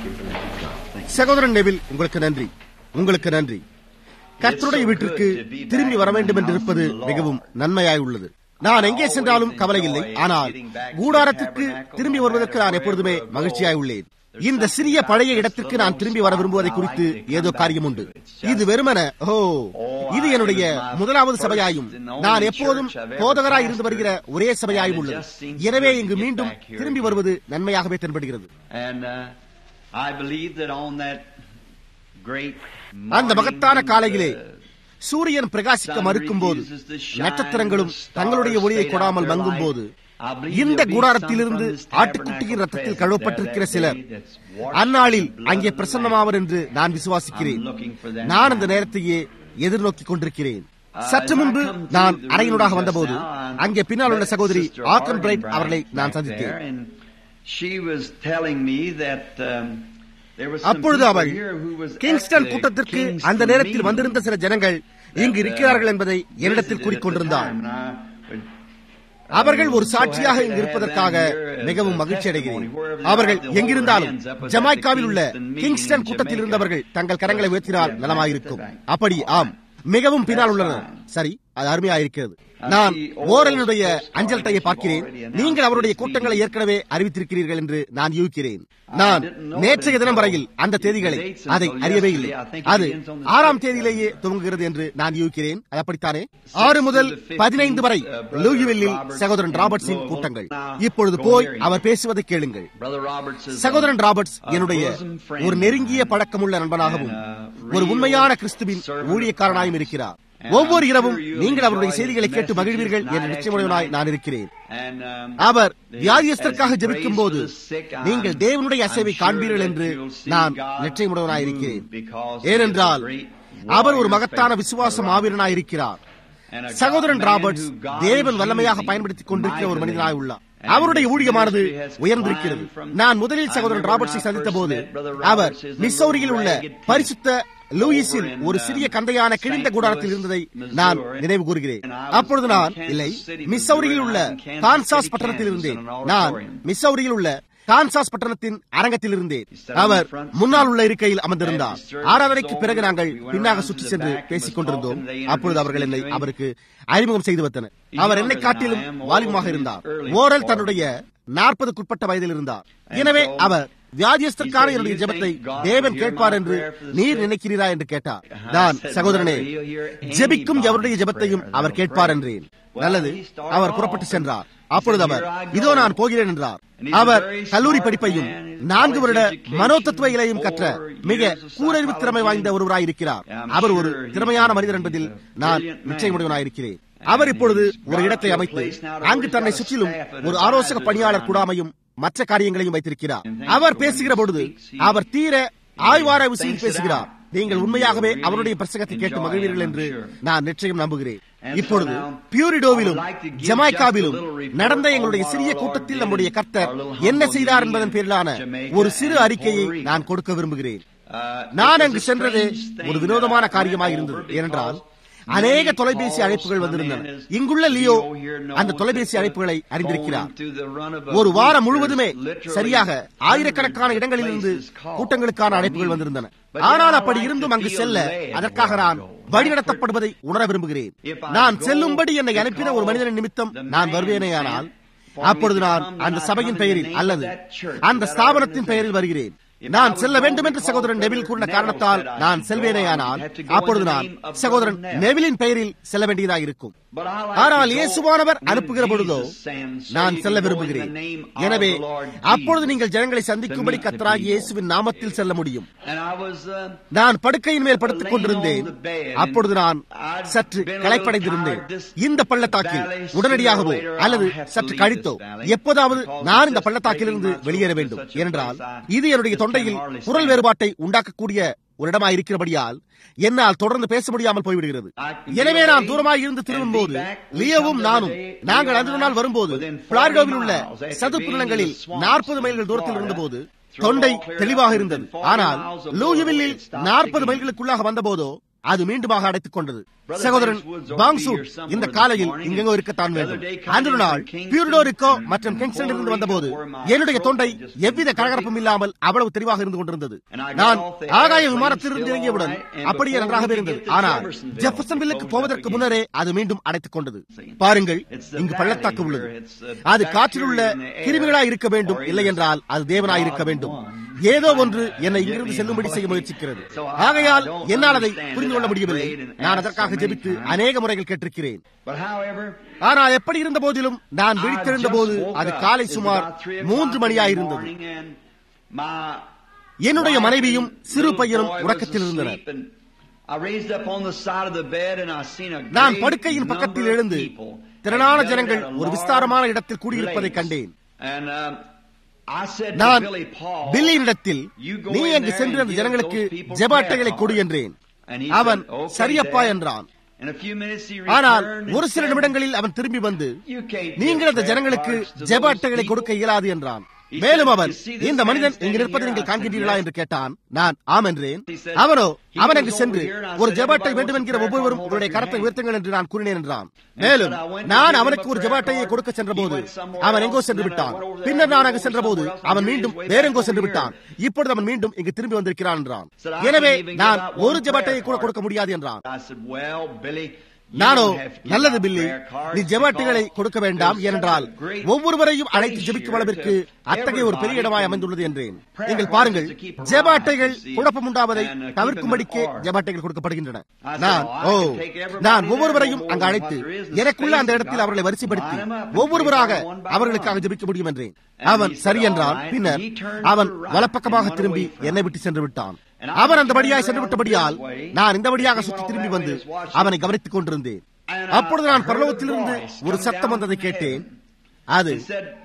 சகோதரன் நெவில் உங்களுக்கு நன்றி உங்களுக்கு நன்றி கர்த்தருடைய வீட்டிற்கு திரும்பி வர வேண்டும் என்று இருப்பது மிகவும் நன்மையாய் உள்ளது நான் எங்கே சென்றாலும் கவலை இல்லை ஆனால் கூடாரத்திற்கு திரும்பி வருவதற்கு நான் எப்பொழுதுமே மகிழ்ச்சியாய் உள்ளேன் இந்த சிறிய பழைய இடத்திற்கு நான் திரும்பி வர விரும்புவதை குறித்து ஏதோ காரியம் உண்டு இது வெறுமன ஓ இது என்னுடைய முதலாவது சபையாயும் நான் எப்போதும் போதகராய் இருந்து வருகிற ஒரே சபையாயும் உள்ளது எனவே இங்கு மீண்டும் திரும்பி வருவது நன்மையாகவே தென்படுகிறது And uh, I believe that on that great அந்த மகத்தான காலையிலே சூரியன் பிரகாசிக்க மறுக்கும் போது நட்சத்திரங்களும் தங்களுடைய ஒளியை கொடாமல் மங்கும் போது இந்த கூடாரத்திலிருந்து ஆட்டுக்குட்டியின் ரத்தத்தில் கழுவப்பட்டிருக்கிற சிலர் அந்நாளில் அங்கே பிரசன்னமாவர் என்று நான் விசுவாசிக்கிறேன் நான் அந்த நேரத்தையே எதிர்நோக்கிக் கொண்டிருக்கிறேன் சற்று முன்பு நான் அறையினூடாக வந்தபோது அங்கே பின்னால் உள்ள சகோதரி ஆக்கன் பிரைட் அவர்களை நான் சந்தித்தேன் அப்பொழுது அவள் கிங்ஸ்டன் கூட்டத்திற்கு அந்த நேரத்தில் வந்திருந்த சில ஜனங்கள் இங்கு இருக்கிறார்கள் என்பதை என்னிடத்தில் கூறிக்கொண்டிருந்தார் அவர்கள் ஒரு சாட்சியாக இங்கு இருப்பதற்காக மிகவும் மகிழ்ச்சி அடைகிறேன் அவர்கள் எங்கிருந்தாலும் ஜமாய்க்காவில் உள்ள கிங்ஸ்டன் கூட்டத்தில் இருந்தவர்கள் தங்கள் கரங்களை உயர்த்தினால் நலமாயிருக்கும் அப்படி ஆம் மிகவும் பின்னால் உள்ளனர் சரி அது அருமையாயிருக்கிறது நான் ஓரலினுடைய அஞ்சல் டையை பார்க்கிறேன் நீங்கள் அவருடைய கூட்டங்களை ஏற்கனவே அறிவித்திருக்கிறீர்கள் என்று நான் யூகிக்கிறேன் நான் நேற்றைய தினம் வரையில் அந்த தேதிகளை அதை அறியவே இல்லை அது ஆறாம் தேதியிலேயே துவங்குகிறது என்று நான் யூகிக்கிறேன் அது அப்படித்தானே ஆறு முதல் பதினைந்து வரை லூயிவில்லில் சகோதரன் ராபர்ட்ஸின் கூட்டங்கள் இப்பொழுது போய் அவர் பேசுவதை கேளுங்கள் சகோதரன் ராபர்ட்ஸ் என்னுடைய ஒரு நெருங்கிய பழக்கமுள்ள நண்பனாகவும் ஒரு உண்மையான கிறிஸ்துவின் ஊழியக்காரனாயும் இருக்கிறார் ஒவ்வொரு இரவும் நீங்கள் அவருடைய செய்திகளை கேட்டு மகிழ்வீர்கள் என்ற நிச்சயமுடையவனாய் நான் இருக்கிறேன் அவர் வியாதியஸ்தற்காக ஜெபிக்கும் போது நீங்கள் தேவனுடைய அசைவை காண்பீர்கள் என்று நான் நிச்சயமுடையவனாய் இருக்கிறேன் ஏனென்றால் அவர் ஒரு மகத்தான விசுவாச மாவீரனாய் இருக்கிறார் சகோதரன் ராபர்ட்ஸ் தேவன் வல்லமையாக பயன்படுத்திக் கொண்டிருக்கிற ஒரு மனிதனாய் உள்ளார் அவருடைய ஊழியமானது உயர்ந்திருக்கிறது நான் முதலில் சகோதரன் ராபர்ட்ஸை சந்தித்த போது அவர் மிசௌரியில் உள்ள பரிசுத்த லூயிஸில் ஒரு சிறிய கந்தையான கிழிந்த கூடாரத்தில் இருந்ததை நான் நினைவு கூறுகிறேன் அப்பொழுது நான் இல்லை மிசௌரியில் உள்ள கான்சாஸ் பட்டணத்தில் இருந்தேன் நான் மிசௌரியில் உள்ள கான்சாஸ் பட்டணத்தின் அரங்கத்தில் இருந்தேன் அவர் முன்னால் உள்ள இருக்கையில் அமர்ந்திருந்தார் ஆராதனைக்கு பிறகு நாங்கள் பின்னாக சுற்றி சென்று பேசிக் கொண்டிருந்தோம் அப்பொழுது அவர்கள் என்னை அவருக்கு அறிமுகம் செய்து வைத்தனர் அவர் என்னை காட்டிலும் வாலிபமாக இருந்தார் ஓரல் தன்னுடைய நாற்பதுக்குட்பட்ட வயதில் இருந்தார் எனவே அவர் வியாதியஸ்தற்கான என்னுடைய ஜெபத்தை தேவன் கேட்பார் என்று நீர் நினைக்கிறீரா என்று கேட்டார் நான் சகோதரனே ஜெபிக்கும் எவருடைய ஜெபத்தையும் அவர் கேட்பார் என்றேன் நல்லது அவர் புறப்பட்டு சென்றார் அப்பொழுது அவர் இதோ நான் போகிறேன் என்றார் அவர் கல்லூரி படிப்பையும் நான்கு வருட மனோதத்துவ இலையும் கற்ற மிக கூரறிவு திறமை வாய்ந்த ஒருவராய் இருக்கிறார் அவர் ஒரு திறமையான மனிதர் என்பதில் நான் நிச்சயமுடையவனாயிருக்கிறேன் அவர் இப்பொழுது ஒரு இடத்தை அமைத்து அங்கு தன்னை சுற்றிலும் ஒரு ஆலோசக பணியாளர் கூடாமையும் மற்ற காரியங்களையும் வைத்திருக்கிறார் அவர் பேசுகிற பொழுது அவர் தீர ஆய்வார விஷயம் பேசுகிறார் நீங்கள் உண்மையாகவே அவருடைய பிரசங்கத்தை கேட்டு மகிழ்வீர்கள் என்று நான் நிச்சயம் நம்புகிறேன் இப்பொழுது பியூரிடோவிலும் ஜமாய்காவிலும் நடந்த எங்களுடைய சிறிய கூட்டத்தில் நம்முடைய கர்த்தர் என்ன செய்தார் என்பதன் பேரிலான ஒரு சிறு அறிக்கையை நான் கொடுக்க விரும்புகிறேன் நான் அங்கு சென்றதே ஒரு வினோதமான காரியமாக இருந்தது ஏனென்றால் அநேக தொலைபேசி அழைப்புகள் வந்திருந்தன இங்குள்ள லியோ அந்த தொலைபேசி அழைப்புகளை அறிந்திருக்கிறார் ஒரு வாரம் முழுவதுமே சரியாக ஆயிரக்கணக்கான இடங்களில் இருந்து கூட்டங்களுக்கான அழைப்புகள் வந்திருந்தன ஆனால் அப்படி இருந்தும் அங்கு செல்ல அதற்காக நான் வழிநடத்தப்படுவதை உணர விரும்புகிறேன் நான் செல்லும்படி என்னை அனுப்பின ஒரு மனிதனின் நிமித்தம் நான் வருவேனேயானால் அப்பொழுது நான் அந்த சபையின் பெயரில் அல்லது அந்த ஸ்தாபனத்தின் பெயரில் வருகிறேன் நான் செல்ல வேண்டும் என்று சகோதரன் நெவில் கூறின காரணத்தால் நான் செல்வேனேயானால் அப்பொழுது நான் சகோதரன் நெவிலின் பெயரில் செல்ல வேண்டியதாக இருக்கும் ஆனால் இயேசுவானவர் அனுப்புகிற பொழுதோ நான் செல்ல விரும்புகிறேன் எனவே அப்பொழுது நீங்கள் ஜனங்களை சந்திக்கும்படி கத்தராகி இயேசுவின் நாமத்தில் செல்ல முடியும் நான் படுக்கையின் மேல் படுத்துக் கொண்டிருந்தேன் அப்பொழுது நான் சற்று களைப்படைந்திருந்தேன் இந்த பள்ளத்தாக்கில் உடனடியாகவோ அல்லது சற்று கழித்தோ எப்போதாவது நான் இந்த பள்ளத்தாக்கிலிருந்து வெளியேற வேண்டும் ஏனென்றால் இது என்னுடைய தொண்டையில் குரல் வேறுபாட்டை உண்டாக்கக்கூடிய ஒரு இடமாய் இருக்கிறபடியால் என்னால் தொடர்ந்து பேச முடியாமல் போய்விடுகிறது எனவே நான் தூரமாக இருந்து திரும்பும் போது லியோவும் நானும் நாங்கள் அந்த நாள் வரும்போது பிளாரிடோவில் உள்ள சதுப்பு நிலங்களில் நாற்பது மைல்கள் தூரத்தில் இருந்தபோது தொண்டை தெளிவாக இருந்தது ஆனால் லூயுவில்லில் நாற்பது மைல்களுக்குள்ளாக வந்தபோதோ அது மீண்டுமாக அடைத்துக் கொண்டது சகோதரன் பாங்சூட் இந்த காலையில் இங்கெங்கோ இருக்கத்தான் வேண்டும் அன்று நாள் பியூரிடோரிக்கோ மற்றும் கிங்ஸ்டன் இருந்து வந்தபோது என்னுடைய தொண்டை எவ்வித கரகரப்பும் இல்லாமல் அவ்வளவு தெளிவாக இருந்து கொண்டிருந்தது நான் ஆகாய விமானத்திலிருந்து இறங்கியவுடன் அப்படியே நன்றாகவே இருந்தது ஆனால் ஜெஃபர்சன்வில்லுக்கு போவதற்கு முன்னரே அது மீண்டும் அடைத்துக் கொண்டது பாருங்கள் இங்கு பள்ளத்தாக்கு உள்ளது அது காற்றில் உள்ள கிருமிகளாய் இருக்க வேண்டும் இல்லை என்றால் அது தேவனாய் இருக்க வேண்டும் ஏதோ ஒன்று என்னை இங்கிருந்து செல்லும்படி செய்ய முயற்சிக்கிறது ஆகையால் என்னால் அதை புரிந்து கொள்ள முடியவில்லை நான் அதற்காக ஜெபித்து அநேக முறைகள் கேட்டிருக்கிறேன் ஆனால் எப்படி இருந்த போதிலும் நான் விழித்திருந்த போது அது காலை சுமார் மூன்று மணியாயிருந்தது என்னுடைய மனைவியும் சிறு பையனும் உறக்கத்தில் இருந்தனர் நான் படுக்கையின் பக்கத்தில் எழுந்து திரளான ஜனங்கள் ஒரு விஸ்தாரமான இடத்தில் கூடியிருப்பதை கண்டேன் நான் பில்லியினிடத்தில் நீ அங்கு சென்று அந்த ஜனங்களுக்கு ஜெப அட்டைகளை கொடு என்றேன் அவன் சரியப்பா என்றான் ஆனால் ஒரு சில நிமிடங்களில் அவன் திரும்பி வந்து நீங்கள் அந்த ஜனங்களுக்கு ஜெப அட்டைகளை கொடுக்க இயலாது என்றான் மேலும் அவன் இந்த மனிதன் இங்கு நிற்பதை நீங்கள் காண்கின்றீர்களா என்று கேட்டான் நான் ஆம் என்றேன் அவனோ அவன் அங்கு சென்று ஒரு ஜெபாட்டை வேண்டும் என்கிற ஒவ்வொருவரும் உங்களுடைய கரத்தை உயர்த்துங்கள் என்று நான் கூறினேன் என்றான் மேலும் நான் அவனுக்கு ஒரு ஜெபாட்டையை கொடுக்க சென்ற போது அவன் எங்கோ சென்று விட்டான் பின்னர் நான் அங்கு சென்ற போது அவன் மீண்டும் வேறெங்கோ சென்று விட்டான் இப்பொழுது அவன் மீண்டும் இங்கு திரும்பி வந்திருக்கிறான் என்றான் எனவே நான் ஒரு ஜெபாட்டையை கூட கொடுக்க முடியாது என்றான் நானோ நல்லது பில்லி நீ ஜெபாட்டுகளை கொடுக்க வேண்டாம் ஏனென்றால் ஒவ்வொருவரையும் அழைத்து ஜெபிக்கும் அளவிற்கு அத்தகைய ஒரு பெரிய இடமாய் அமைந்துள்ளது என்றேன் நீங்கள் பாருங்கள் ஜெபாட்டைகள் குழப்பம் உண்டாவதை தவிர்க்கும்படிக்கே ஜெபாட்டைகள் கொடுக்கப்படுகின்றன நான் ஓ நான் ஒவ்வொருவரையும் அங்கு அழைத்து எனக்குள்ள அந்த இடத்தில் அவர்களை வரிசைப்படுத்தி ஒவ்வொருவராக அவர்களுக்காக ஜெபிக்க முடியும் என்றேன் அவன் சரி என்றான் பின்னர் அவன் வலப்பக்கமாக திரும்பி என்னை விட்டு சென்று விட்டான் அவன் அந்த வழியாய் சென்று விட்டபடியால் நான் இந்த வழியாக சுற்றி திரும்பி வந்து அவனை கவனித்துக் கொண்டிருந்தேன் அப்பொழுது நான் பரலோகத்திலிருந்து ஒரு சத்தம் வந்ததை கேட்டேன் அது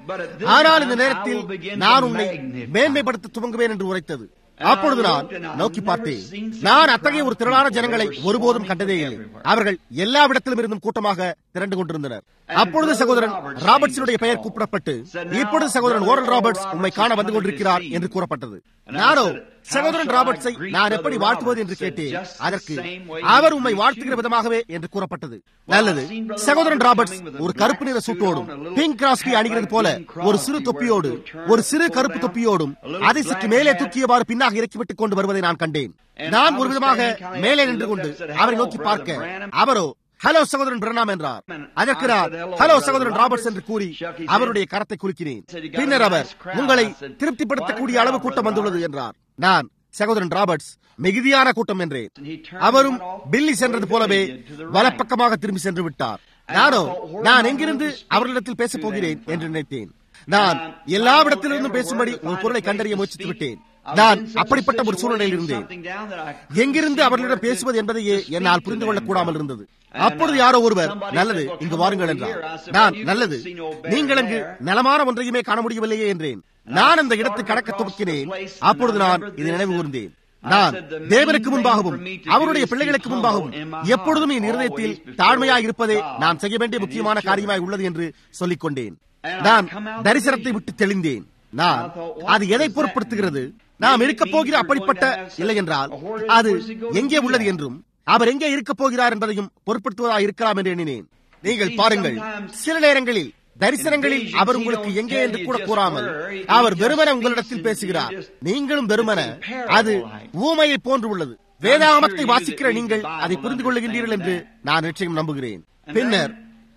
ஆனால் இந்த நேரத்தில் நான் உன்னை மேன்மைப்படுத்த துவங்குவேன் என்று உரைத்தது அப்பொழுது நான் நோக்கி பார்த்தேன் நான் அத்தகைய ஒரு திரளான ஜனங்களை ஒருபோதும் கண்டதே இல்லை அவர்கள் எல்லா இடத்திலும் இருந்தும் கூட்டமாக திரண்டு கொண்டிருந்தனர் அப்பொழுது சகோதரன் ராபர்ட்ஸினுடைய பெயர் கூப்பிடப்பட்டு இப்பொழுது சகோதரன் ஓரல் ராபர்ட்ஸ் உண்மை காண வந்து கொண்டிருக்கிறார் என்று கூறப்பட்டது நானோ சகோதரன் ராபர்ட்ஸை நான் எப்படி வாழ்த்துவது என்று கேட்டேன் அதற்கு அவர் உண்மை வாழ்த்துகிற விதமாகவே என்று கூறப்பட்டது நல்லது சகோதரன் ராபர்ட்ஸ் ஒரு கருப்பு நிற சூட்டோடும் பிங்க் கிராஸ்பி அணிகிறது போல ஒரு சிறு தொப்பியோடு ஒரு சிறு கருப்பு தொப்பியோடும் அதை சற்று மேலே தூக்கியவாறு பின்னாக இறக்கிவிட்டுக் கொண்டு வருவதை நான் கண்டேன் நான் ஒரு விதமாக மேலே நின்று கொண்டு அவரை நோக்கி பார்க்க அவரோ ஹலோ சகோதரன் பிரணாம் என்றார் அதற்கு நான் ஹலோ சகோதரன் ராபர்ட்ஸ் என்று கூறி அவருடைய கரத்தை குலுக்கினேன் பின்னர் அவர் உங்களை திருப்திப்படுத்தக்கூடிய அளவு கூட்டம் வந்துள்ளது என்றார் நான் சகோதரன் ராபர்ட்ஸ் மிகுதியான கூட்டம் என்றேன் அவரும் பில்லி சென்றது போலவே வலப்பக்கமாக திரும்பி சென்று விட்டார் நானோ நான் எங்கிருந்து அவர்களிடத்தில் பேசப் போகிறேன் என்று நினைத்தேன் நான் எல்லாவிடத்திலிருந்தும் பேசும்படி ஒரு பொருளை கண்டறிய முயற்சித்து விட்டேன் நான் அப்படிப்பட்ட ஒரு சூழ்நிலையில் இருந்தேன் எங்கிருந்து அவர்களிடம் பேசுவது என்பதையே என்னால் புரிந்து கொள்ளக் கூடாமல் இருந்தது அப்பொழுது யாரோ ஒருவர் நல்லது இங்கு வாருங்கள் என்றார் நான் நல்லது நீங்கள் அங்கு நலமான ஒன்றையுமே காண முடியவில்லையே என்றேன் நான் அந்த இடத்தை கடக்க துவக்கினேன் அப்பொழுது நான் இதை நினைவு கூர்ந்தேன் நான் தேவனுக்கு முன்பாகவும் அவருடைய பிள்ளைகளுக்கு முன்பாகவும் எப்பொழுதும் என் இருதயத்தில் தாழ்மையாய் இருப்பதே நான் செய்ய வேண்டிய முக்கியமான காரியமாய் உள்ளது என்று சொல்லிக் கொண்டேன் நான் தரிசனத்தை விட்டு தெளிந்தேன் நான் அது எதை பொருட்படுத்துகிறது நாம் இருக்கப் போகிற அப்படிப்பட்ட இல்லை என்றால் அது எங்கே உள்ளது என்றும் அவர் எங்கே இருக்கப் போகிறார் என்பதையும் பொருட்படுத்துவதாக இருக்கலாம் என்று எண்ணினேன் நீங்கள் பாருங்கள் சில நேரங்களில் தரிசனங்களில் அவர் உங்களுக்கு எங்கே என்று கூட கூறாமல் அவர் வெறுமன உங்களிடத்தில் பேசுகிறார் நீங்களும் வெறுமன அது ஊமையை போன்று உள்ளது வேதாமத்தை வாசிக்கிற நீங்கள் அதை புரிந்து கொள்ளுகின்றீர்கள் என்று நான் நிச்சயம் நம்புகிறேன் பின்னர்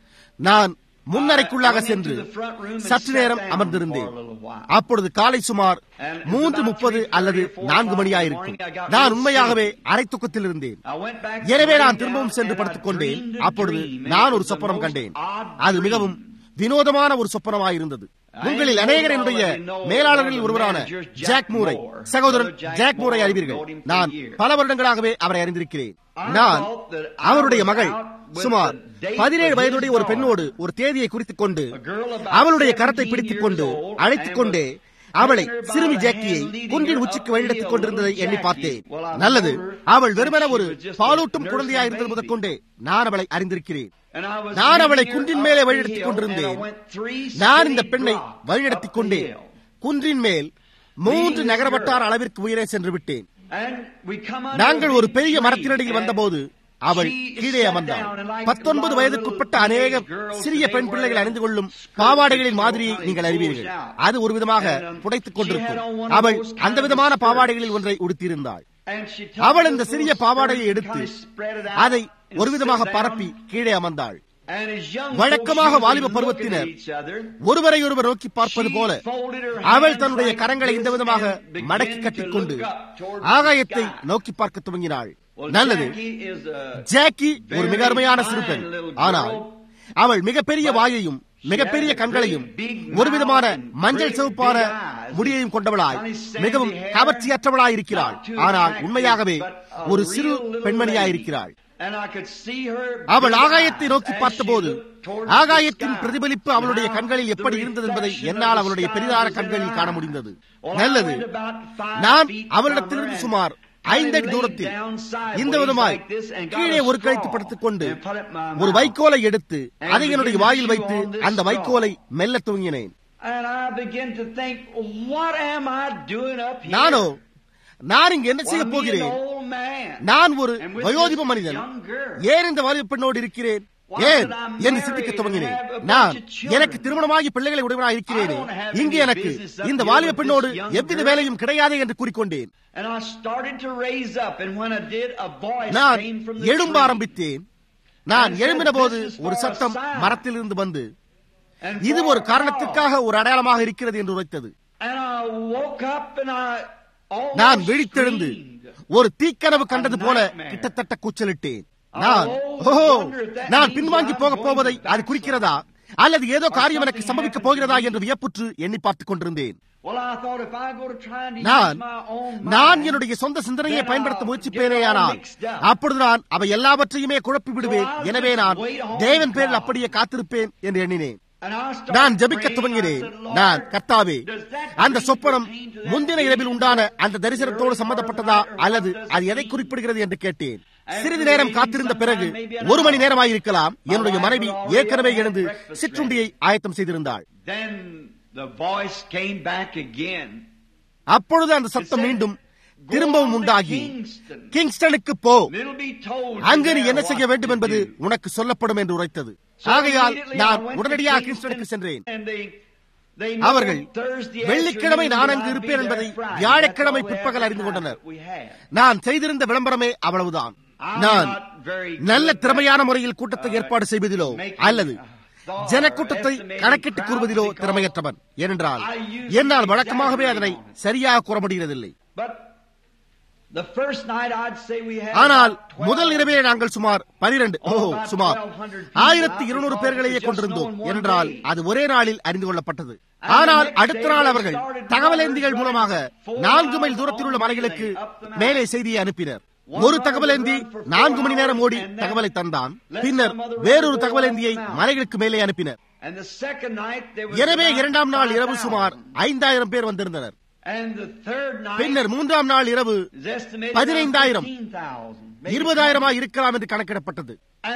நான் முன்னறைக்குள்ளாக சென்று சற்று நேரம் அமர்ந்திருந்தேன் அப்பொழுது காலை சுமார் மூன்று முப்பது அல்லது நான்கு மணியாயிருக்கும் நான் உண்மையாகவே அரை தூக்கத்தில் இருந்தேன் எனவே நான் திரும்பவும் சென்று படுத்துக் கொண்டேன் அப்பொழுது நான் ஒரு சொப்பனம் கண்டேன் அது மிகவும் வினோதமான ஒரு சொப்பனமாயிருந்தது உங்களில் அநேகர் என்னுடைய மேலாளர்களில் ஒருவரான ஜாக் மூரை சகோதரன் ஜாக் மூரை அறிவீர்கள் நான் பல வருடங்களாகவே அவரை அறிந்திருக்கிறேன் நான் அவருடைய மகள் சுமார் பதினேழு வயதுடைய ஒரு பெண்ணோடு ஒரு தேதியை குறித்துக் கொண்டு அவளுடைய கரத்தை பிடித்துக் கொண்டு அழைத்துக் கொண்டே அவளை சிறுமி ஜாக்கியை குன்றின் உச்சிக்கு வழிநடத்திக் கொண்டிருந்ததை எண்ணி பார்த்தேன் நல்லது அவள் வெறுமன ஒரு பாலூட்டும் குழந்தையா இருந்தது முதற்கொண்டே நான் அவளை அறிந்திருக்கிறேன் நான் அவளை குன்றின் மேலே வழிநடத்திக் கொண்டிருந்தேன் நான் இந்த பெண்ணை வழிநடத்திக் கொண்டே குன்றின் மேல் மூன்று நகர வட்டார அளவிற்கு உயரே சென்று விட்டேன் நாங்கள் ஒரு பெரிய மரத்தினடியில் வந்தபோது அவள் கீழே அமர்ந்தாள் பத்தொன்பது வயதுக்குட்பட்ட அநேக சிறிய பெண் பிள்ளைகள் அணிந்து கொள்ளும் பாவாடைகளின் மாதிரியை நீங்கள் அறிவீர்கள் அது ஒரு விதமாக புடைத்துக் கொண்டிருக்கும் அவள் அந்த விதமான பாவாடைகளில் ஒன்றை உடுத்தியிருந்தாள் அவள் இந்த சிறிய பாவாடையை எடுத்து அதை ஒரு விதமாக பரப்பி கீழே அமர்ந்தாள் வழக்கமாக வாலிப பருவத்தினர் ஒருவரை ஒருவர் நோக்கி பார்ப்பது போல அவள் தன்னுடைய கரங்களை இந்த விதமாக மடக்கி கட்டிக்கொண்டு ஆகாயத்தை நோக்கி பார்க்க துவங்கினாள் நல்லது ஜாக்கி ஒரு மிக அருமையான சிறுபெண் ஆனால் அவள் மிகப்பெரிய வாயையும் மிகப்பெரிய கண்களையும் ஒரு விதமான மஞ்சள் சிவப்பான முடியையும் கொண்டவளாய் மிகவும் கவர்ச்சியற்றவளாய் இருக்கிறாள் ஆனால் உண்மையாகவே ஒரு சிறு பெண்மணியாயிருக்கிறாள் அவள் ஆகாயத்தை நோக்கி பார்த்தபோது ஆகாயத்தின் பிரதிபலிப்பு அவளுடைய கண்களில் எப்படி இருந்தது என்பதை என்னால் அவளுடைய பெரிதான கண்களில் காண முடிந்தது நல்லது நான் அவளிடத்திலிருந்து சுமார் ஐந்தடி தூரத்தில் இந்த விதமாய் கீழே ஒரு கழித்து படுத்துக் கொண்டு ஒரு வைக்கோலை எடுத்து அதை என்னுடைய வாயில் வைத்து அந்த வைக்கோலை மெல்ல துவங்கினேன் நானோ நான் இங்கு என்ன செய்ய போகிறேன் நான் ஒரு வயோதிப மனிதன் ஏன் இந்த வாலிப பெண்ணோடு இருக்கிறேன் ஏன் என்று சிந்திக்க துவங்கினேன் நான் எனக்கு திருமணமாகி பிள்ளைகளை உடையவனாக இருக்கிறேனே இங்கு எனக்கு இந்த வாலிப பெண்ணோடு எவ்வித வேலையும் கிடையாது என்று கூறிக்கொண்டேன் நான் எழும்ப ஆரம்பித்தேன் நான் எழும்பின போது ஒரு சத்தம் மரத்திலிருந்து வந்து இது ஒரு காரணத்துக்காக ஒரு அடையாளமாக இருக்கிறது என்று உரைத்தது நான் விழித்தெழுந்து ஒரு தீக்கனவு கண்டது போல கிட்டத்தட்ட கூச்சலிட்டேன் நான் ஓஹோ நான் பின்வாங்கி போக போவதை அது குறிக்கிறதா அல்லது ஏதோ காரியம் எனக்கு சம்பவிக்க போகிறதா என்று வியப்புற்று எண்ணி பார்த்துக் கொண்டிருந்தேன் நான் நான் என்னுடைய சொந்த சிந்தனையை பயன்படுத்த முயற்சிப்பேனேயானால் அப்பொழுது நான் அவை எல்லாவற்றையுமே குழப்பி விடுவேன் எனவே நான் தேவன் பேரில் அப்படியே காத்திருப்பேன் என்று எண்ணினேன் நான் ஜபிக்க துவங்கினேன் நான் கர்த்தாவே அந்த சொப்பனம் முந்தின இரவில் உண்டான அந்த தரிசனத்தோடு சம்பந்தப்பட்டதா அல்லது அது எதை குறிப்பிடுகிறது என்று கேட்டேன் சிறிது நேரம் காத்திருந்த பிறகு ஒரு மணி நேரமாயிருக்கலாம் என்னுடைய மனைவி ஏற்கனவே எழுந்து சிற்றுண்டியை ஆயத்தம் செய்திருந்தாள் அப்பொழுது அந்த சத்தம் மீண்டும் திரும்பவும் உண்டாகி கிங்ஸ்டனுக்கு போ அங்கு நீ என்ன செய்ய வேண்டும் என்பது உனக்கு சொல்லப்படும் என்று உரைத்தது ஆகையால் நான் உடனடியாக கிங்ஸ்டனுக்கு சென்றேன் அவர்கள் வெள்ளிக்கிழமை நான் அங்கு இருப்பேன் என்பதை வியாழக்கிழமை பிற்பகல் அறிந்து கொண்டனர் நான் செய்திருந்த விளம்பரமே அவ்வளவுதான் நான் நல்ல திறமையான முறையில் கூட்டத்தை ஏற்பாடு செய்வதிலோ அல்லது ஜனக்கூட்டத்தை கணக்கிட்டு கூறுவதிலோ திறமையற்றவன் ஏனென்றால் என்னால் வழக்கமாகவே அதனை சரியாக கூற முடிகிறதில்லை ஆனால் முதல் இரவே நாங்கள் சுமார் பனிரெண்டு ஓ சுமார் ஆயிரத்தி இருநூறு பேர்களையே கொண்டிருந்தோம் என்றால் அது ஒரே நாளில் அறிந்து கொள்ளப்பட்டது ஆனால் அடுத்த நாள் அவர்கள் தகவலேந்திகள் மூலமாக நான்கு மைல் தூரத்தில் உள்ள மலைகளுக்கு மேலே செய்தியை அனுப்பினர் ஒரு தகவலேந்தி நான்கு மணி நேரம் ஓடி தகவலை தந்தான் பின்னர் வேறொரு தகவலேந்தியை மலைகளுக்கு மேலே அனுப்பினர் எனவே இரண்டாம் நாள் இரவு சுமார் ஐந்தாயிரம் பேர் வந்திருந்தனர் பின்னர் மூன்றாம் நாள் இரவு பதினைந்தாயிரம் இருபதாயிரமா இருக்கலாம் என்று கணக்கிடப்பட்டது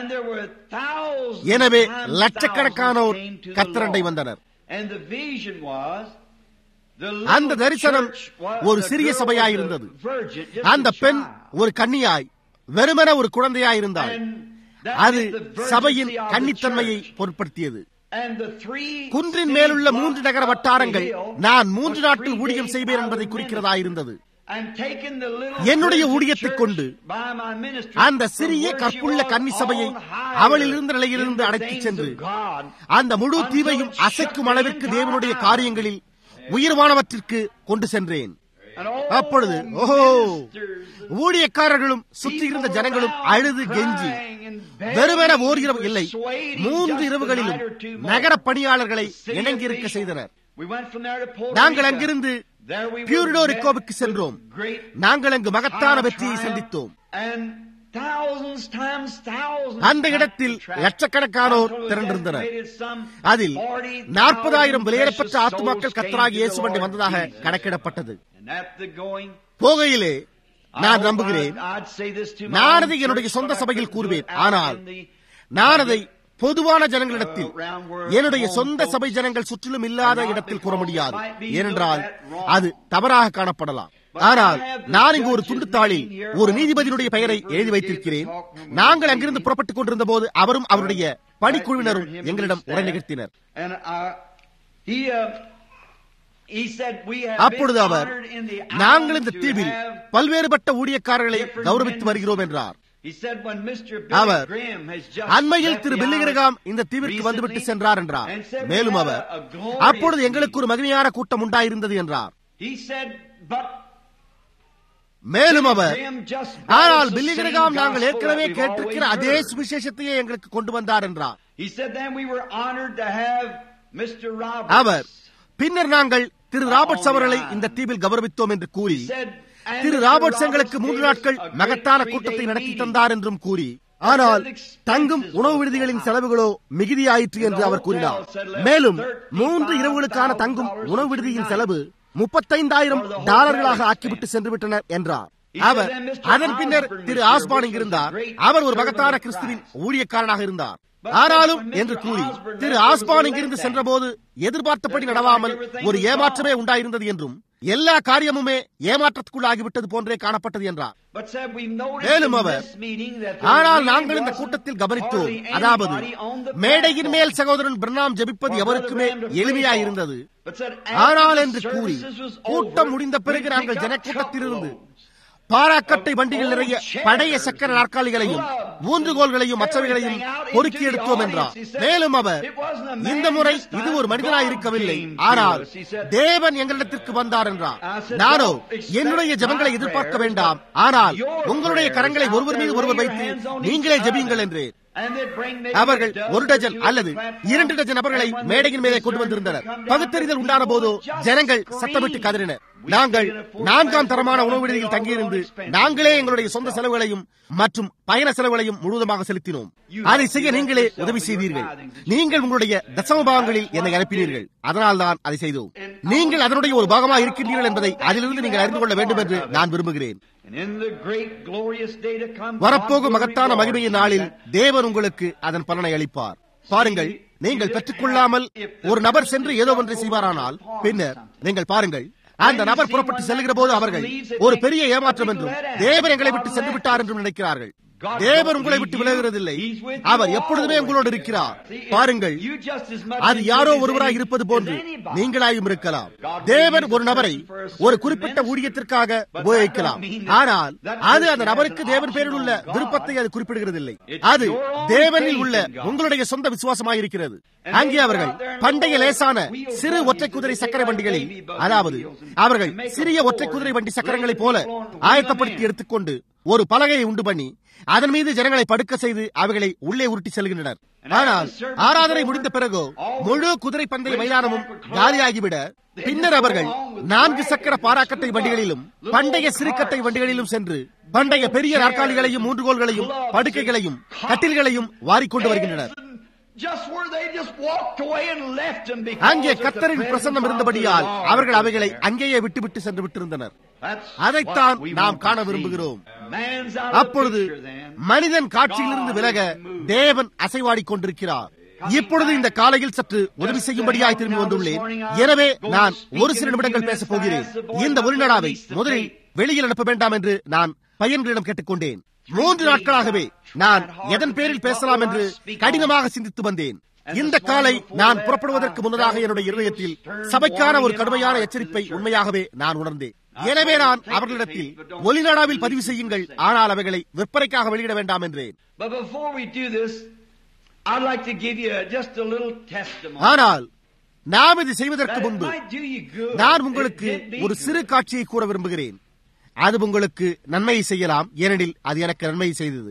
எனவே லட்சக்கணக்கானோர் கத்திரண்டை வந்தனர் அந்த தரிசனம் ஒரு சிறிய சபையாயிருந்தது அந்த பெண் ஒரு கன்னியாய் வெறுமன ஒரு குழந்தையாயிருந்தாள் அது சபையின் கன்னித்தன்மையை பொருட்படுத்தியது குன்றின் மேலுள்ள மூன்று நகர வட்டாரங்கள் நான் மூன்று நாட்கள் ஊழியம் செய்வேன் என்பதை குறிக்கிறதா இருந்தது என்னுடைய ஊழியத்தை கொண்டு அந்த சிறிய கற்புள்ள கன்னி சபையை அவளில் இருந்த நிலையிலிருந்து அழைத்துச் சென்று அந்த முழு தீவையும் அசைக்கும் அளவிற்கு தேவனுடைய காரியங்களில் உயிர்வானவற்றிற்கு கொண்டு சென்றேன் அப்பொழுது ஓஹோ ஊழியக்காரர்களும் சுற்றி இருந்த ஜனங்களும் அழுது கெஞ்சி வெறுமென ஓர் இரவு இல்லை மூன்று இரவுகளிலும் நகர பணியாளர்களை இணங்கியிருக்க செய்தனர் நாங்கள் அங்கிருந்து பியூரிடோரிக்கோவுக்கு சென்றோம் நாங்கள் அங்கு மகத்தான வெற்றியை சந்தித்தோம் அந்த இடத்தில் லட்சக்கணக்கானோர் திரண்டிருந்தனர் அதில் நாற்பதாயிரம் விலையேறப்பட்ட ஆத்துமாக்கள் கத்தராகி இயேசுவண்டை வந்ததாக கணக்கிடப்பட்டது போகையிலே நான் நம்புகிறேன் நான் அதை என்னுடைய சொந்த சபையில் கூறுவேன் ஆனால் நான் அதை பொதுவான ஜனங்களிடத்தில் என்னுடைய சொந்த சபை ஜனங்கள் சுற்றிலும் இல்லாத இடத்தில் கூற முடியாது ஏனென்றால் அது தவறாக காணப்படலாம் ஆனால் நான் இங்கு ஒரு துண்டுத்தாளில் ஒரு நீதிபதியினுடைய பெயரை எழுதி வைத்திருக்கிறேன் நாங்கள் அங்கிருந்து புறப்பட்டுக் கொண்டிருந்த போது அவரும் அவருடைய பணிக்குழுவினரும் எங்களிடம் உரை நிகழ்த்தினர் அப்பொழுது அவர் நாங்கள் இந்த தீவில் பல்வேறுபட்ட ஊழியக்காரர்களை கௌரவித்து வருகிறோம் என்றார் அவர் அண்மையில் திரு பில்லிகிரகாம் இந்த தீவிற்கு வந்துவிட்டு சென்றார் என்றார் மேலும் அவர் அப்பொழுது எங்களுக்கு ஒரு மகிமையான கூட்டம் உண்டாயிருந்தது என்றார் மேலும் அவர் ஆனால் பில்லிகிரகாம் நாங்கள் ஏற்கனவே கேட்டிருக்கிற அதே சுவிசேஷத்தையே எங்களுக்கு கொண்டு வந்தார் என்றார் அவர் பின்னர் நாங்கள் திரு ராபர்ட்ஸ் அவர்களை இந்த தீவில் கௌரவித்தோம் என்று கூறி திரு ராபர்ட்ஸ் எங்களுக்கு மூன்று நாட்கள் மகத்தான கூட்டத்தை நடத்தி தந்தார் என்றும் கூறி ஆனால் தங்கும் உணவு விடுதிகளின் செலவுகளோ மிகுதியாயிற்று என்று அவர் கூறினார் மேலும் மூன்று இரவுகளுக்கான தங்கும் உணவு விடுதியின் செலவு முப்பத்தைந்தாயிரம் டாலர்களாக ஆக்கிவிட்டு சென்று விட்டனர் என்றார் அவர் அதன் பின்னர் திரு ஆஸ்பான் இருந்தார் அவர் ஒரு மகத்தான கிறிஸ்துவின் ஊழியக்காரனாக இருந்தார் ஆனாலும் என்று கூறி திரு ஆஸ்பான் இங்கிருந்து சென்றபோது எதிர்பார்த்தபடி நடவாமல் ஒரு ஏமாற்றமே உண்டாயிருந்தது என்றும் எல்லா காரியமுமே ஏமாற்றத்துக்குள்ளாகிவிட்டது போன்றே காணப்பட்டது என்றார் மேலும் அவர் ஆனால் நாங்கள் இந்த கூட்டத்தில் கவனித்தோம் அதாவது மேடையின் மேல் சகோதரன் பிரணாம் ஜபிப்பது எவருக்குமே எளிமையாயிருந்தது ஆனால் என்று கூறி கூட்டம் முடிந்த பிறகு நாங்கள் ஜனக்கூட்டத்திலிருந்து பாராக்கட்டை வண்டிகள் நிறைய பழைய சக்கர நாற்காலிகளையும் ஊன்றுகோல்களையும் மற்றவைகளையும் பொறுக்கி எடுத்தோம் என்றார் மேலும் அவர் இந்த முறை இது ஒரு மனிதனாய் இருக்கவில்லை ஆனால் தேவன் எங்களிடத்திற்கு வந்தார் என்றார் நானோ என்னுடைய ஜபங்களை எதிர்பார்க்க வேண்டாம் ஆனால் உங்களுடைய கரங்களை ஒருவர் மீது ஒருவர் வைத்து நீங்களே ஜபியுங்கள் என்றேன் அவர்கள் ஒரு டஜன் அல்லது இரண்டு டஜன் நபர்களை மேடையின் மேலே கொண்டு வந்திருந்தனர் பகுத்தறிதல் உண்டான போதோ ஜனங்கள் சத்தமிட்டு கதறினர் நாங்கள் நான்காம் தரமான உணவு விடுதியில் தங்கியிருந்து நாங்களே எங்களுடைய சொந்த செலவுகளையும் மற்றும் பயண செலவுகளையும் முழுவதுமாக செலுத்தினோம் அதை செய்ய நீங்களே உதவி செய்தீர்கள் நீங்கள் உங்களுடைய தசம பாகங்களில் என்னை அனுப்பினீர்கள் அதனால் தான் அதை செய்தோம் நீங்கள் அதனுடைய ஒரு பாகமாக இருக்கின்றீர்கள் என்பதை அதிலிருந்து நீங்கள் அறிந்து கொள்ள வேண்டும் என்று நான் விரும்புகிறேன் வரப்போகும் மகத்தான மகிமையின் நாளில் தேவன் உங்களுக்கு அதன் பலனை அளிப்பார் பாருங்கள் நீங்கள் பெற்றுக்கொள்ளாமல் ஒரு நபர் சென்று ஏதோ ஒன்றை செய்வாரானால் பின்னர் நீங்கள் பாருங்கள் அந்த நபர் புறப்பட்டு செல்கிற போது அவர்கள் ஒரு பெரிய ஏமாற்றம் என்றும் தேவன் எங்களை விட்டு சென்று விட்டார் என்றும் நினைக்கிறார்கள் தேவன் உங்களை விட்டு விலகுறதில்லை அவர் எப்பொழுதுமே உங்களோடு இருக்கிறார் பாருங்கள் அது யாரோ ஒருவராய் இருப்பது போன்று நீங்களாயும் இருக்கலாம் தேவன் ஒரு நபரை ஒரு குறிப்பிட்ட ஊழியத்திற்காக உபயோகிக்கலாம் ஆனால் அது அந்த நபருக்கு தேவன் பேரில் உள்ள விருப்பத்தை அது குறிப்பிடுகிறதில்லை அது தேவனில் உள்ள உங்களுடைய சொந்த விசுவாசமாக இருக்கிறது அங்கே அவர்கள் பண்டைய லேசான சிறு ஒற்றை குதிரை சக்கரை வண்டிகளில் அதாவது அவர்கள் சிறிய ஒற்றை குதிரை வண்டி சக்கரங்களைப் போல ஆயத்தப்படுத்தி எடுத்துக்கொண்டு ஒரு பலகையை உண்டு பண்ணி அதன் மீது ஜனங்களை படுக்க செய்து அவைகளை உள்ளே உருட்டி செல்கின்றனர் ஆனால் ஆராதனை முடிந்த பிறகு முழு குதிரை பந்தய மைதானமும் காலியாகிவிட பின்னர் அவர்கள் நான்கு சக்கர பாராக்கட்டை வண்டிகளிலும் பண்டைய சிறுக்கட்டை வண்டிகளிலும் சென்று பண்டைய பெரிய நாற்காலிகளையும் மூன்றுகோள்களையும் படுக்கைகளையும் கட்டில்களையும் வாரிக்கொண்டு வருகின்றனர் அங்கே கத்தரின் பிரசன்னம் இருந்தபடியால் அவர்கள் அவைகளை அங்கேயே விட்டுவிட்டு சென்று விட்டிருந்தனர் அதைத்தான் நாம் காண விரும்புகிறோம் அப்பொழுது மனிதன் காட்சியிலிருந்து விலக தேவன் அசைவாடிக் கொண்டிருக்கிறார் இப்பொழுது இந்த காலையில் சற்று உதவி செய்யும்படியாய் திரும்பி வந்துள்ளேன் எனவே நான் ஒரு சில நிமிடங்கள் பேசப் போகிறேன் இந்த ஒளிநடாவை முதலில் வெளியில் அனுப்ப வேண்டாம் என்று நான் பையன்களிடம் கேட்டுக்கொண்டேன் மூன்று நாட்களாகவே நான் எதன் பேரில் பேசலாம் என்று கடினமாக சிந்தித்து வந்தேன் இந்த காலை நான் புறப்படுவதற்கு முன்னதாக என்னுடைய இருதயத்தில் சபைக்கான ஒரு கடுமையான எச்சரிப்பை உண்மையாகவே நான் உணர்ந்தேன் எனவே நான் அவர்களிடத்தில் ஒலிநாடாவில் பதிவு செய்யுங்கள் ஆனால் அவைகளை விற்பனைக்காக வெளியிட வேண்டாம் என்றேன் ஆனால் நாம் இது செய்வதற்கு முன்பு நான் உங்களுக்கு ஒரு சிறு காட்சியை கூற விரும்புகிறேன் அது உங்களுக்கு நன்மையை செய்யலாம் ஏனெனில் அது எனக்கு நன்மையை செய்தது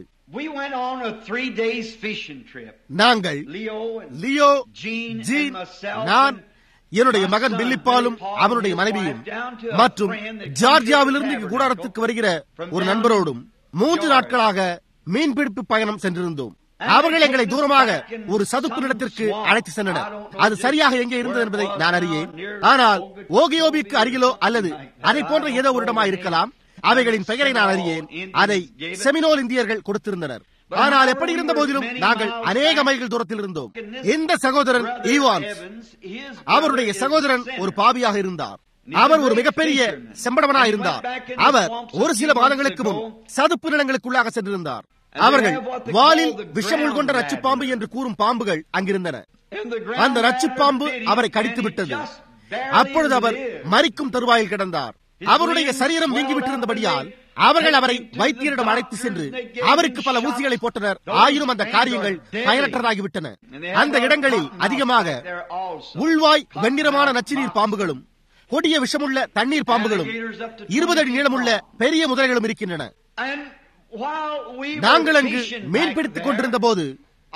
நாங்கள் லியோ ஜீன் நான் என்னுடைய மகன் பில்லிப்பாலும் அவனுடைய மனைவியும் மற்றும் ஜார்ஜியாவிலிருந்து இங்கு கூடாரத்துக்கு வருகிற ஒரு நண்பரோடும் மூன்று நாட்களாக மீன்பிடிப்பு பயணம் சென்றிருந்தோம் அவர்கள் எங்களை தூரமாக ஒரு சதுப்பு நிலத்திற்கு அழைத்து சென்றனர் அது சரியாக எங்கே இருந்தது என்பதை நான் அறியேன் ஆனால் ஓகியோபிக்கு அருகிலோ அல்லது அதை போன்ற ஏதோ ஒரு இடமா இருக்கலாம் அவைகளின் பெயரை நான் அறியேன் அதை செமினோல் இந்தியர்கள் கொடுத்திருந்தனர் ஆனால் எப்படி இருந்த போதிலும் நாங்கள் அநேக மைல்கள் தூரத்தில் இருந்தோம் இந்த சகோதரன் ஈவான் அவருடைய சகோதரன் ஒரு பாவியாக இருந்தார் அவர் ஒரு மிகப்பெரிய செம்படவனாய் இருந்தார் அவர் ஒரு சில மாதங்களுக்கு முன் சதுப்பு நிலங்களுக்குள்ளாக சென்றிருந்தார் அவர்கள் வாலில் விஷமுள் கொண்ட ரச்சு பாம்பு என்று கூறும் பாம்புகள் அங்கிருந்தன அந்த ரச்சு பாம்பு அவரை கடித்து விட்டது அப்பொழுது அவர் மறிக்கும் தருவாயில் கிடந்தார் அவருடைய சரீரம் வீங்கிவிட்டிருந்தபடியால் அவர்கள் அவரை வைத்தியரிடம் அழைத்து சென்று அவருக்கு பல ஊசிகளை போட்டனர் ஆயினும் அந்த காரியங்கள் பயனற்றதாகிவிட்டன அந்த இடங்களில் அதிகமாக உள்வாய் வெண்ணிறமான நச்சுநீர் பாம்புகளும் கொடிய விஷமுள்ள தண்ணீர் பாம்புகளும் இருபது அடி நீளமுள்ள பெரிய முதலைகளும் இருக்கின்றன நாங்கள் அங்கு மீன் பிடித்துக் கொண்டிருந்த போது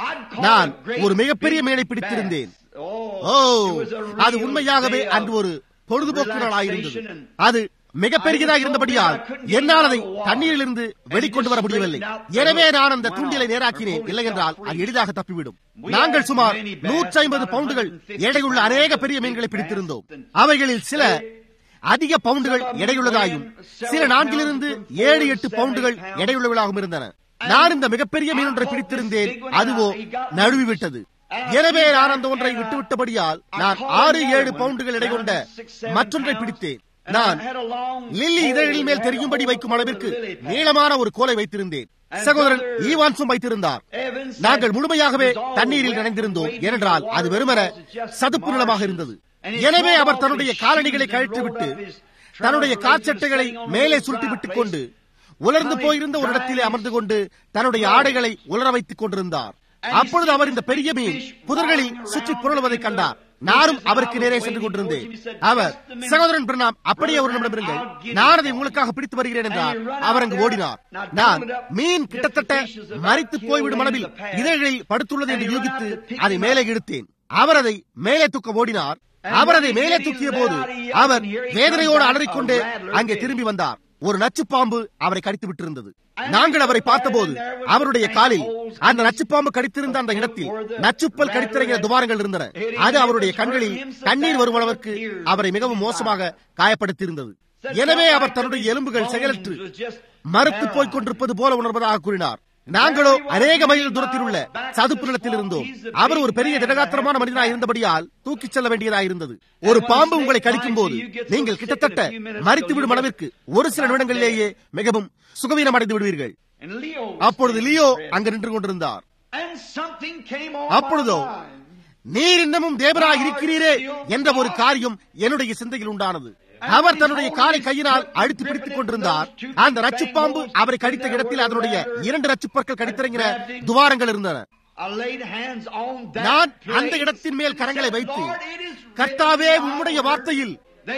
நான் ஒரு மிகப்பெரிய மீனை பிடித்திருந்தேன் ஓ அது உண்மையாகவே அன்று ஒரு பொழுதுபோக்கு நாளாயிருந்தது அது மிக பெரியதாக இருந்தபடியால் என்னால் அதை தண்ணீரிலிருந்து வெளிக்கொண்டு வர முடியவில்லை எனவே நான் அந்த தூண்டிலை நேராக்கினேன் இல்லை என்றால் அது எளிதாக தப்பிவிடும் நாங்கள் சுமார் நூற்றி ஐம்பது பவுண்டுகள் எடையுள்ள அநேக பெரிய மீன்களை பிடித்திருந்தோம் அவைகளில் சில அதிக பவுண்டுகள் எடையுள்ளதாயும் சில நான்கிலிருந்து ஏழு எட்டு பவுண்டுகள் எடையுள்ளவர்களாகவும் இருந்தன நான் இந்த மிகப்பெரிய மீன் ஒன்றை பிடித்திருந்தேன் அதுவோ நழுவி விட்டது எனவே நான் அந்த ஒன்றை விட்டுவிட்டபடியால் நான் ஆறு ஏழு பவுண்டுகள் எடை கொண்ட மற்றொன்றை பிடித்தேன் நான் லில்லி இதழ்களின் மேல் தெரியும்படி வைக்கும் அளவிற்கு நீளமான ஒரு கோலை வைத்திருந்தேன் சகோதரன் ஈவான்சும் வைத்திருந்தார் நாங்கள் முழுமையாகவே தண்ணீரில் நனைந்திருந்தோம் ஏனென்றால் அது வெறுமன சதுப்பு நிலமாக இருந்தது எனவே அவர் தன்னுடைய காலணிகளை கழற்றிவிட்டு தன்னுடைய காற்சட்டைகளை மேலே சுருட்டி விட்டுக் கொண்டு உலர்ந்து போயிருந்த ஒரு இடத்திலே அமர்ந்து கொண்டு தன்னுடைய ஆடைகளை உலர வைத்துக் கொண்டிருந்தார் அப்பொழுது அவர் இந்த பெரிய மீன் புதர்களில் சுற்றி புரளுவதை கண்டார் நானும் அவருக்கு நேரே சென்று கொண்டிருந்தேன் அவர் சகோதரன் பிரணாம் அப்படியே ஒரு நிமிடம் இருங்கள் நான் அதை உங்களுக்காக பிடித்து வருகிறேன் என்றார் அவர் அங்கு ஓடினார் நான் மீன் கிட்டத்தட்ட மறித்து போய்விடும் அளவில் இதழ்களில் படுத்துள்ளது என்று யூகித்து அதை மேலே இழுத்தேன் அவர் அதை மேலே தூக்க ஓடினார் அவர் அதை மேலே தூக்கிய போது அவர் வேதனையோடு அலறிக்கொண்டு அங்கே திரும்பி வந்தார் ஒரு நச்சுப்பாம்பு அவரை கடித்து விட்டிருந்தது நாங்கள் அவரை பார்த்தபோது அவருடைய காலில் அந்த நச்சுப்பாம்பு கடித்திருந்த அந்த இடத்தில் நச்சுப்பல் கடித்திறங்கிய துவாரங்கள் இருந்தன அது அவருடைய கண்களில் தண்ணீர் வரும் அளவுக்கு அவரை மிகவும் மோசமாக காயப்படுத்தியிருந்தது எனவே அவர் தன்னுடைய எலும்புகள் செயலற்று மறுத்து போய்க் கொண்டிருப்பது போல உணர்வதாக கூறினார் நாங்களோ அநேக மைல் தூரத்தில் உள்ள சதுப்பு நிலத்தில் இருந்தோம் அவர் ஒரு பெரிய திடகாத்திரமான மனிதனாக இருந்தபடியால் தூக்கிச் செல்ல வேண்டியதாக இருந்தது ஒரு பாம்பு உங்களை கடிக்கும் போது நீங்கள் கிட்டத்தட்ட மறித்துவிடும் அளவிற்கு ஒரு சில நிமிடங்களிலேயே மிகவும் சுகவீனம் அடைந்து விடுவீர்கள் அப்பொழுது லியோ அங்கு நின்று கொண்டிருந்தார் அப்பொழுதோ நீர் இன்னமும் தேவராக இருக்கிறீரே என்ற ஒரு காரியம் என்னுடைய சிந்தையில் உண்டானது அவர் தன்னுடைய காலை கையினால் அழுத்தி பிடித்துக் கொண்டிருந்தார் அந்த ரச்சுப்பாம்பு அவரை கடித்த இடத்தில் அதனுடைய இரண்டு ரச்சுப்பற்கள் கடித்திறங்கின துவாரங்கள் இருந்தன நான் அந்த இடத்தின் மேல் கரங்களை வைத்து கர்த்தாவே உம்முடைய வார்த்தையில்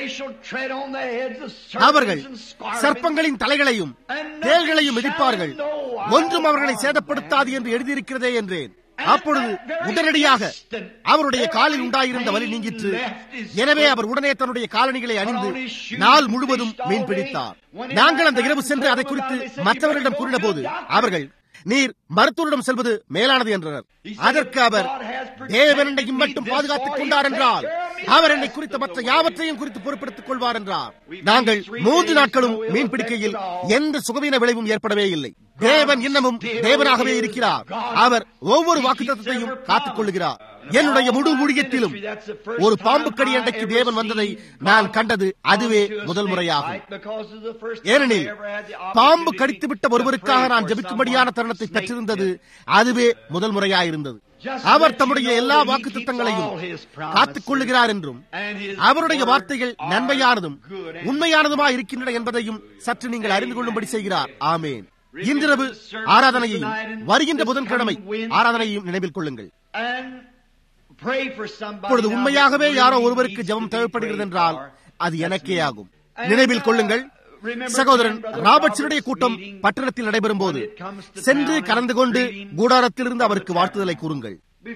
அவர்கள் சர்ப்பங்களின் தலைகளையும் தேள்களையும் மிதிப்பார்கள் ஒன்றும் அவர்களை சேதப்படுத்தாது என்று எழுதியிருக்கிறதே என்றேன் அப்பொழுது உடனடியாக அவருடைய காலில் உண்டாயிருந்த வலி நீங்கிற்று எனவே அவர் உடனே தன்னுடைய காலணிகளை அணிந்து நாள் முழுவதும் மீன் பிடித்தார் நாங்கள் அந்த இரவு சென்று அதை குறித்து மற்றவர்களிடம் கூறின போது அவர்கள் நீர் மருத்துவரிடம் செல்வது மேலானது என்றனர் அதற்கு அவர் தேவன் என்னை மட்டும் பாதுகாத்துக் கொண்டார் என்றால் அவர் என்னை குறித்த மற்ற யாவற்றையும் குறித்து பொறுப்பெடுத்துக் கொள்வார் என்றார் நாங்கள் மூன்று நாட்களும் மீன் பிடிக்கையில் எந்த சுகவீன விளைவும் ஏற்படவே இல்லை தேவன் இன்னமும் தேவனாகவே இருக்கிறார் அவர் ஒவ்வொரு வாக்குத்தத்தையும் காத்துக் கொள்ளுகிறார் என்னுடைய முழு ஊழியத்திலும் ஒரு பாம்பு கடி அண்டைக்கு தேவன் வந்ததை நான் கண்டது அதுவே முதல் முறையாகும் ஏனெனில் பாம்பு கடித்துவிட்ட ஒருவருக்காக நான் ஜபிக்கும்படியான தருணத்தை பெற்றிருந்தது அதுவே முதல் முறையாயிருந்தது அவர் தம்முடைய எல்லா வாக்கு திட்டங்களையும் காத்துக் கொள்ளுகிறார் என்றும் அவருடைய வார்த்தைகள் நன்மையானதும் உண்மையானதுமா இருக்கின்றன என்பதையும் சற்று நீங்கள் அறிந்து கொள்ளும்படி செய்கிறார் ஆமேன் இன்றிரவு ஆராதனையையும் வருகின்ற புதன்கிழமை ஆராதனையையும் நினைவில் கொள்ளுங்கள் இப்பொழுது உண்மையாகவே யாரோ ஒருவருக்கு ஜெபம் தேவைப்படுகிறது என்றால் அது எனக்கே ஆகும் நினைவில் கொள்ளுங்கள் சகோதரன் ராபர்ட்ஸனுடைய கூட்டம் பட்டணத்தில் நடைபெறும் போது சென்று கலந்து கொண்டு கூடாரத்திலிருந்து அவருக்கு வாழ்த்துதலை கூறுங்கள்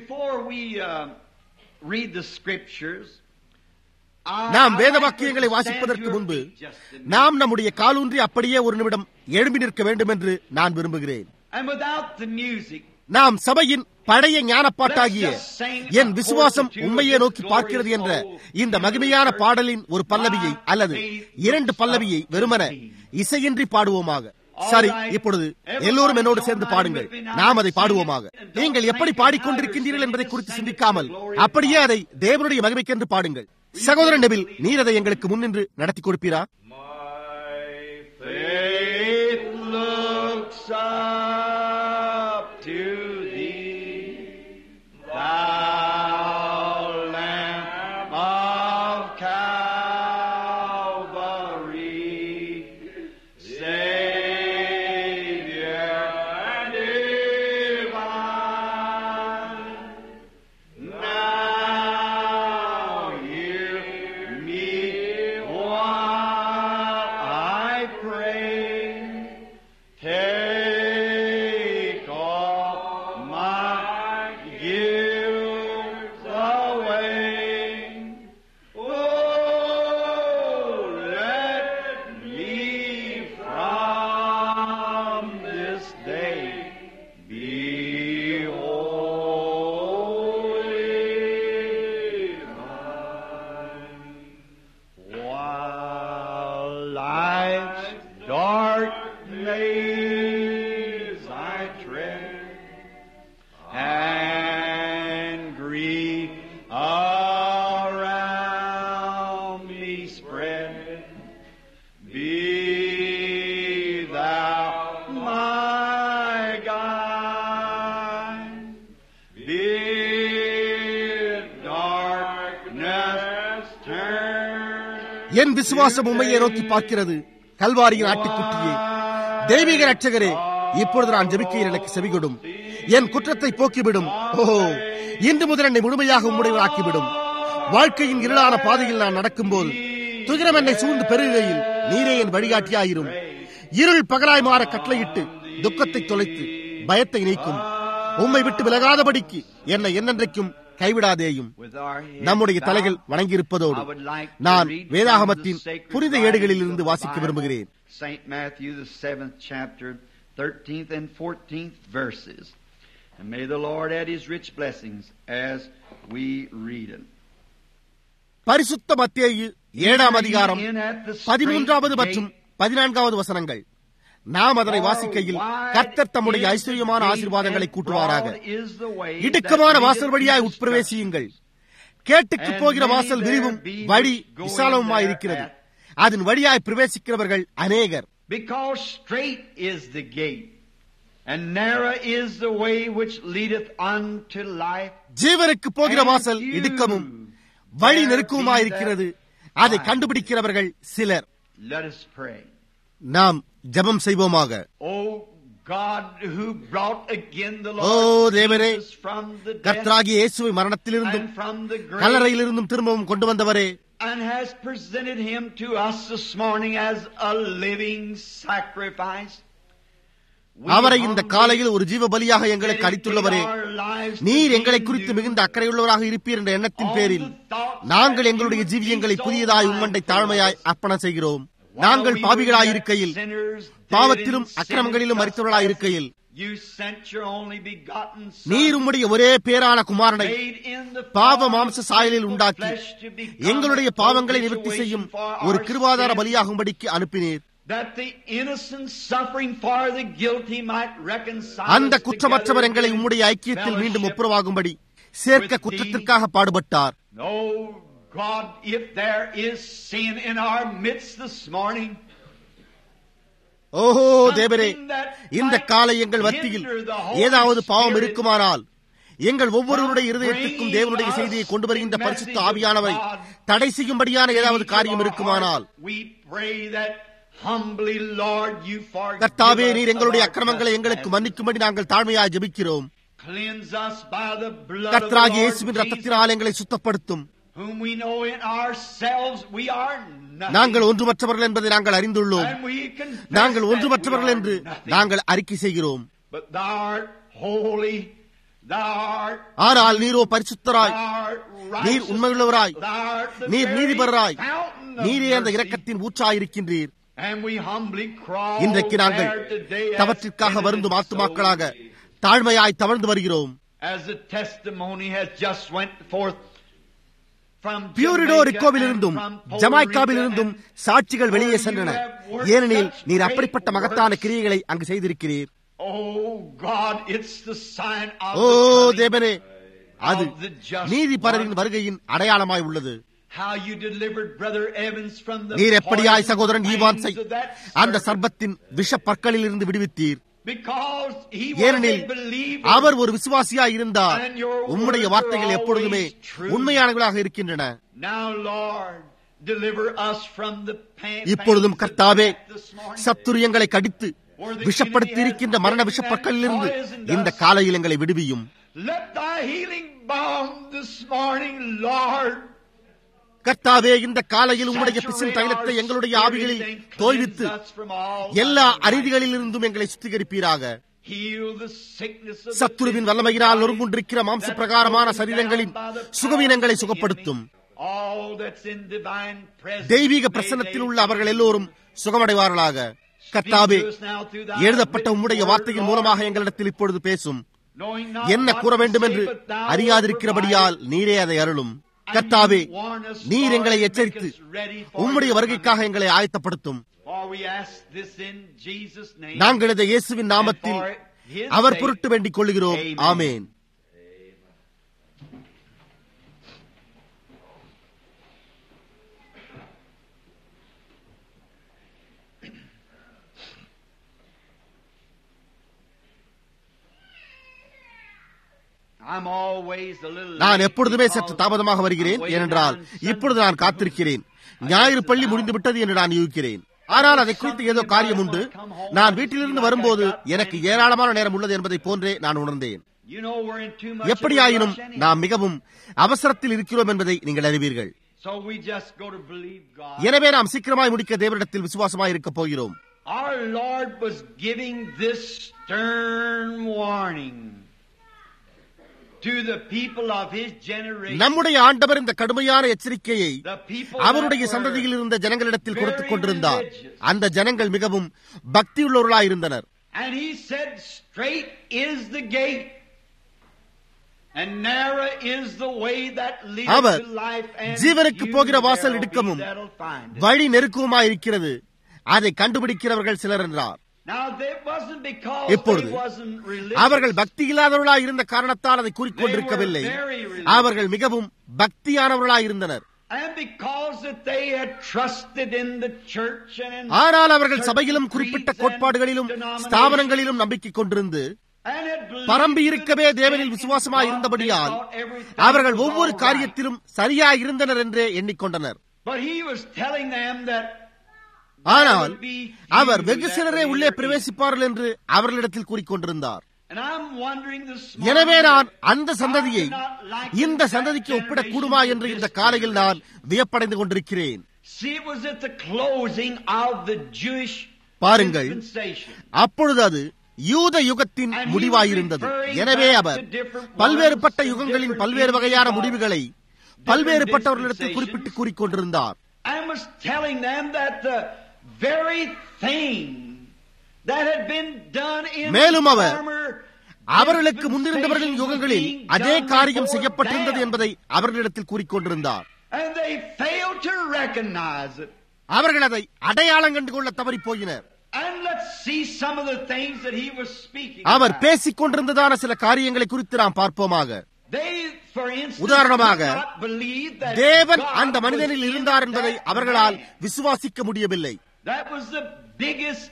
நாம் வேத வாக்கியங்களை வாசிப்பதற்கு முன்பு நாம் நம்முடைய காலூன்றி அப்படியே ஒரு நிமிடம் எழும்பி நிற்க வேண்டும் என்று நான் விரும்புகிறேன் நாம் சபையின் பழைய ஞானப்பாட்டாகிய என் விசுவாசம் உண்மையை நோக்கி பார்க்கிறது என்ற இந்த மகிமையான பாடலின் ஒரு பல்லவியை அல்லது இரண்டு பல்லவியை வெறுமன இசையின்றி பாடுவோமாக சரி இப்பொழுது எல்லோரும் என்னோடு சேர்ந்து பாடுங்கள் நாம் அதை பாடுவோமாக நீங்கள் எப்படி பாடிக்கொண்டிருக்கின்றீர்கள் என்பதை குறித்து சிந்திக்காமல் அப்படியே அதை தேவனுடைய மகிமைக்கென்று பாடுங்கள் சகோதரன் நெபில் நீர் அதை எங்களுக்கு முன்னின்று நடத்தி கொடுப்பீரா Faith looks up to thee, thou Lamb of Calvary, Savior divine. Now hear me while I pray. Take all my guilt away. Oh, let me from this day be holy thine. While life's dark maze I tread, and grief around me spread, be thou my guide. Bid darkness turn. என் விசுவாசம் உண்மையை நோக்கி பார்க்கிறது கல்வாரியின் ஆட்டுக்குட்டியே தெய்வீக ரட்சகரே இப்பொழுது நான் ஜெபிக்கையில் எனக்கு செவிகொடும் என் குற்றத்தை போக்கிவிடும் ஓஹோ இன்று முதல் என்னை முழுமையாக உம்முடையவராக்கிவிடும் வாழ்க்கையின் இருளான பாதையில் நான் நடக்கும்போது துயரம் என்னை சூழ்ந்து பெருகையில் நீரே என் வழிகாட்டியாயிரும் இருள் பகலாய் மாற கட்டளையிட்டு துக்கத்தை தொலைத்து பயத்தை நீக்கும் உம்மை விட்டு விலகாதபடிக்கு என்னை என்னென்றைக்கும் கைவிடாதேயும் With our heads நம்முடைய bowed, தலைகள் வணங்கியிருப்பதோடு I would like to நான் read வேதாகமத்தின் from the sacred புனித writings ஏடுகளிலிருந்து of the வாசிக்க Bible, விரும்புகிறேன் Saint Matthew, the seventh chapter, 13th and 14th verses. And may the Lord add his rich blessings as we read it. பரிசுத்த மத்தேயு ஏழாம் அதிகாரம் In at the straight பதிமூன்றாவது gate, மற்றும் பதினான்காவது வசனங்கள் நாம் அதனை வாசிக்கையில் கர்த்தர் தம்முடைய ஐஸ்வர்யமான ஆசீர்வாதங்களை கூட்டுவாராக இடுக்கமான வாசல் வழியாய் உட்பிரவேசியுங்கள் கேட்டுக்கு போகிற வாசல் விரிவும் வழி விசாலமுமாயிருக்கிறது அதன் வழியாய் பிரவேசிக்கிறவர்கள் அநேகர் Because straight is the gate, and narrow is the way which leadeth unto life. ஜீவனுக்கு போகிற வாசல் இடுக்கமும் வழி நெருக்கமுமாயிருக்கிறது அதை கண்டுபிடிக்கிறவர்கள் சிலர் Let us pray. நாம் ஜெபம் செய்வோமாக Oh God, who brought again the O Lord தேவரே Jesus from the death கர்த்தராகிய இயேசுவை மரணத்திலிருந்தும் and from the grave, கல்லறையிலிருந்தும் திரும்பவும் கொண்டு வந்தவரே and has presented him to us this morning as a living sacrifice. We அவரை இந்த humbly காலையில் ஒரு ஜீவ பலியாக எங்களுக்கு அளித்துள்ளவரே dedicate our lives to நீர் எங்களை being குறித்து new. மிகுந்த அக்கறையுள்ளவராக இருப்பீர் என்ற எண்ணத்தின் பேரில் நாங்கள் எங்களுடைய ஜீவியங்களை புதியதாய் உம்மண்டை தாழ்மையாய் அர்ப்பணம் செய்கிறோம் நாங்கள் பாவிகளாய் இருக்கையில் பாவத்திலும் அக்கிரமங்களிலும் மறித்தவர்களாய் இருக்கையில் நீர் உம்முடைய ஒரே பேரான குமாரனை பாவ மாம்ச சாயலில் உண்டாக்கி எங்களுடைய பாவங்களை நிவர்த்தி செய்யும் ஒரு கிருபாதார பலியாகும்படிக்கு அனுப்பினீர் அந்த குற்றமற்றவர் எங்களை உம்முடைய ஐக்கியத்தில் மீண்டும் ஒப்புரவாகும்படி சேர்க்க குற்றத்திற்காக பாடுபட்டார் No, God, if there is sin in our midst this morning, ஓஹோ தேவரே இந்த காலை எங்கள் மத்தியில் ஏதாவது பாவம் இருக்குமானால் எங்கள் ஒவ்வொருவருடைய இருதயத்திற்கும் தேவனுடைய செய்தியை கொண்டு வருகின்ற பரிசுத்த ஆவியானவை தடை செய்யும்படியான ஏதாவது காரியம் இருக்குமானால் we pray that humbly, Lord, you forgive கர்த்தாவே us நீர் of எங்களுடைய our அக்கிரமங்களை எங்களுக்கு trespasses. மன்னிக்கும்படி நாங்கள் தாழ்மையாய் ஜெபிக்கிறோம் Cleanse us by the blood of the கர்த்தராகிய Lord இயேசுவின் Jesus, ரத்தத்தினால் எங்களை சுத்தப்படுத்தும் whom we know in ourselves we are nothing. நாங்கள் ஒன்றுமற்றவர்கள் என்பதை நாங்கள் அறிந்துள்ளோம் And we confess நாங்கள் that ஒன்றுமற்றவர்கள் we are என்று nothing. நாங்கள் அறிக்கை செய்கிறோம் But thou art holy, thou art ஆனால் நீரோ பரிசுத்தராய் thou art நீர் righteous, உண்மையுள்ளவராய் thou art the நீர் very நீதிபரராய் fountain of நீரே அந்த mercy. இரக்கத்தின் ஊற்றாயிருக்கின்றீர் And we humbly crawl இன்றைக்கு நாங்கள் there today as தவற்றிற்காக வருந்தும் penitent ஆத்துமாக்களாக souls. தாழ்மையாய் தவழ்ந்து வருகிறோம் As the testimony has just went forth from பியூரிடோ Jamaica ரிக்கோவிலிருந்தும் and from Puerto ஜமாய்க்காவிலிருந்தும் Rico சாட்சிகள் வெளியே where சென்றன you have worked ஏனெனில் such நீர் great அப்படிப்பட்ட மகத்தான works. கிரியைகளை அங்கு செய்திருக்கிறீர் and- Oh God, it's the sign of O the coming தேவனே அது of the just நீதிபரரின் one. வருகையின் அடையாளமாய் உள்ளது how you delivered Brother Evans from the நீர் எப்படியாய் poison சகோதரன் ஈவான்ஸை fangs of that அந்த serpent. சர்பத்தின் விஷ பற்களில் இருந்து விடுவித்தீர் Because he was ஏனெனில் a believer. அவர் ஒரு விசுவாசியாய் இருந்தார் உம்முடைய வார்த்தைகள் எப்பொழுதுமே உண்மையானவர்களாக இருக்கின்றன Now, Lord, deliver us from the pain. இப்பொழுதும் கர்த்தாவே this morning. சத்துரியங்களை கடித்து விஷப்படுத்தி இருக்கின்ற மரண விஷப்பற்களிலிருந்து இந்த காலையில் எங்களை விடுவியும் Let thy healing balm this morning, Lord. கர்த்தாவே இந்த காலையில் உம்முடைய பிசின் தைலத்தை எங்களுடைய ஆவிகளில் தோய்வித்து எல்லா அநீதிகளிலிருந்தும் எங்களை சுத்திகரிப்பீராக சத்துருவின் வல்லமையினால் நொறுங்குண்டிருக்கிற மாம்ச பிரகாரமான சரீரங்களின் சுகவீனங்களை சுகப்படுத்தும் தெய்வீக பிரசன்னத்தில் உள்ள அவர்கள் எல்லோரும் சுகமடைவார்களாக கர்த்தாவே எழுதப்பட்ட உம்முடைய வார்த்தையின் மூலமாக எங்களிடத்தில் இப்பொழுது பேசும் என்ன கூற வேண்டும் என்று அறியாதிருக்கிறபடியால் நீரே அதை அருளும் கர்த்தாவே நீர் எங்களை எச்சரித்து உம்முடைய வருகைக்காக எங்களை ஆயத்தப்படுத்தும் நாங்கள் இதை இயேசுவின் நாமத்தில் அவர் பொருட்டு வேண்டிக் கொள்கிறோம் ஆமேன் நான் எப்பொழுதுமே சற்று தாமதமாக வருகிறேன் ஏனென்றால் இப்பொழுது நான் காத்திருக்கிறேன் ஞாயிறு பள்ளி முடிந்து விட்டது என்று நான் யூகிக்கிறேன் ஆனால் அதை குறித்து ஏதோ காரியம் உண்டு நான் வீட்டிலிருந்து வரும்போது எனக்கு ஏராளமான நேரம் உள்ளது என்பதை போன்றே நான் உணர்ந்தேன் எப்படியாயினும் நாம் மிகவும் அவசரத்தில் இருக்கிறோம் என்பதை நீங்கள் அறிவீர்கள் எனவே நாம் சீக்கிரமாய் முடிக்க தேவனிடத்தில் விசுவாசமாய் இருக்க போகிறோம் Our Lord was giving this stern warning to the people of his generation. நம்முடைய ஆண்டவர் இந்த கடுமையான எச்சரிக்கையை அவருடைய சந்ததியில் இருந்த ஜனங்களிடத்தில் கொடுத்துக் கொண்டிருந்தார் அந்த ஜனங்கள் மிகவும் பக்தியுள்ளவர்களாயிருந்தனர் And he said, Straight is the gate, and narrow is the way that leads our to life, and ஜீவனுக்கு few போகிற வாசல் there'll be இடுக்கமும் that'll find it. வழி நெருக்கமாயிருக்கிறது அதை கண்டுபிடிக்கிறவர்கள் சிலர் என்றார் Now, that wasn't because இப்பொழுது they wasn't religious. அவர்கள் பக்தி இல்லாதவர்களாய் இருந்த காரணத்தால் அதை கூறிக்கொண்டிருக்கவில்லை அவர்கள் மிகவும் பக்தியானவர்களாய் இருந்தனர் And because that they had trusted in the church and in ஆனால் அவர்கள் சபையிலும் church குறிப்பிட்ட creeds and கோட்பாடுகளிலும் denominations ஸ்தாபனங்களிலும் நம்பிக்கை கொண்டிருந்து and had believed பரம்பி இருக்கவே in தேவனில் God, விசுவாசமாய் they இருந்தபடியால் thought everything அவர்கள் was ஒவ்வொரு all right. காரியத்திலும் சரியாய் இருந்தனர் என்றே எண்ணிக்கொண்டனர் But he was telling them that ஆனால் அவர் வெகு சிலரே உள்ளே பிரவேசிப்பார்கள் என்று அவர்களிடத்தில் கூறிக்கொண்டிருந்தார் And I'm wondering this எனவே morning, நான் அந்த சந்ததியை இந்த சந்ததிக்கு ஒப்பிடக்கூடுமா என்று இந்த காலையில் நான் வியப்படைந்து கொண்டிருக்கிறேன் See, it was at the closing of the Jewish பாருங்கள் dispensation. அப்பொழுது அது யூத யுகத்தின் முடிவாயிருந்தது எனவே அவர் பல்வேறுபட்ட யுகங்களின் பல்வேறு வகையான முடிவுகளை பல்வேறுபட்டவர்களிடத்தில் குறிப்பிட்டு கூறிக்கொண்டிருந்தார் and was telling them that the very thing that had been done in மேலும் அவர் former அவர்களுக்கு முன்னிருந்தவர்களின் யுகங்களில் அதே காரியம் செய்யப்பட்டிருந்தது என்பதை அவர்களிடத்தில் கூறிக்கொண்டிருந்தார் and they failed to recognize it. அவர்கள் அதை அடையாளம் கண்டு கொள்ள தவறி போயினர் And let's see some of the things that he was speaking our about. பேசிக் கொண்டிருந்ததான சில காரியங்களை குறித்து நாம் பார்ப்போமாக They, for instance, உதாரணமாக, did not believe that தேவன் God அந்த was மனிதனில் in இருந்தார் என்பதை that அவர்களால் man. விசுவாசிக்க முடியவில்லை That was the biggest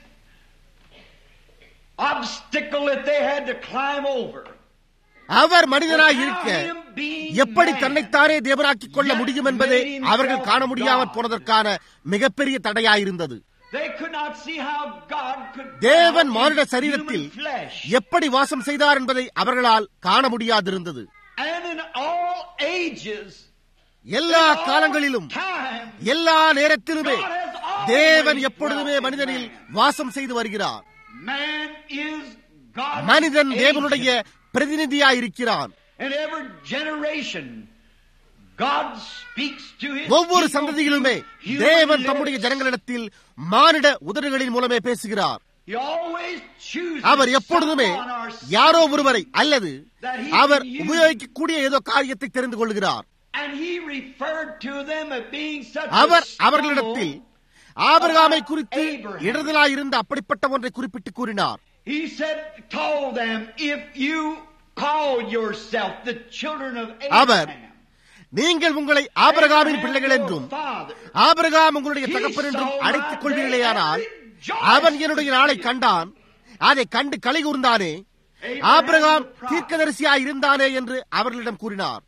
obstacle that they had to climb over. அவர் மனிதனாய் இருக்க How him being எப்படி man தன்னைத்தானே தேவனாக்கிக் கொள்ள முடியும் என்பதை அவர்கள் காண முடியாமற் போனதற்கான மிகப்பெரிய தடையாயிருந்தது They could not see how God could தேவன் dwell மானிட in சரீரத்தில் human flesh. எப்படி வாசம் செய்தார் என்பதை அவர்களால் காண முடியாதிருந்தது And in all ages, எல்லா in all காலங்களிலும் time, எல்லா நேரத்திலுமே God has always தேவன் எப்பொழுதுமே dwelt in மனிதனில் man. வாசம் செய்து வருகிறார் Man is God's மனிதன் agent. தேவனுடைய பிரதிநிதியாயிருக்கிறான் In every generation, God speaks to his ஒவ்வொரு people சந்ததியிலுமே through human தேவன் தம்முடைய lips. ஜனங்களிடத்தில் மானிட உதடுகளின் மூலமே பேசுகிறார் He always chooses அவர் எப்பொழுதுமே someone or யாரோ ஒருவரை அல்லது that he our can use. உபயோகிக்கக்கூடிய ஏதோ காரியத்தை தெரிந்து கொள்கிறார் And he referred to them as being such our a அவர்களிடத்தில் stumble. ஆபிரகாமை குறித்து Abraham. இடதலாயிருந்த அப்படிப்பட்ட ஒன்றை குறிப்பிட்டு கூறினார் He said, told them, if you call yourself the children of our Abraham, நீங்கள் உங்களை ஆபிரகாமின் பிள்ளைகள் என்றும் ஆபிரகாம் உங்களுடைய தகப்பன் என்றும் அழைத்துக் கொள்வீர்களேயானால் அவன் என்னுடைய நாளை கண்டான் அதை கண்டு களி கூர்ந்தானே ஆபிரகாம் தீர்க்கதரிசியாய் இருந்தானே என்று அவர்களிடம் கூறினார்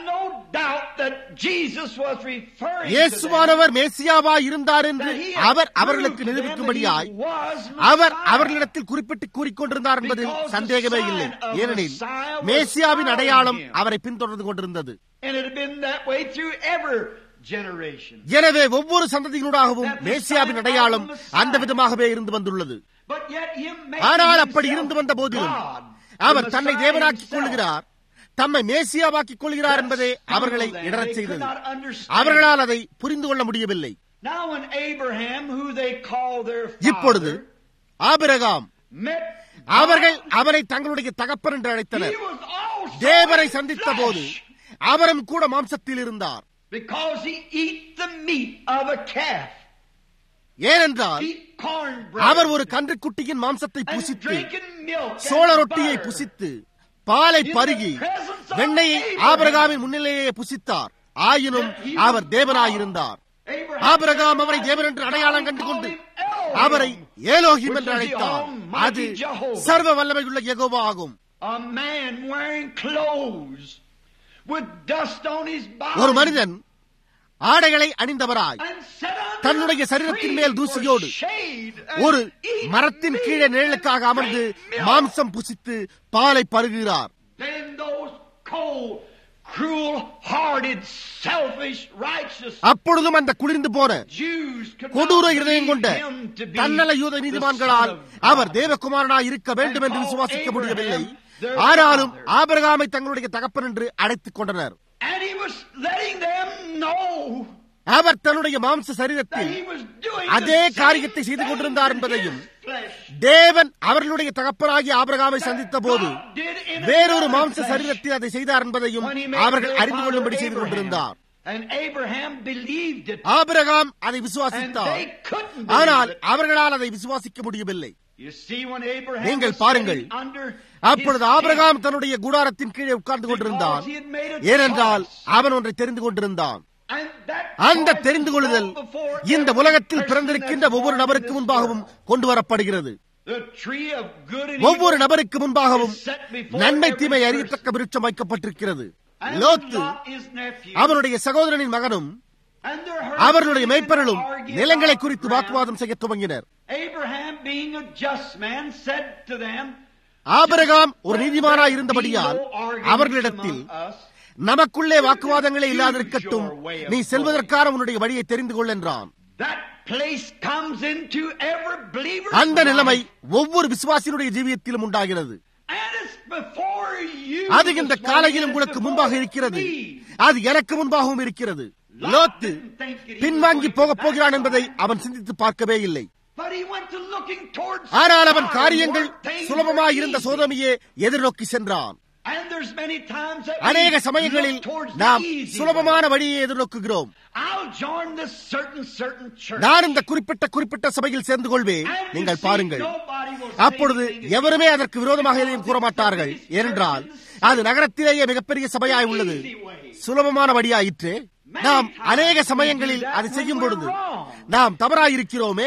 இயேசுவானவர் மேசியாவா இருந்தார் என்று அவர் அவர்களுக்கு நிரூபிக்கும்படியாய் அவர் அவர்களிடத்தில் குறிப்பிட்டு கூறிக்கொண்டிருந்தார் என்பதில் சந்தேகமே இல்லை ஏனெனில் மேசியாவின் அடையாளம் அவரை பின்தொடர்ந்து கொண்டிருந்தது எனவே ஒவ்வொரு சந்ததியினூடாகவும் மேசியாவின் அடையாளம் அந்த விதமாகவே இருந்து வந்துள்ளது ஆனால் அப்படி இருந்து வந்த போதிலும் அவர் தன்னை தேவனாக்கிக் கொள்கிறார் தம்மை மேசியாவாக்கிக் கொள்கிறார் என்பதே அவர்களை இடரச் செய்தது அவர்களால் அதை புரிந்து கொள்ள முடியவில்லை இப்பொழுது ஆபிரகாம் அவர்கள் அவரை தங்களுடைய தகப்பன் என்று அழைத்தனர் தேவரை சந்தித்த போது அவரும் கூட மாம்சத்தில் இருந்தார் ஏனென்றால் அவர் ஒரு கன்றுக்குட்டியின் மாம்சத்தை புசித்து சோழ ரொட்டியை புசித்து பாலை பருகி வெண்ணையை ஆபரகாமின் முன்னிலையே புசித்தார் ஆயினும் அவர் தேவனாயிருந்தார் ஆபரகாம் அவரை தேவன் என்று அடையாளம் கண்டு கொண்டு அவரை ஏலோகிம் என்று அழைத்தார் அது சர்வ வல்லமையுள்ள எகோவா ஆகும் ஒரு மனிதன் ஆடைகளை அணிந்தவராய் தன்னுடைய சரீரத்தின் மேல் தூசியோடு ஒரு மரத்தின் கீழே நிழலுக்காக அமர்ந்து மாம்சம் புசித்து பாலை பருகிறார் அப்பொழுதும் அந்த குளிர்ந்து போன கொடூர இருதயம் கொண்ட தன்னல யூத நீதிமான்களால் அவர் தேவகுமாரனாய் இருக்க வேண்டும் என்று விசுவாசிக்க முடியவில்லை ஆனாலும் ஆபரகாமை தங்களுடைய தகப்பன் என்று அழைத்துக் கொண்டனர் அவர் தன்னுடைய மாம்ச சரீரத்தில் அதே காரியத்தை செய்து கொண்டிருந்தார் என்பதையும் தேவன் அவர்களுடைய தகப்பனாகி ஆபரகாமை சந்தித்த போது வேறொரு மாம்ச சரீரத்தில் அதை செய்தார் என்பதையும் அவர்கள் அறிந்து கொள்ளும்படி செய்து கொண்டிருந்தார் ஆபிரகாம் அதை விசுவாசித்தார் ஆனால் அவர்களால் அதை விசுவாசிக்க முடியவில்லை நீங்கள் பாருங்கள் அப்பொழுது ஆபிரகாம் தன்னுடைய கூடாரத்தின் கீழே உட்கார்ந்து கொண்டிருந்தான் ஏனென்றால் அவன் ஒன்றை தெரிந்து கொண்டிருந்தான் அந்த தெரிந்து கொள்ளுதல் இந்த உலகத்தில் பிறந்திருக்கின்ற ஒவ்வொரு நபருக்கு முன்பாகவும் கொண்டு வரப்படுகிறது ஒவ்வொரு நபருக்கு முன்பாகவும் நன்மை தீமை அறியத்தக்க விருட்சம் வைக்கப்பட்டிருக்கிறது லோத்து அவருடைய சகோதரனின் மகனும் அவர்களுடைய மெய்ப்பர்களும் நிலங்களை குறித்து வாக்குவாதம் செய்ய துவங்கினர் ஆபரகாம் ஒரு நீதிமானாய் இருந்தபடியால் அவர்களிடத்தில் நமக்குள்ளே வாக்குவாதங்களே இல்லாதிருக்கட்டும் நீ செல்வதற்கான உன்னுடைய வழியை தெரிந்து கொள் என்றான் அந்த நிலைமை ஒவ்வொரு விசுவாசியினுடைய ஜீவியத்திலும் உண்டாகிறது அது இந்த காலையில் உங்களுக்கு முன்பாக இருக்கிறது அது எனக்கு முன்பாகவும் இருக்கிறது லோத்து பின்வாங்கி போகப் போகிறான் என்பதை அவன் சிந்தித்து பார்க்கவே இல்லை ஆனால் அவன் காரியங்கள் சுலபமாய் இருந்த சோதனையே எதிர்நோக்கி சென்றான் அநேக சமயங்களில் நாம் சுலபமான வழியை எதிர்நோக்குகிறோம் நான் இந்த குறிப்பிட்ட குறிப்பிட்ட சபையில் சேர்ந்து கொள்வேன் நீங்கள் பாருங்கள் அப்பொழுது எவருமே அதற்கு விரோதமாக எதையும் கூற மாட்டார்கள் ஏனென்றால் அது நகரத்திலேயே மிகப்பெரிய சபையாய் உள்ளது சுலபமான வழியாயிற்று நாம் அநேக சமயங்களில் அதை செய்யும் பொழுது நாம் தவறாயிருக்கிறோமே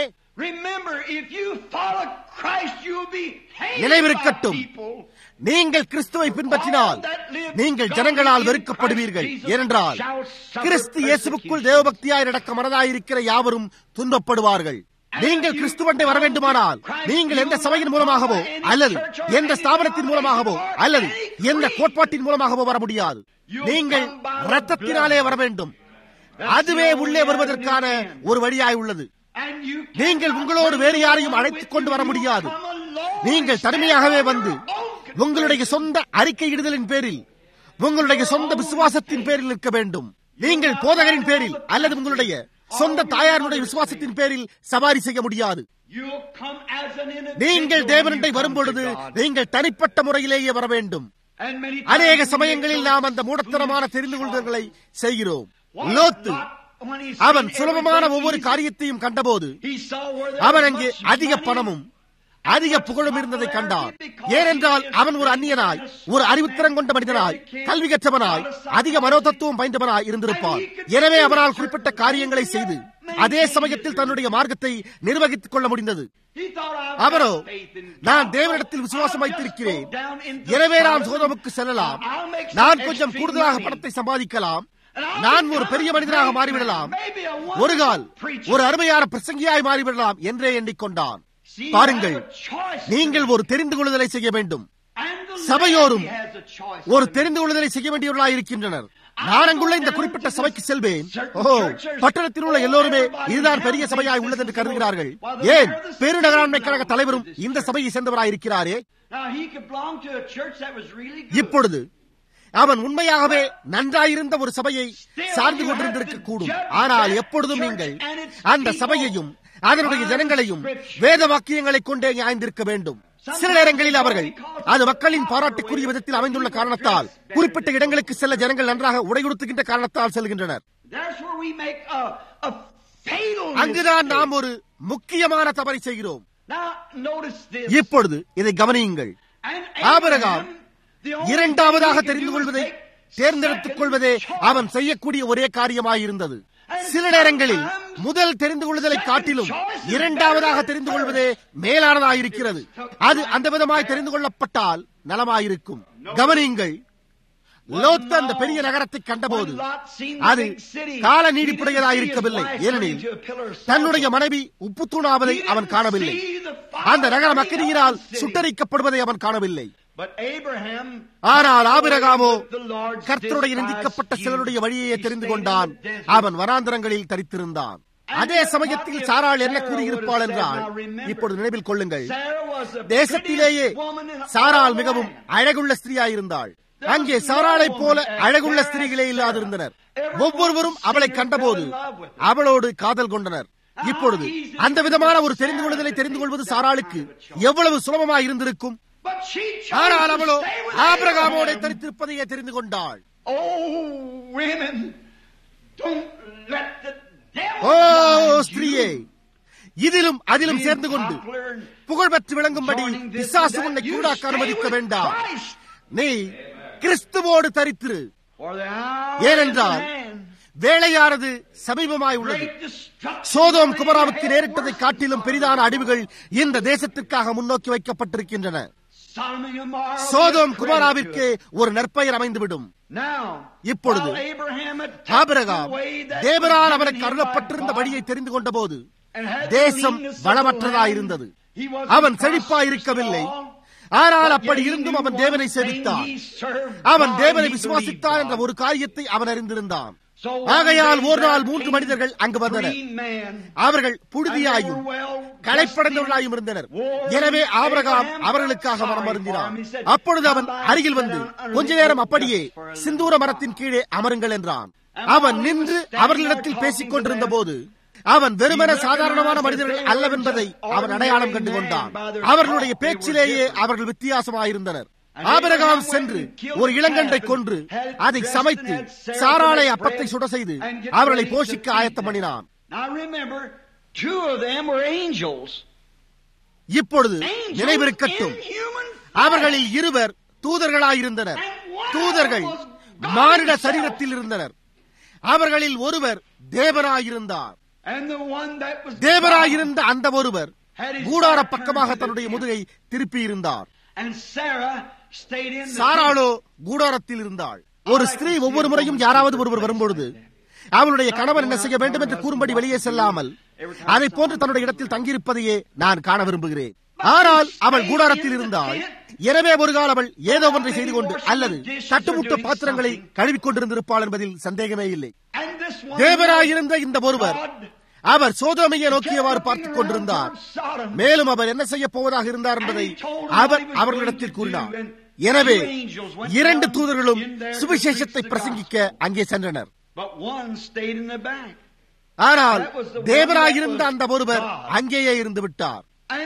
நினைவிருக்கட்டும் நீங்கள் கிறிஸ்துவை பின்பற்றினால் நீங்கள் ஜனங்களால் வெறுக்கப்படுவீர்கள் ஏனென்றால் கிறிஸ்து இயேசுக்குள் தேவபக்தியாய் நடக்க மனதாயிருக்கிற யாவரும் துன்பப்படுவார்கள் நீங்கள் கிறிஸ்துவண்டை வர வேண்டுமானால் நீங்கள் எந்த சபையின் மூலமாகவோ அல்லது எந்த ஸ்தாபனத்தின் மூலமாகவோ அல்லது எந்த கோட்பாட்டின் மூலமாகவோ வர முடியாது நீங்கள் ரத்தத்தினாலே வர வேண்டும் அதுவே உள்ளே வருவதற்கான ஒரு வழியாய் உள்ளது நீங்கள் உங்களோடு வேறு யாரையும் அழைத்துக் கொண்டு வர முடியாது நீங்கள் தனிமையாகவே வந்து உங்களுடைய சொந்த அறிக்கையிடுதலின் பேரில் உங்களுடைய சொந்த விசுவாசத்தின் பேரில் இருக்க வேண்டும் நீங்கள் போதகரின் பேரில் அல்லது உங்களுடைய சொந்த தாயாருடைய விசுவாசத்தின் பேரில் சவாரி செய்ய முடியாது நீங்கள் தேவனண்டை வரும்பொழுது நீங்கள் தனிப்பட்ட முறையிலேயே வர வேண்டும் அநேக சமயங்களில் நாம் அந்த மூடத்தனமான தெரிந்து கொள்வதை செய்கிறோம் லோத்து அவன் சுலபமான ஒவ்வொரு காரியத்தையும் கண்டபோது அவன் அங்கே அதிக பணமும் அதிக புகழும் இருந்ததை கண்டான் ஏனென்றால் அவன் ஒரு அந்நியனாய் ஒரு அறிவுத்திறன் கொண்ட மனிதனாய் கல்வி கற்றவனாய் அதிக மனோதத்துவம் பயின்றவனாய் இருந்திருப்பான் எனவே அவனால் குறிப்பிட்ட காரியங்களை செய்து அதே சமயத்தில் தன்னுடைய மார்க்கத்தை நிர்வகித்துக் கொள்ள முடிந்தது அவரோ நான் தேவனிடத்தில் விசுவாசம் வைத்திருக்கிறேன் எனவே நான் சோதமுக்கு செல்லலாம் நான் கொஞ்சம் கூடுதலாக பணத்தை சம்பாதிக்கலாம் நான் ஒரு பெரிய மனிதனாக மாறிவிடலாம் ஒரு கால் ஒரு அருமையான பிரசங்கியாய் மாறிவிடலாம் என்றே எண்ணிக்கொண்டான் பாருங்கள் நீங்கள் ஒரு தெரிந்து கொள்ளுதலை செய்ய வேண்டும் சபையோரும் ஒரு தெரிந்து கொள்ளுதலை செய்ய வேண்டியவர்களாக இருக்கின்றனர் நான் அங்குள்ள இந்த குறிப்பிட்ட சபைக்கு செல்வேன் ஓ பட்டணத்தில் உள்ள எல்லோருமே இதுதான் பெரிய சபையாய் உள்ளது என்று கருதுகிறார்கள் ஏன் பெருநகராண்மை கழக தலைவரும் இந்த சபையை சேர்ந்தவராய் இருக்கிறாரே இப்பொழுது அவன் உண்மையாகவே நன்றாயிருந்த ஒரு சபையை சார்ந்து கொண்டிருந்திருக்க கூடும் ஆனால் எப்பொழுதும் நீங்கள் அந்த சபையையும் அதனுடைய ஜனங்களையும் வேத வாக்கியங்களை கொண்டே நியாய்ந்திருக்க வேண்டும் சில நேரங்களில் அவர்கள் அது மக்களின் பாராட்டுக்குரிய விதத்தில் அமைந்துள்ள காரணத்தால் குறிப்பிட்ட இடங்களுக்கு செல்ல ஜனங்கள் நன்றாக உடையுடுத்துகின்ற காரணத்தால் செல்கின்றனர் அங்குதான் நாம் ஒரு முக்கியமான தவறை செய்கிறோம் இப்பொழுது இதை கவனியுங்கள் ஆபரகாம் இரண்டாவதாக தெரிந்து கொள்வதை தேர்ந்தெடுத்துக் கொள்வதே அவன் செய்யக்கூடிய ஒரே காரியமாயிருந்தது சில நேரங்களில் முதல் தெரிந்து கொள்ளுதலை காட்டிலும் இரண்டாவதாக தெரிந்து கொள்வதே மேலானதாயிருக்கிறது அது அந்த விதமாய் தெரிந்து கொள்ளப்பட்டால் நலமாயிருக்கும் கவனியுங்கள் லோத் அந்த பெரிய நகரத்தை கண்டபோது அது கால நீடிப்புடையதாயிருக்கவில்லை ஏனெனில் தன்னுடைய மனைவி உப்பு தூணாவதை அவன் காணவில்லை அந்த நகரம் அக்கினியினால் சுட்டரிக்கப்படுவதை அவன் காணவில்லை ஆனால் ஆபிரகாமோ கர்த்தருடைய நிந்திக்கப்பட்ட சிலருடைய வழியை தெரிந்து கொண்டான் அவன் வனாந்திரங்களில் தரித்திருந்தான் அதே சமயத்தில் சாராள் என்ன கூறியிருப்பாள் என்றால் இப்பொழுது நினைவில் கொள்ளுங்கள் தேசத்திலேயே சாராள் மிகவும் அழகுள்ள ஸ்திரீயாயிருந்தாள் அங்கே சாராளை போல அழகுள்ள ஸ்திரீகளே இல்லாதிருந்தனர் ஒவ்வொருவரும் அவளை கண்டபோது அவளோடு காதல் கொண்டனர் இப்பொழுது அந்த விதமான ஒரு தெரிந்து கொள்ளுதலை தெரிந்து கொள்வது சாராளுக்கு எவ்வளவு சுலபமாக இருந்திருக்கும் ஆனால் அவளோ ஆபிரகாமோட தரித்திருப்பதையே தெரிந்து கொண்டாள் ஓ ஸ்திரீயே இதிலும் அதிலும் சேர்ந்து கொண்டு புகழ் பெற்று விளங்கும்படி பிசாசு உன்னை கூடாக்க அனுமதிக்க வேண்டாம் நீ கிறிஸ்துவோடு தரித்திரு ஏனென்றால் வேலையானது சமீபமாய் உள்ளது சோதோம் குமராவுக்கு நேரிட்டதை காட்டிலும் பெரிதான அடிவுகள் இந்த தேசத்திற்காக முன்னோக்கி வைக்கப்பட்டிருக்கின்றன சோதோம் குமாராவிற்கு ஒரு நற்பெயர் அமைந்துவிடும் இப்பொழுது ஆபிரகாம் தேவனால் அவனுக்கு அருளப்பட்டிருந்த வழியை தெரிந்து கொண்ட போது தேசம் வளமற்றதாயிருந்தது அவன் செழிப்பாயிருக்கவில்லை ஆனால் அப்படி இருந்தும் அவன் தேவனை சேவித்தான் அவன் தேவனை விசுவாசித்தான் என்ற ஒரு காரியத்தை அவன் அறிந்திருந்தான் ஆகையால் ஒரு நாள் மூன்று மனிதர்கள் அங்கு வந்தனர் அவர்கள் புழுதியாயும் களைப்படைந்தவர்களாயும் இருந்தனர் எனவே ஆபரகாம் அவர்களுக்காக மனம் அருந்தினான் அப்பொழுது அவன் அருகில் வந்து கொஞ்ச நேரம் அப்படியே சிந்தூர மரத்தின் கீழே அமருங்கள் என்றான் அவன் நின்று அவர்களிடத்தில் பேசிக் கொண்டிருந்த போது அவன் வெறுமன சாதாரணமான மனிதர்கள் அல்லவென்பதை அவன் அடையாளம் கண்டு கொண்டான் அவர்களுடைய பேச்சிலேயே அவர்கள் வித்தியாசமாயிருந்தனர் ஆபரகாம் சென்று ஒரு இளங்கன்றை கொன்று அதை சமைத்து சாராளை அப்பத்தை சுட செய்து அவர்களை போஷிக்க ஆயத்தம் பண்ணினான் இப்பொழுது நினைவிருக்கட்டும் அவர்களில் இருவர் தூதர்களாயிருந்தனர் தூதர்கள் மானிட சரீரத்தில் இருந்தனர் அவர்களில் ஒருவர் தேவனாயிருந்தார் தேவராயிருந்த அந்த ஒருவர் கூடார பக்கமாக தன்னுடைய முதுகை திருப்பி இருந்தார் சாராளோ கூடாரத்தில் இருந்தாள் ஒரு ஸ்திரீ ஒவ்வொரு முறையும் யாராவது ஒருவர் வரும்பொழுது அவளுடைய கணவன் என்ன செய்ய வேண்டும் என்று கூறும்படி வெளியே செல்லாமல் அதை போன்று தன்னுடைய இடத்தில் தங்கியிருப்பதையே நான் காண விரும்புகிறேன் ஆனால் அவள் கூடாரத்தில் இருந்தால் எனவே ஒரு கால் அவள் ஏதோ ஒன்றை செய்து கொண்டு அல்லது தட்டுமுட்ட பாத்திரங்களை கழுவிக் கொண்டிருந்திருப்பாள் என்பதில் சந்தேகமே இல்லை தேவராயிருந்த இந்த ஒருவர் அவர் சோதோமையை நோக்கியவாறு பார்த்துக் கொண்டிருந்தார் மேலும் அவர் என்ன செய்ய போவதாக இருந்தார் என்பதை அவர் அவர்களிடத்தில் கூறினார் எனவே இரண்டு தூதர்களும் சுவிசேஷத்தை பிரசங்கிக்க அங்கே சென்றனர் ஆனால் தேவராயிருந்த அந்த ஒருவர் அங்கேயே இருந்து விட்டார்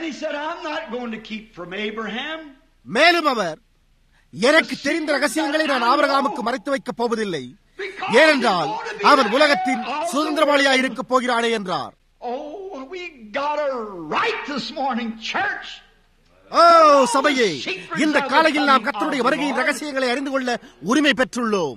மேலும் அவர் எனக்கு தெரிந்த ரகசியங்களை நான் ஆபரகாமுக்கு மறைத்து வைக்கப் போவதில்லை ஏனென்றால் அவன் உலகத்தின் சுதந்திரவாளியாக இருக்கப் போகிறானே என்றார் ஓ சபையே இந்த காலையில் நாம் கத்தருடைய வருகையின் ரகசியங்களை அறிந்து கொள்ள உரிமை பெற்றுள்ளோம்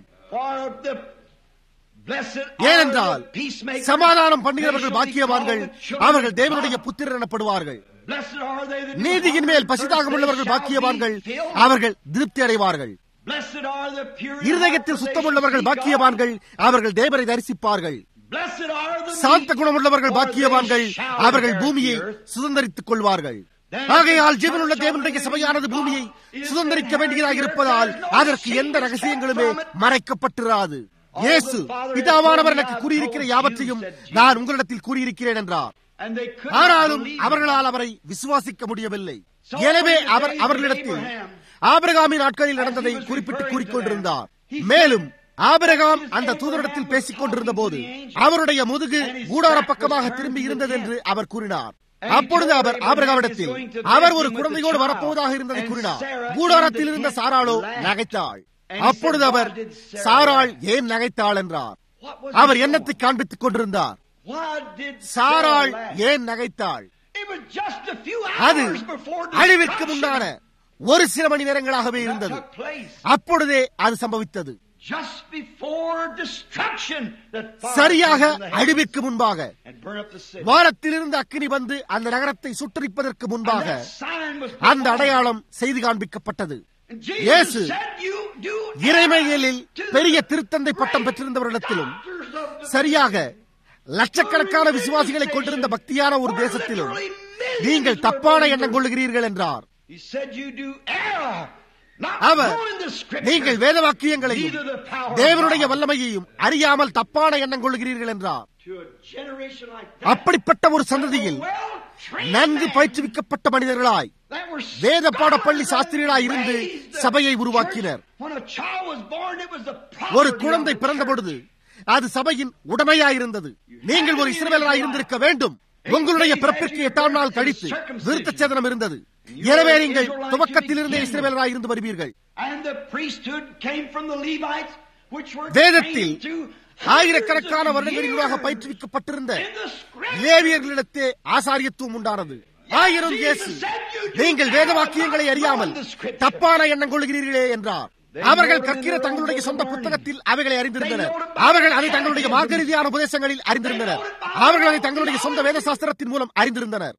ஏனென்றால் சமாதானம் பண்ணுகிறவர்கள் பாக்கியவான்கள் அவர்கள் தேவனுடைய புத்திரர் எனப்படுவார்கள் நீதியின் மேல் பசிதாகம் உள்ளவர்கள் பாக்கியவான்கள் அவர்கள் திருப்தி அடைவார்கள் இருதயத்தில் சுத்தமுள்ளவர்கள் பாக்கியவான்கள் அவர்கள் தேவரை தரிசிப்பார்கள் சாந்த குணமுள்ளவர்கள் பாக்கியவான்கள் அவர்கள் பூமியை சுதந்திரித்துக் கொள்வார்கள் ஆகையால் ஜீவனுள்ள தேவனுடைய சபையானது பூமியை சுதந்திரிக்க வேண்டியதாக இருப்பதால் அதற்கு எந்த ரகசியங்களுமே மறைக்கப்பட்டிராது இயேசு பிதாவானவர் எனக்கு கூறியிருக்கிற யாவற்றையும் நான் உங்களிடத்தில் கூறியிருக்கிறேன் என்றார் ஆனாலும் அவர்களால் அவரை விசுவாசிக்க முடியவில்லை எனவே அவர் அவர்களிடத்தில் ஆபிரகாமின் நாட்களில் நடந்ததை குறிப்பிட்டு கூறிக்கொண்டிருந்தார் மேலும் ஆபிரகாம் அந்த தூதரிடத்தில் பேசிக் கொண்டிருந்த போது அவருடைய முதுகு கூடார பக்கமாக திரும்பி இருந்தது என்று அவர் கூறினார் அப்பொழுது அவர் ஆபிரகாமிடத்தில் அவர் ஒரு குழந்தையோடு வரப்போவதாக இருந்ததை கூறினார் கூடாரத்தில் இருந்த சாராளோ நகைத்தாள் அப்பொழுது அவர் சாராள் ஏன் நகைத்தாள் என்றார் அவர் எண்ணத்தை காண்பித்துக் கொண்டிருந்தார் சாராள் ஏன் நகைத்தாள் அது அழிவிற்கு முன்னான ஒரு சில மணி நேரங்களாகவே இருந்தது அப்பொழுதே அது சம்பவித்தது சரியாக அழிவிற்கு முன்பாக வாரத்திலிருந்து அக்கினி வந்து அந்த நகரத்தை சுட்டரிப்பதற்கு முன்பாக அந்த அடையாளம் செய்து காண்பிக்கப்பட்டது இயேசு இறைமையலில் பெரிய திருத்தந்தை பட்டம் பெற்றிருந்தவரிடத்திலும் சரியாக லட்சக்கணக்கான விசுவாசிகளை கொண்டிருந்த பக்தியான ஒரு தேசத்திலும் நீங்கள் தப்பான எண்ணம் கொள்ளுகிறீர்கள் என்றார் அவர் நீங்கள் வேத வாக்கியங்களையும் தேவனுடைய வல்லமையையும் அறியாமல் தப்பான எண்ணம் கொள்ளுகிறீர்கள் என்றார் அப்படிப்பட்ட ஒரு சந்ததியில் நன்கு பயிற்றுவிக்கப்பட்ட மனிதர்களாய் வேத பாட பள்ளி சாஸ்திரிகளாய் இருந்து சபையை உருவாக்கினர் ஒரு குழந்தை பிறந்த பொழுது அது சபையின் உடமையாயிருந்தது நீங்கள் ஒரு இஸ்ரவேலராய் இருந்திருக்க வேண்டும் உங்களுடைய பிறப்பிற்கு எட்டாம் நாள் கழித்து விருத்த சேதனம் இருந்தது எனவே நீங்கள் துவக்கத்திலிருந்தே இஸ்ரவேலராய் இருந்து வருவீர்கள் வேதத்தில் ஆயிரக்கணக்கான வருடங்களிலாக பயிற்றுவிக்கப்பட்டிருந்த லேவியர்களிடத்தே ஆசாரியத்துவம் உண்டானது ஆயிரம் இயேசு நீங்கள் வேத வாக்கியங்களை அறியாமல் தப்பான எண்ணம் கொள்கிறீர்களே என்றார் அவர்கள் கற்கிற தங்களுடைய சொந்த புத்தகத்தில் அவைகளை அறிந்திருந்தனர் அவர்கள் அதை தங்களுடைய மார்க்க ரீதியான உபதேசங்களில் அறிந்திருந்தனர் அவர்கள் அதை தங்களுடைய சொந்த வேத சாஸ்திரத்தின் மூலம் அறிந்திருந்தனர்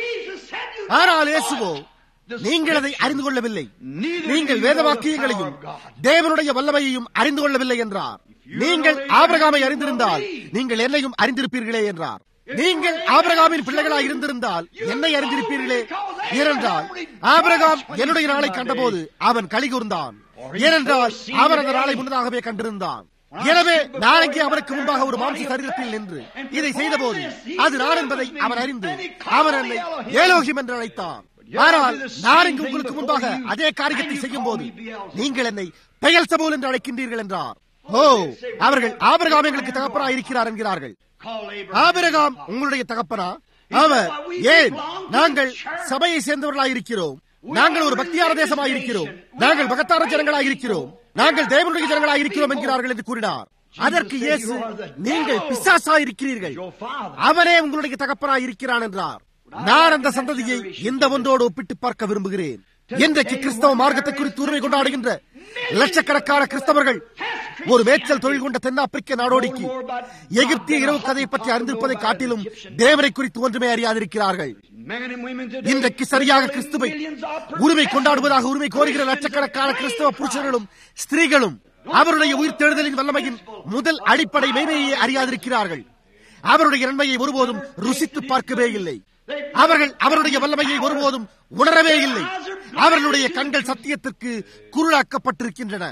ஆனால் இயேசுவோ நீங்கள் அதை அறிந்து கொள்ளவில்லை நீங்கள் வேத வாக்கியங்களையும் தேவனுடைய வல்லமையையும் அறிந்து கொள்ளவில்லை என்றார் நீங்கள் ஆபிரகாமை அறிந்திருந்தால் நீங்கள் என்னையும் அறிந்திருப்பீர்களே என்றார் நீங்கள் ஆபிரகாமின் பிள்ளைகளாய் இருந்திருந்தால் என்னை அறிந்திருப்பீர்களே ஏனென்றால் ஆபிரகாம் என்னுடைய நாளை கண்டபோது அவன் கலிகூர்ந்தான் ஏனென்றால் அவன் அந்த நாளை முன்னதாகவே கண்டிருந்தான் எனவே நான் இங்கே அவனுக்கு முன்பாக ஒரு மாம்ச சரீரத்தில் நின்று இதை செய்த போது அது நான் என்பதை அவன் அறிந்து அவன் என்னை ஏலோகிம் என்று அழைத்தான் ஆனால் நான் இங்கு உங்களுக்கு முன்பாக அதே காரியத்தை செய்யும் போது நீங்கள் என்னை பெயல் சபோல் என்று அழைக்கின்றீர்கள் என்றார் ஓ அவர்கள் ஆபிரகாம் எங்களுக்கு தகப்பனா இருக்கிறார் என்கிறார்கள் ஆபிரகாம் உங்களுடைய தகப்பனா அவர் ஏன் நாங்கள் சபையை சேர்ந்தவர்களாய் இருக்கிறோம் நாங்கள் ஒரு பக்தியான தேசமாக இருக்கிறோம் நாங்கள் மகத்தான ஜனங்களாக இருக்கிறோம் நாங்கள் தேவனுடைய ஜனங்களாக இருக்கிறோம் என்கிறார்கள் என்று கூறினார் அதற்கு இயேசு நீங்கள் பிசாசா இருக்கிறீர்கள் அவனே உங்களுடைய தகப்பனாய் இருக்கிறான் என்றார் நான் அந்த சந்ததியை இந்த ஒன்றோடு ஒப்பிட்டு பார்க்க விரும்புகிறேன் இன்றைக்கு கிறிஸ்தவ மார்க்கத்தை குறித்து உரிமை கொண்டாடுகின்ற லட்சக்கணக்கான கிறிஸ்தவர்கள் ஒரு மேய்ச்சல் தொழில் கொண்ட தென்னாப்பிரிக்க நாடோடிக்கு எகிப்திய இரவு கதையை பற்றி அறிந்திருப்பதை காட்டிலும் தேவனை குறித்து ஒன்றுமே அறியாதிருக்கிறார்கள் இன்றைக்கு சரியாக கிறிஸ்துவை உரிமை கொண்டாடுவதாக உரிமை கோருகிற லட்சக்கணக்கான கிறிஸ்தவ புருஷர்களும் ஸ்திரீகளும் அவருடைய உயிர் தேடுதலின் வல்லமையின் முதல் அடிப்படை மெய்மையை அறியாதிருக்கிறார்கள் அவருடைய நன்மையை ஒருபோதும் ருசித்து பார்க்கவே இல்லை அவர்கள் அவருடைய வல்லமையை ஒருபோதும் உணரவே இல்லை அவர்களுடைய கண்கள் சத்தியத்திற்கு குருளாக்கப்பட்டிருக்கின்றன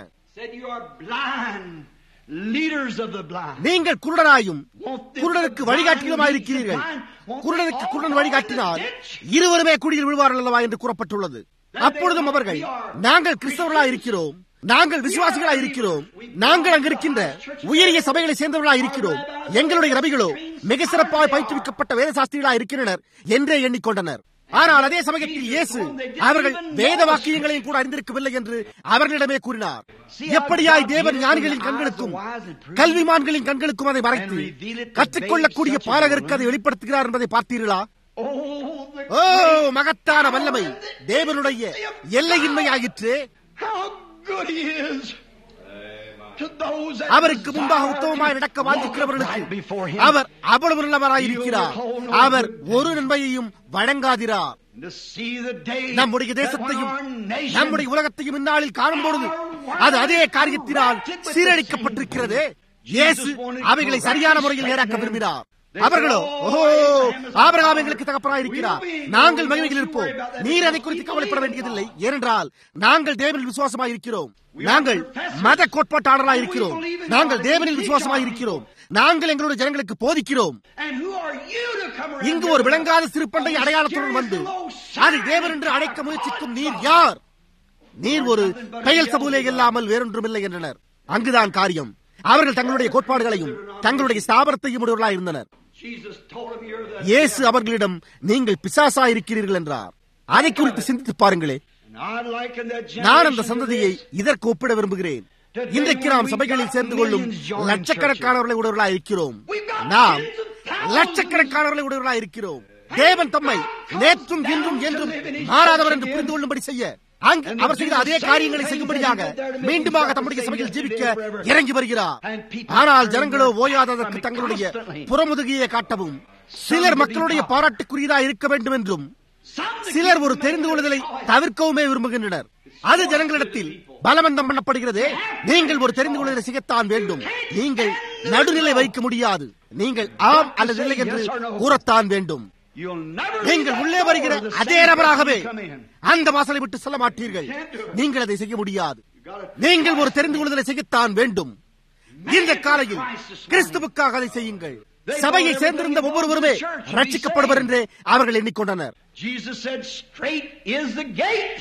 நீங்கள் குருடனாயும் குருடனுக்கு வழிகாட்டியுமாயிருக்கிறீர்கள் குருடனுக்கு குருடன் வழிகாட்டினால் இருவருமே குடியில் விழுவார்கள் அல்லவா என்று கூறப்பட்டுள்ளது அப்பொழுதும் அவர்கள் நாங்கள் கிறிஸ்தவர்களா இருக்கிறோம் நாங்கள் விசுவாசிகளா இருக்கிறோம் நாங்கள் அங்கு இருக்கின்ற உயரிய சபைகளை சேர்ந்தவர்களா இருக்கிறோம் எங்களுடைய ரபிகளோ மிக சிறப்பாக பயிற்றுவிக்கப்பட்ட வேத சாஸ்திரிகளா இருக்கின்றனர் என்றே எண்ணிக்கொண்டனர் ஆனால் அதே சமயத்தில் இயேசு அவர்கள் வேத வாக்கியங்களையும் கூட அறிந்திருக்கவில்லை என்று அவர்களிடமே கூறினார் எப்படியாய் தேவன் ஞானிகளின் கண்களுக்கும் கல்விமான்களின் கண்களுக்கும் அதை மறைத்து கற்றுக்கொள்ளக்கூடிய பாலகருக்கு அதை வெளிப்படுத்துகிறார் என்பதை பார்த்தீர்களா ஓ மகத்தான வல்லமை தேவனுடைய எல்லையின்மையாயிற்று How good he is to those that அவருக்கு முன்பாக desire உத்தமமாய் to நடக்க walk வாஞ்சிக்கிறவர்களுக்கு upright before him. அவர் அவ்வளவு நல்லவராயிருக்கிறார் அவர் ஒரு நன்மையையும் வழங்காதிரார் To see the day நம்முடைய that when தேசத்தையும் our nation நம்முடைய உலகத்தையும் இந்நாளில் காணும் பொழுது அது அதே காரியத்தினால் சீரழிக்கப்பட்டிருக்கிறது இயேசு அவைகளை சரியான முறையில் நேராக்க விரும்பினார் அவர்களோ ஓஹோ ஆபிரகாம் எங்களுக்கு தகப்பனாய் இருக்கிறார் நாங்கள் மகிமையில் இருப்போம் நீர் அதை குறித்து கவலைப்பட வேண்டியதில்லை ஏனென்றால் நாங்கள் தேவனில் விசுவாசமாய் இருக்கிறோம் நாங்கள் மத கோட்பாட்டாளராய் இருக்கிறோம் நாங்கள் தேவனில் விசுவாசமாய் இருக்கிறோம் நாங்கள் எங்களுடைய ஜனங்களுக்கு போதிக்கிறோம் And who are you to come around இங்கு here ஒரு with விளங்காத a- சிறு பண்டை a அடையாளத்துடன் வந்து mysterious அதை little தேவன் என்று sign அழைக்க of முயற்சிக்கும் God. நீர் யார் நீர் ஒரு பெயல் சபூலே இல்லாமல் வேறொன்றுமில்லை என்றனர் அங்குதான் காரியம் அவர்கள் தங்களுடைய கோட்பாடுகளையும் தங்களுடைய ஸ்தாபனத்தையும் உடையவர்களாய் இருந்தனர் Jesus told him you're the இயேசு அவர்களிடம் நீங்கள் பிசாசா இருக்கிறீர்கள் என்றார் அதை குறித்து சிந்தித்து பாருங்களே And I'd liken that நான் அந்த generation to சந்ததியை this. இதற்கு ஒப்பிட விரும்புகிறேன் இன்றைக்கு நாம் சபைகளில் சேர்ந்து கொள்ளும் லட்சக்கணக்கானவர்களை உடையவர்களாய் இருக்கிறோம் நாம் லட்சக்கணக்கானவர்களை உடையவர்களாய் இருக்கிறோம் தேவன் தம்மை நேற்றும் இன்றும் என்றும் மாறாதவர் என்று புரிந்து கொள்ளும்படி செய்ய அங்கு அவர் செய்த அதே காரியங்களை செய்யும்படியாக மீண்டுமாக தம்முடைய சபையில் ஜீவிக்க இறங்கி வருகிறார் ஆனால் ஜனங்களோ ஓயாததற்கு தங்களுடைய புறமுதுகையை காட்டவும் சிலர் மக்களுடைய பாராட்டுக்குரியதா இருக்க வேண்டும் என்றும் சிலர் ஒரு தெரிந்து கொள்ளுதலை தவிர்க்கவுமே விரும்புகின்றனர் அது ஜனங்களிடத்தில் பலவந்தம் பண்ணப்படுகிறது நீங்கள் ஒரு தெரிந்து கொள்ளுதலை செய்யத்தான் வேண்டும் நீங்கள் நடுநிலை வைக்க முடியாது நீங்கள் ஆம் அல்லது இல்லை என்று கூறத்தான் வேண்டும் You'll never leave நீங்கள் that உள்ளே door வருகிற the அதே same நபராகவே person come in. அந்த வாசலை விட்டு செல்ல மாட்டீர்கள் நீங்கள் அதை செய்ய முடியாது நீங்கள் ஒரு தெரிந்து கொள்ளுதலை செய்யத்தான் வேண்டும் இந்த காலையில் கிறிஸ்துவுக்காக அதை செய்யுங்கள் சபையை சேர்ந்திருந்த ஒவ்வொருவருமே ரட்சிக்கப்படுவர் என்று அவர்கள் எண்ணிக்கொண்டனர் Jesus said, straight is the gate.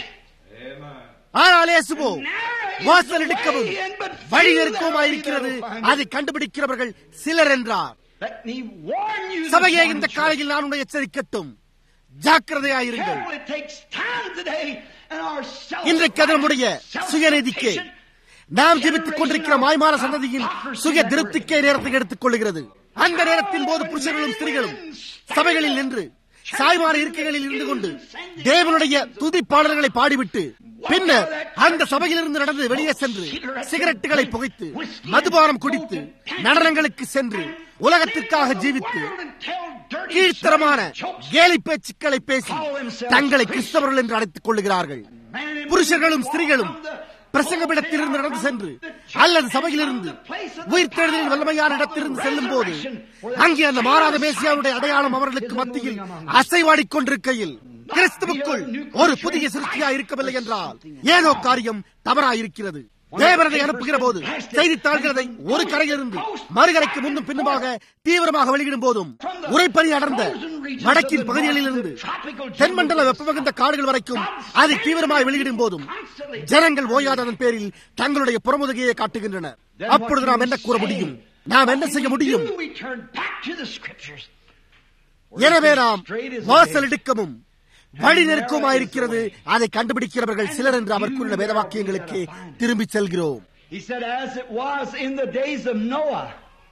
ஆனால் இயேசுவோ வாசல் எடுக்கவும் வழி நெருக்கமாயிருக்கிறது அதை கண்டுபிடிக்கிறவர்கள் சிலர் என்றார் Let me warn you. this சபையை morning, இந்த church. காலையில் நான் உன்னை எச்சரிக்கட்டும் ஜாக்கிரதையாயிருங்கள் Careful, it takes time today and our self- இன்றைக்கு அது நம்முடைய சுயநீதிக்கே நாம் ஜெபித்துக் கொண்டிருக்கிற மாய்மான சந்ததியின் சுய திருப்திக்கே நேரத்தை எடுத்துக் கொள்கிறது அந்த நேரத்தின் போது புருஷர்களும் ஸ்திரீகளும் சபைகளில் நின்று சாய்மார இருக்கைகளில் இருந்து கொண்டு தேவனுடைய துதிப்பாடல்களை பாடிவிட்டு பின்னர் அந்த சபையிலிருந்து நடந்து வெளியே சென்று சிகரெட்டுகளை புகைத்து மதுபானம் குடித்து நடனங்களுக்கு சென்று உலகத்திற்காக ஜீவித்து கீழ்த்தரமான கேலி பேச்சுக்களை பேசி தங்களை கிறிஸ்தவர்கள் என்று அழைத்துக் கொள்ளுகிறார்கள் புருஷர்களும் ஸ்திரீகளும் பிரசங்கமிடத்திலிருந்து நடந்து சென்று அல்லது சபையிலிருந்து உயிர்த்தெழுதலின் வல்லமையான இடத்திலிருந்து செல்லும் போது அங்கே அந்த மாறாத மேசியாவுடைய அடையாளம் அவர்களுக்கு மத்தியில் அசைவாடிக் கொண்டிருக்கையில் கிறிஸ்துவுக்குள் ஒரு புதிய சிருஷ்டியா இருக்கவில்லை என்றால் ஏதோ காரியம் தவறாயிருக்கிறது தேவனதை அனுப்புகிற போது செய்தித்தாள்களை ஒரு கரையிலிருந்து மறுகரைக்கு முன்னும் பின்னுமாக தீவிரமாக வெளியிடும் போதும் உரைப்பணி அடர்ந்த வடக்கின் பகுதிகளில் இருந்து தென்மண்டல வெப்பமிகுந்த காடுகள் வரைக்கும் அதை தீவிரமாக வெளியிடும் போதும் ஜனங்கள் ஓயாததன் பேரில் தங்களுடைய புறமுதுகையை காட்டுகின்றனர் அப்பொழுது நாம் என்ன கூற முடியும் நாம் என்ன செய்ய முடியும் Do we turn back to the scriptures? எனவே நாம் வாசல் இடுக்கமும் வழி நெருக்கமாயிருக்கிறது அதை கண்டுபிடிக்கிறவர்கள் சிலர் என்று அவர் கூறின வேதவாக்கியங்களுக்கு திரும்பி செல்கிறோம் He said, as it was in the days of Noah.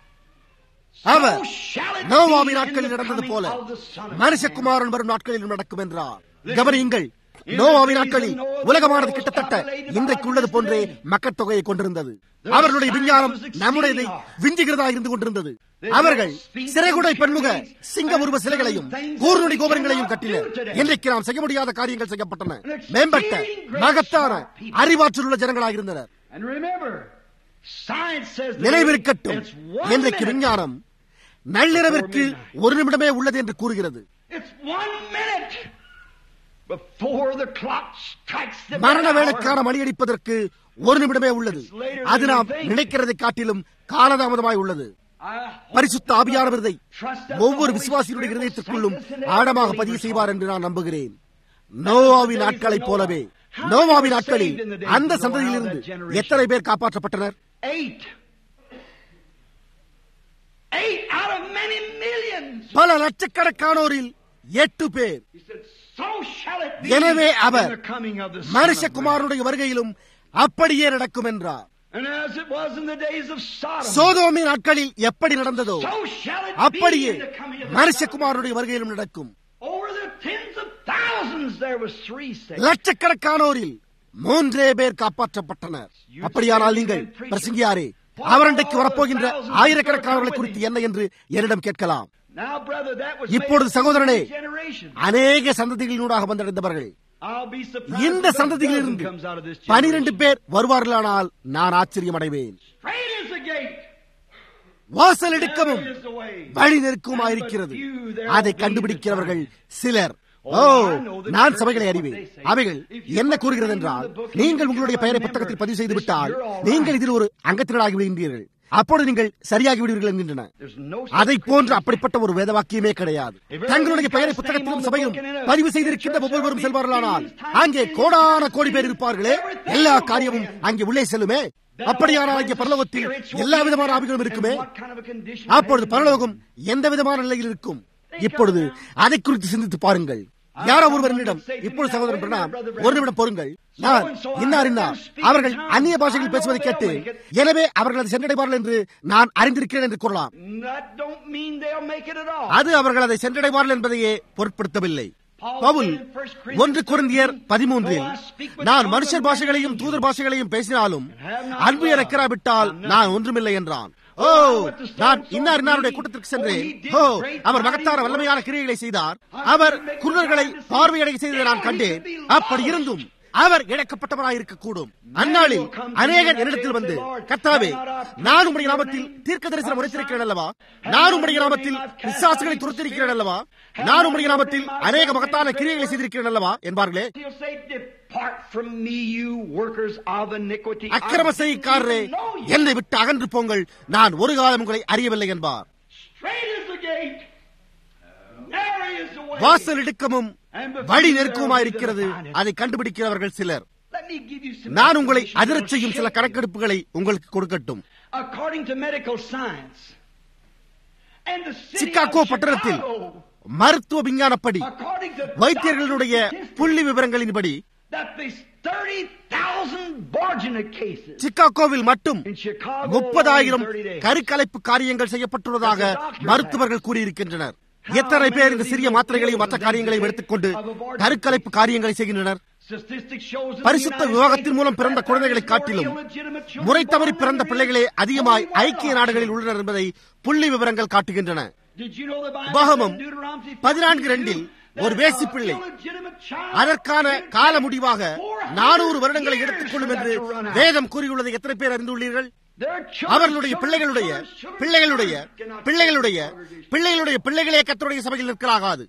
Our so shall it be நோவாவின் in நாட்களில் the நடந்தது coming போல of the Son of Man. மனுஷகுமாரன் வரும் நாட்களிலும் நடக்கும் என்றார் கவனியுங்கள் நோவாவின் நாட்களில் உலகமானது கிட்டத்தட்ட இன்றைக்கு உள்ளது போன்றே மக்கள் தொகையை கொண்டிருந்தது அவர்களுடைய விஞ்ஞானம் நம்முடையதை விஞ்சுகிறதா இருந்து கொண்டிருந்தது அவர்கள் சிறைகுடை பெண்முக சிங்க உருவ சிலைகளையும் கூர்நுடி கோபுரங்களையும் கட்டினர் இன்றைக்கு நாம் செய்ய முடியாத காரியங்கள் செய்யப்பட்டன மேம்பட்ட மகத்தான அறிவாற்றல் உள்ள ஜனங்களாக இருந்தனர் And remember, science says that நினைவிருக்கட்டும் it's one இன்றைக்கு minute. விஞ்ஞானம் நள்ளிரவிற்கு ஒரு நிமிடமே உள்ளது என்று கூறுகிறது It's one minute before the clock strikes the மரண hour. வேலைக்கான மணியடிப்பதற்கு ஒரு நிமிடமே உள்ளது அது நாம் நினைக்கிறதை காட்டிலும் காலதாமதமாய் உள்ளது I பரிசுத்த ஆவியானவரதை ஒவ்வொரு விசுவாசியுடைய இருதயத்திற்குள்ளும் ஆழமாக பதிவு செய்வார் என்று நான் நம்புகிறேன் நோவாவின் நாட்களைப் போலவே நோவாவின் நாட்களில் அந்த சந்ததியிலிருந்து எத்தனை பேர் காப்பாற்றப்பட்டனர் Eight. Eight out of many millions. பல லட்சக்கணக்கானோரில் எட்டு பேர் He said, so shall it be எனவே in our the coming of the Son of Man. மனுஷகுமாரனுடைய வருகையிலும் அப்படியே நடக்கும் என்றார் And as it was in the days of Sodom, சோதோமின் நாட்களில் எப்படி நடந்ததோ so shall it அப்படியே be in the coming of the Son of Man. மனுஷகுமாரனுடைய வருகையிலும் நடக்கும் Over the tens of thousands there was three saved. லட்சக்கணக்கானோரில் மூன்றே பேர் காப்பாற்றப்பட்டனர் அப்படியானால் நீங்கள் பிரசங்கியாரே அவரண்டைக்கு வரப்போகின்ற ஆயிரக்கணக்கானவர்களை குறித்து என்ன என்று என்னிடம் கேட்கலாம் Now, brother, that was இப்பொழுது made சகோதரனே in generation. அநேக சந்ததிகளினூடாக வந்தடைந்தவர்கள் I'll be surprised இந்த if a dozen சந்ததியிலிருந்து comes out of this பனிரெண்டு generation. பேர் வருவார்களானால் நான் ஆச்சரியம் அடைவேன் Straight is the gate. வாசல் எடுக்கவும் Narrow is the way. வழி நெருக்கமாயிருக்கிறது அதை கண்டுபிடிக்கிறவர்கள் சிலர் ஓ நான் சபைகளை அறிவேன் அவைகள் என்ன கூறுகிறது என்றால் நீங்கள் உங்களுடைய பெயரை புத்தகத்தில் பதிவு செய்து விட்டால் நீங்கள் இதில் ஒரு அங்கத்தினராகி விடுகின்றீர்கள் அப்பொழுது நீங்கள் சரியாகி விடுவீர்கள் என்கின்றன There's no அதை போன்று அப்படிப்பட்ட ஒரு வேத வாக்கியமே கிடையாது தங்களுடைய பெயரை புத்தகத்திலும் சபையும் பதிவு செய்திருக்கின்ற ஒவ்வொருவரும் செல்வார்களானால் அங்கே கோடான கோடி பேர் இருப்பார்களே எல்லா காரியமும் அங்கே உள்ளே செல்லுமே அப்படியானால் அங்கே பரலோகத்தில் எல்லா விதமான ஆவிகளும் இருக்குமே what kind of a condition அப்பொழுது பரலோகம் எந்த விதமான நிலையில் இருக்கும் இப்பொழுது அதை குறித்து சிந்தித்து பாருங்கள் யாரோ ஒருவர் என்னிடம் இப்பொழுது சகோதரன் பிரணாம் ஒரு நிமிடம் பொறுங்கள் நான் இன்னார் இன்னார் அவர்கள் அந்நிய பாஷையில் பேசுவதை கேட்டு எனவே அவர்கள் அதை சென்றடைவார்கள் என்று நான் அறிந்திருக்கிறேன் என்று கூறலாம் That don't mean they'll make it at all. அது அவர்கள் அதை சென்றடைவார்கள் என்பதையே பொருட்படுத்தவில்லை பவுல் ஒன்று குருந்தியர் பதிமூன்றில் நான் மனுஷர் பாஷைகளையும் தூதர் பாஷைகளையும் பேசினாலும் அன்பு எனக்கிறாவிட்டால் நான் ஒன்றுமில்லை என்றான் ஓ நான் இன்னார் இன்னாருடைய கூட்டத்திற்கு சென்றேன் ஓ அவர் மகத்தான வல்லமையான கிரியைகளை செய்தார் அவர் குருடர்களை பார்வையடை செய்ததை நான் கண்டேன் அப்படி இருந்தும் அவர் இழக்கப்பட்டவராய் இருக்கக்கூடும் அந்நாளில் அநேகர் என்னிடத்தில் வந்து கத்தாவே நான் உம்முடைய நாமத்தில் தீர்க்க தரிசனம் உரைத்திருக்கிறேன் அல்லவா நான் உம்முடைய நாமத்தில் விசுவாசிகளை துரத்திருக்கிறேன் அல்லவா நான் உம்முடைய நாமத்தில் அநேக மகத்தான கிரியைகளை செய்திருக்கிறேன் அல்லவா என்பார்களே He'll say, Depart from me, you workers of iniquity. I அக்கிரம செய்காரரே didn't know you. என்னை விட்டு அகன்று போங்கள் நான் ஒரு காலம் உங்களை அறியவில்லை என்பார் Straight is the gate. Narrow is the way. வாசல் இடுக்கமும் வழி நெருக்கமாயிருக்கிறது அதை கண்டுபிடிக்கிறவர்கள் சிலர் Let me give you some நான் உங்களை information அதிரச் செய்யும் சில that'll shake கணக்கெடுப்புகளை உங்களுக்கு கொடுக்கட்டும் you. According to medical science and the city Chicago of பட்டணத்தில் Chicago, மருத்துவ விஞ்ஞானப்படி according to வைத்தியர்களுடைய statistics, புள்ளி விவரங்களின்படி that there's 30,000 Borgina cases சிக்காகோவில் மட்டும் in Chicago முப்பதாயிரம் alone in 30 days. கருக்கலைப்பு காரியங்கள் செய்யப்பட்டுள்ளதாக மருத்துவர்கள் கூறியிருக்கின்றனர் எத்தனை பேர் இந்த சிறிய மாத்திரைகளையும் மற்ற காரியங்களையும் எடுத்துக்கொண்டு கருக்கலைப்பு காரியங்களை செய்கின்றனர் Statistics shows in the பரிசுத்த United விவாகத்தின் States மூலம் பிறந்த that குழந்தைகளை there's காட்டிலும் more illegitimate children முறை தவறி born பிறந்த than பிள்ளைகளே there is அதிகமாய் only one ஐக்கிய option. நாடுகளில் உள்ளனர் என்பதை புள்ளி விவரங்கள் காட்டுகின்றன Did you know the Bible உபாகமம் said in Deuteronomy 14 52 ரெண்டில் that ஒரு a வேசி பிள்ளை illegitimate child அதற்கான would கால take முடிவாக 400 நானூறு வருடங்களை years எடுத்துக்கொள்ளும் for என்று that to run out. வேதம் கூறியுள்ளதை எத்தனை பேர் அறிந்துள்ளீர்கள் Their children, அவர்களுடைய children, பிள்ளைகளுடைய children, children, பிள்ளைகளுடைய children cannot பிள்ளைகளுடைய take the congregation. பிள்ளைகளுடைய பிள்ளைகளே கத்தருடைய சபையில் நிற்கலாகாது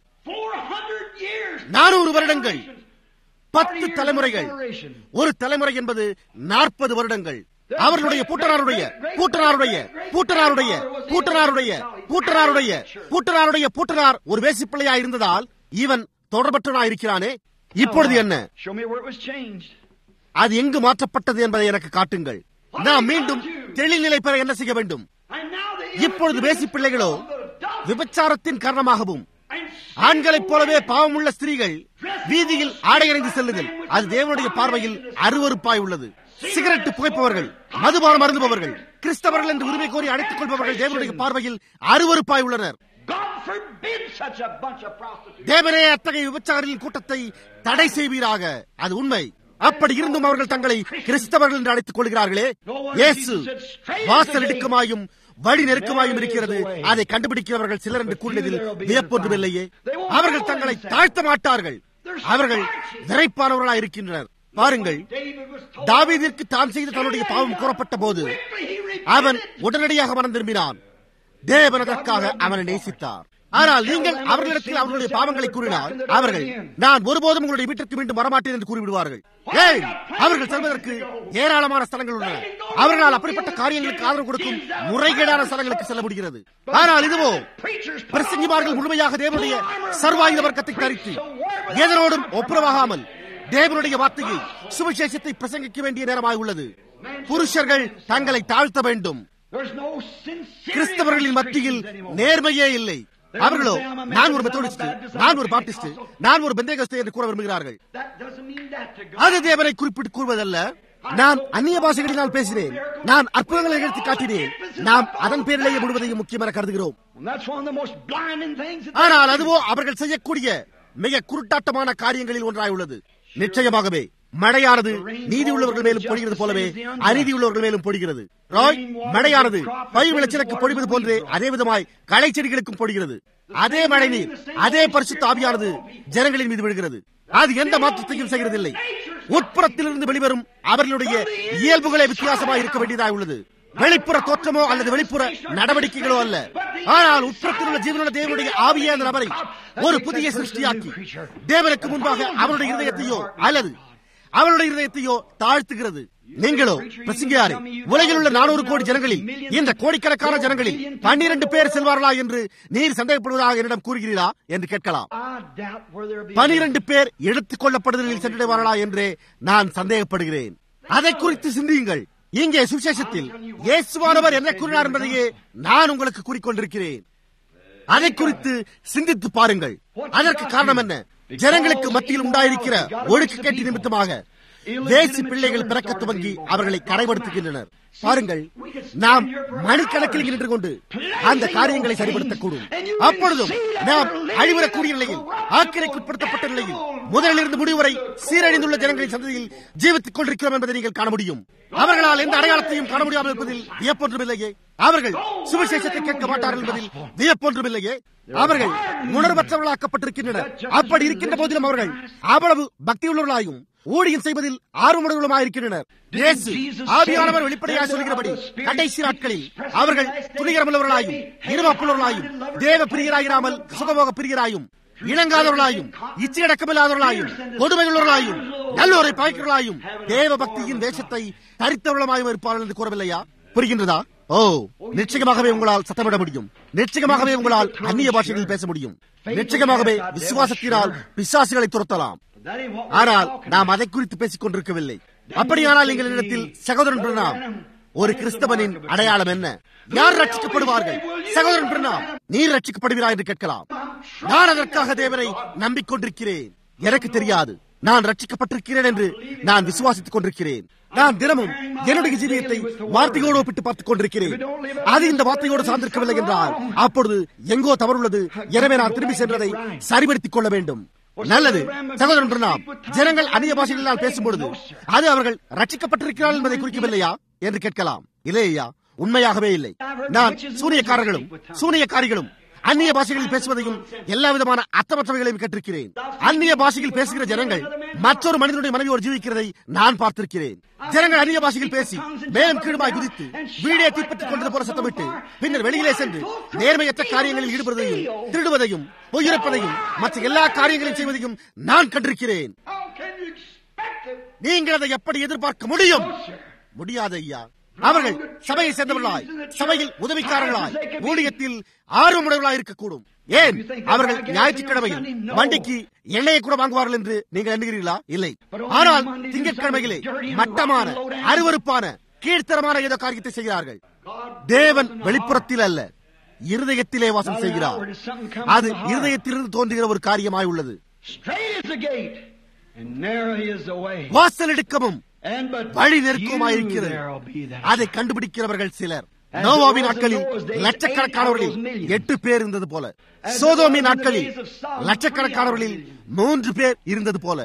400 years. நானூறு வருடங்கள் பத்து 40 years தலைமுறைகள் of generation. ஒரு தலைமுறை என்பது நாற்பது வருடங்கள் அவர்களுடைய பூட்டனாருடைய பூட்டனாருடைய பூட்டனாருடைய பூட்டனாருடைய பூட்டனாருடைய பூட்டனாருடைய பூட்டனார் ஒரு வேசிப்பிள்ளையா இருந்ததால் இவன் தொடர்பற்றனா இருக்கிறானே இப்பொழுது என்ன Show me where it was changed. அது எங்கு மாற்றப்பட்டது என்பதை எனக்கு காட்டுங்கள் நாம் மீண்டும் தெளிநிலை பெற என்ன செய்ய வேண்டும் And now the இப்பொழுது வேசி பிள்ளைகளோ illegitimate விபச்சாரத்தின் காரணமாகவும் and ஆண்களைப் போலவே பாவமுள்ள ஸ்திரீகள் வீதியில் ஆடையடைந்து செல்லுதல் அது தேவனுடைய பார்வையில் அருவருப்பாய் உள்ளது சிகரெட் புகைப்பவர்கள் மதுபானம் அருந்துபவர்கள் கிறிஸ்தவர்கள் என்று உரிமை கோரி அழைத்துக் கொள்பவர்கள் தேவனுடைய பார்வையில் அருவருப்பாய் உள்ளனர் God forbid such a bunch of prostitutes. தேவனே அத்தகைய விபச்சாரிகளின் கூட்டத்தை தடை செய்வீராக அது உண்மை அப்படி இருந்தும் அவர்கள் தங்களை கிறிஸ்தவர்கள் என்று அழைத்துக் கொள்கிறார்களே இயேசு வாசல் இடுக்கமாயும் வழி நெருக்கமாயும் இருக்கிறது அதை கண்டுபிடிக்கிறவர்கள் சிலர் என்று கூறினதில் வியப்பொன்றுமில்லையே அவர்கள் தங்களை தாழ்த்த மாட்டார்கள் அவர்கள் விரைப்பானவர்களாய் இருக்கின்றனர் பாருங்கள் David was told தாவீதிற்கு தான் செய்த தன்னுடைய பாவம் கூறப்பட்ட போது quickly he repented. அவன் உடனடியாக மனம் திரும்பினான் தேவன் அதற்காக அவனை நேசித்தார் ஆனால் நீங்கள் அவர்களிடத்தில் அவர்களுடைய பாவங்களை கூறினால் அவர்கள் நான் ஒருபோதும் உங்களுடைய வீட்டிற்கு மீண்டும் வரமாட்டேன் என்று கூறிவிடுவார்கள் ஏன் அவர்கள் செல்வதற்கு ஏராளமான ஸ்தலங்கள் உள்ளன அவர்களால் அப்படிப்பட்ட காரியங்களுக்கு ஆதரவு கொடுக்கும் முறைகேடான ஸ்தலங்களுக்கு செல்ல முடிகிறது ஆனால் இதுவோ Preachers put பிரசங்கிமார்கள் முழுமையாக தேவனுடைய சர்வாயுத வர்க்கத்தை தரித்து எதனோடும் ஒப்புரவாகாமல் தேவனுடைய வார்த்தையை சுவிசேஷத்தை பிரசங்கிக்க வேண்டிய நேரமாய் உள்ளது புருஷர்கள் தங்களை தாழ்த்த வேண்டும் There's no sincerity கிறிஸ்தவர்களின் among மத்தியில் Christians anymore. நேர்மையே இல்லை அவர்களோ நான் ஒரு மெத்தோடிஸ்ட் நான் ஒரு பாப்டிஸ்ட் நான் ஒரு பெந்தேகஸ்தே என்று கூற விரும்புகிறார்கள் That doesn't mean that to God. அது தேவனை குறிப்பிட்டு கூறுவதல்ல நான் அந்நிய பாஷைகளினால் பேசினேன் நான் அற்புதங்களை நிகழ்த்தி காட்டினேன் நாம் அதன் பேரிலேயே முழுவதையும் முக்கியமென கருதுகிறோம் And that's one of the most blinding things that ஆனால் அதுவோ அவர்கள் செய்யக்கூடிய மிக குருட்டாட்டமான காரியங்களில் ஒன்றாய் உள்ளது நிச்சயமாகவே மழையானது நீதி உள்ளவர்கள் மேலும் பொழிகிறது போலவே அநீதி உள்ளவர்கள் மேலும் பொழிகிறது ராய் மழையானது பயிர் விளைச்சலுக்கு பொழிவது போன்றே அதே விதமாய் களை செடிகளுக்கும் பொழிகிறது அதே மழை நீர் அதே பரிசுத்த ஆவியானது ஜனங்களின் மீது விழுகிறது அது எந்த மாற்றத்தையும் செய்கிறதில்லை உட்புறத்திலிருந்து வெளிவரும் அவர்களுடைய இயல்புகளே வித்தியாசமாக இருக்க வேண்டியதாக உள்ளது வெளிப்புற தோற்றமோ அல்லது வெளிப்புற நடவடிக்கைகளோ அல்ல ஆனால் உட்புறத்தில் உள்ள ஜீவனுள்ள தேவனுடைய ஆவிய அந்த நபரை ஒரு புதிய சிருஷ்டியாக்கி தேவனுக்கு முன்பாக அவருடைய இருதயத்தையோ அல்லது அவருடைய இருதயத்தையோ தாழ்த்துகிறது நீங்களோ பிரசங்கியாரே உலகில் உள்ள நானூறு கோடி ஜனங்களில் இந்த கோடிக்கணக்கான ஜனங்களில் பன்னிரண்டு பேர் செல்வார்களா என்று நீர் சந்தேகப்படுவதாக என்னிடம் கூறுகிறீரா என்று கேட்கலாம் பனிரெண்டு பேர் எடுத்துக் கொள்ளப்படுதலில் சென்றடைவார்களா என்று நான் சந்தேகப்படுகிறேன் அதை குறித்து சிந்தியுங்கள் இங்கே சுவிசேஷத்தில் இயேசுவானவர் என்ன கூறினார் என்பதையே நான் உங்களுக்கு கூறிக்கொண்டிருக்கிறேன் அதை குறித்து சிந்தித்து பாருங்கள் அதற்கு காரணம் என்ன ஜனங்களுக்கு மத்தியில் உண்டாயிருக்கிற ஒழுக்கு கேட்டி நிமித்தமாக தேசி பிள்ளைகள் பிறக்க துவங்கி அவர்களை கடைபடுத்துகின்றனர் பாருங்கள் நாம் மணிக்கணக்கில் நின்று கொண்டு அந்த காரியங்களை சரிபடுத்தக்கூடும் அப்பொழுதும் நாம் அழிவரக்கூடிய நிலையில் ஆக்கிரைக்குட்படுத்தப்பட்ட நிலையில் முதலிலிருந்து முடிவு வரை சீரழிந்துள்ள ஜனங்களின் சந்ததியில் ஜீவித்துக் கொண்டிருக்கிறோம் என்பதை நீங்கள் காண முடியும் அவர்களால் எந்த அடையாளத்தையும் காண முடியாமல் இருப்பதில் வியப்பொன்றுமில்லையே அவர்கள் சுவிசேஷத்தை கேட்க மாட்டார்கள் என்பதில் வியப்பொன்றுமில்லையே அவர்கள் உணர்வற்றவர்களாக்கப்பட்டிருக்கின்றனர் அப்படி இருக்கின்ற போதிலும் அவர்கள் அவ்வளவு பக்தியுள்ளவர்களாயும் ஊழியம் செய்வதில் ஆர்வமுடையவர்களுமாயிருக்கின்றனர் இயேசு ஆவியானவர் வெளிப்படையாக சொல்கிறபடி கடைசி நாட்களில் அவர்கள் துணிகரமுள்ளவர்களாயும் இருமப்புள்ளவர்களாயும் தேவ பிரியராயிராமல் சுகமோக பிரியராயும் இணங்காதவர்களாயும் இச்சையடக்கமில்லாதவர்களாயும் கொடுமையுள்ளவர்களாயும் நல்லோரை பாய்க்கிறவர்களாயும் தேவ பக்தியின் வேஷத்தை தரித்தவர்களுமாயும் இருப்பார்கள் என்று கூறவில்லையா புரிகின்றதா ஓ நிச்சயமாகவே உங்களால் சத்தமிட முடியும் நிச்சயமாகவே உங்களால் அந்நிய பாஷைகளில் பேச முடியும் நிச்சயமாகவே விசுவாசத்தினால் பிசாசுகளை துரத்தலாம் ஆனால் நாம் அதை குறித்து பேசிக் கொண்டிருக்கவில்லை அப்படியானால் எங்கள் இடத்தில் சகோதரன் பிரணாம் ஒரு கிறிஸ்தவனின் அடையாளம் என்ன யார் ரட்சிக்கப்படுவார்கள் சகோதரன் பிரணாம் நீர் ரட்சிக்கப்படுகிறாய் என்று கேட்கலாம் நான் அதற்காக தேவனை நம்பிக்கொண்டிருக்கிறேன் எனக்கு தெரியாது நான் ரட்சிக்கப்பட்டிருக்கிறேன் என்று நான் விசுவாசித்துக் கொண்டிருக்கிறேன் நான் தினமும் என்னுடைய ஜீவியத்தை வார்த்தையோடு ஒப்பிட்டு பார்த்துக் கொண்டிருக்கிறேன் அது இந்த வார்த்தையோடு சார்ந்திருக்கவில்லை என்றால் அப்பொழுது எங்கோ தவறுள்ளது எனவே நான் திரும்பி சென்றதை சரிபடுத்திக் கொள்ள வேண்டும் நல்லது சகோதரன் பிரணாம் ஜனங்கள் அந்நிய பாஷைகளில் பேசும்பொழுது அது அவர்கள் ரட்சிக்கப்பட்டிருக்கிறார்கள் என்பதை குறிக்கவில்லையா என்று கேட்கலாம் இல்லையா உண்மையாகவே இல்லை நான் சூனியக்காரர்களும் சூனியக்காரிகளும் அந்நிய பாஷைகளில் பேசுவதையும் எல்லா விதமான அர்த்தமற்றவைகளையும் கேட்டிருக்கிறேன் அந்நிய பாஷையில் பேசுகிற ஜனங்கள் மற்றொரு மனிதனுடைய மனைவியோடு ஜீவிக்கிறதை நான் பார்த்திருக்கிறேன் ஜனங்கள் அந்நிய பாஷையில் பேசி மேலும் கீழுமாய் குதித்து வீடியை தீப்பற்றிக் கொண்டது போல சத்தமிட்டு பின்னர் வெளியிலே சென்று நேர்மையற்ற காரியங்களில் ஈடுபடுவதையும் திருடுவதையும் பொய்யிறப்பதையும் மற்ற எல்லா காரியங்களையும் செய்வதையும் நான் கண்டிருக்கிறேன் நீங்கள் அதை எப்படி எதிர்பார்க்க முடியும் முடியாது ஐயா அவர்கள் சபையை சேர்ந்தவர்களாய் சபையில் உதவிக்காரர்களாய் ஊழியத்தில் ஆர்வமுடையவர்களாய் இருக்கக்கூடும் ஏன் அவர்கள் ஞாயிற்றுக்கிழமையில் வண்டிக்கு எண்ணெயை கூட வாங்குவார்கள் என்று நீங்கள் எண்ணுகிறீர்களா இல்லை ஆனால் திங்கட்கிழமையிலே மட்டமான அருவறுப்பான கீழ்த்தரமான ஏதோ காரியத்தை செய்கிறார்கள் தேவன் வெளிப்புறத்தில் அல்ல இருதயத்திலே வாசம் செய்கிறார் அது இருதயத்திலிருந்து தோன்றுகிற ஒரு காரியமாய் உள்ளது வாசல் எடுக்கவும் வழி நெருக்கமாயிருக்கிறது அதை கண்டுபிடிக்கிறவர்கள் சிலர் நோவாவின் நாட்களில் லட்சக்கணக்கானவர்களில் எட்டு பேர் இருந்தது போல சோதோமின் நாட்களில் லட்சக்கணக்கானவர்களில் மூன்று பேர் இருந்தது போல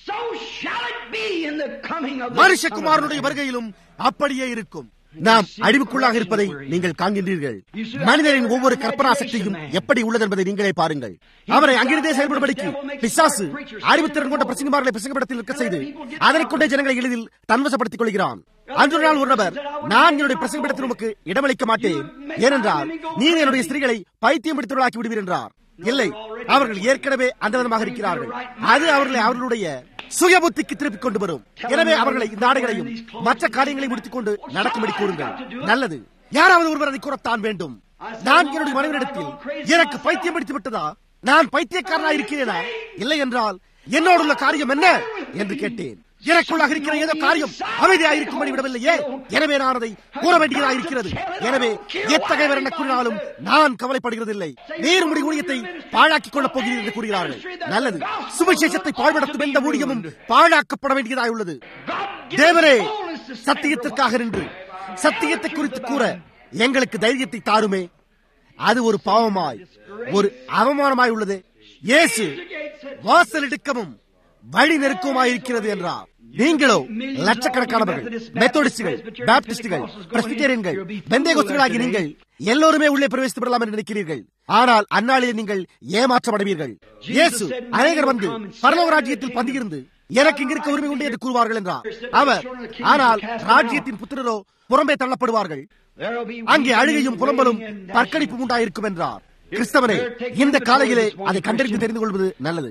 மனுஷகுமாரனுடைய வருகையிலும் அப்படியே இருக்கும் நாம் அழிவுக்குள்ளாக இருப்பதை நீங்கள் காண்கின்றீர்கள் மனிதனின் ஒவ்வொரு கற்பனா சக்தியும் எப்படி உள்ளது என்பதை நீங்களே பாருங்கள் அவரை அங்கிருந்தே செயல்படும்படிக்கு பிசாசு அறிவுத்திறன் கொண்ட பிரசங்கமார்களை பிரசங்கப்படத்தில் இருக்க செய்து அதனை கொண்டே ஜனங்களை எளிதில் தன்வசப்படுத்திக் கொள்கிறான் அன்று நாள் ஒரு நபர் நான் என்னுடைய பிரசங்கப்படத்தில் உமக்கு இடமளிக்க மாட்டேன் ஏனென்றால் நீர் என்னுடைய ஸ்திரீகளை பைத்தியம் பிடித்தவர்களாக்கி விடுவீர் என்றார் இல்லை அவர்கள் ஏற்கனவே அந்த விதமாக இருக்கிறார்கள் அது அவர்களை அவர்களுடைய சுய புத்திக்கு திருப்பிக் கொண்டு வரும் எனவே அவர்களை இந்த ஆடைகளையும் மற்ற காரியங்களை முடித்துக் கொண்டு நடக்கும்படி கூறுங்கள் நல்லது யாராவது ஒருவர் அதை கூறத்தான் வேண்டும் நான் என்னுடைய மனைவிடத்தில் எனக்கு பைத்தியம் பிடித்து விட்டதா நான் பைத்தியக்காரனா இருக்கிறேனா இல்லை என்றால் என்னோடு உள்ள காரியம் என்ன என்று கேட்டேன் எனக்குள்ளாக இருக்கிற ஏதோ காரியம் அமைதியாக இருக்கும்படி விடவில்லையே எனவே நான் அதை கூற வேண்டியதாக இருக்கிறது எனவே எத்தகையவர் என்ன கூறினாலும் நான் கவலைப்படுகிறதில்லை நேர்முடி ஊழியத்தை பாழாக்கிக் கொள்ளப் போகிறீர்கள் என்று கூறுகிறார்கள் நல்லது சுவிசேஷத்தை பாழ்படுத்தும் எந்த ஊழியமும் பாழாக்கப்பட வேண்டியதாக உள்ளது தேவரே சத்தியத்திற்காக நின்று சத்தியத்தை குறித்து கூற எங்களுக்கு தைரியத்தை தாருமே அது ஒரு பாவமாய் ஒரு அவமானமாய் உள்ளது இயேசு வாசல் இடுக்கமும் வழி நெருக்கமாயிருக்கிறது என்றார் நீங்களோ லட்சக்கணக்கானவர்கள் மெத்தோடிஸ்டுகள் பாப்டிஸ்டுகள் பிரஸ்பிட்டேரியன்கள் பெந்தேகோஸ்துகளாகி நீங்கள் எல்லோருமே உள்ளே பிரவேசித்து விடலாம் என்று நினைக்கிறீர்கள் ஆனால் அந்நாளில் நீங்கள் ஏமாற்றமடைவீர்கள் இயேசு அநேகர் வந்து பரலோக ராஜ்யத்தில் பந்தியிருந்து எனக்கு இங்க இருக்க உரிமை உண்டு என்று கூறுவார்கள் என்றார் அவர் ஆனால் ராஜ்யத்தின் புத்திரரோ புறம்பே தள்ளப்படுவார்கள் அங்கே அழுகையும் புலம்பலும் பற்கடிப்பும் உண்டாயிருக்கும் என்றார் கிறிஸ்தவனே இந்த காலையிலே அதை கண்டறிந்து தெரிந்து கொள்வது நல்லது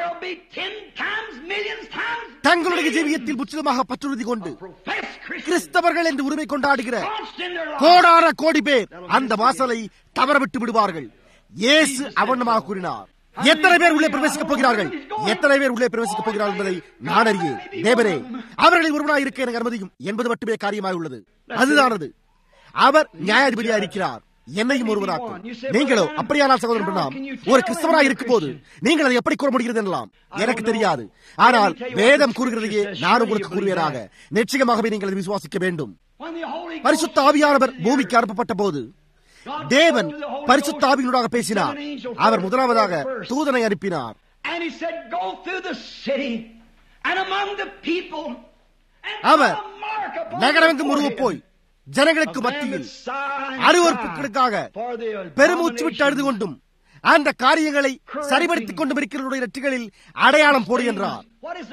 தங்களுடைய ஜீவியத்தில் முற்றிலுமாக பற்றுறுதி கொண்டு கிறிஸ்தவர்கள் என்று உரிமை கொண்டாடுகிற கோடான கோடி பேர் அந்த வாசலை தவறவிட்டு விடுவார்கள் இயேசு அவண்ணமாக கூறினார் எத்தனை பேர் உள்ளே பிரவேசிக்கப் போகிறார்கள் எத்தனை பேர் உள்ளே பிரவேசிக்கப் போகிறார்கள் என்பதை நான் அறியேன் தேவரே அவர்களில் ஒருவனாக இருக்க எனக்கு அனுமதியும் என்பது மட்டுமே காரியமாக உள்ளது அதுதானது அவர் நியாயாதிபதியா இருக்கிறார் என்னையும் ஒருவராக்கும் நீங்களோ அப்படியானால் சகோதரன் நாம் ஒரு கிறிஸ்தவராக இருக்கும் போது நீங்கள் அதை எப்படி கூற முடிகிறது எனலாம் எனக்கு தெரியாது ஆனால் வேதம் கூறுகிறதையே நான் உங்களுக்கு கூறுவேராக நிச்சயமாகவே நீங்கள் அதை விசுவாசிக்க வேண்டும் பரிசுத்த ஆவியானவர் பூமிக்கு அனுப்பப்பட்ட போது தேவன் பரிசுத்த ஆவியினூடாக பேசினார் அவர் முதலாவதாக தூதனை அனுப்பினார் அவர் நகரமெங்கும் உருவ போய் ஜனங்களுக்கு மத்தியில் அருவறுப்புகளுக்காக பெருமூச்சு விட்டு அழுது கொண்டும் அந்த காரியங்களை சரிபடுத்திக் கொண்டும் இருக்கிறவருடைய நெற்றிகளில் அடையாளம் போடு என்றார்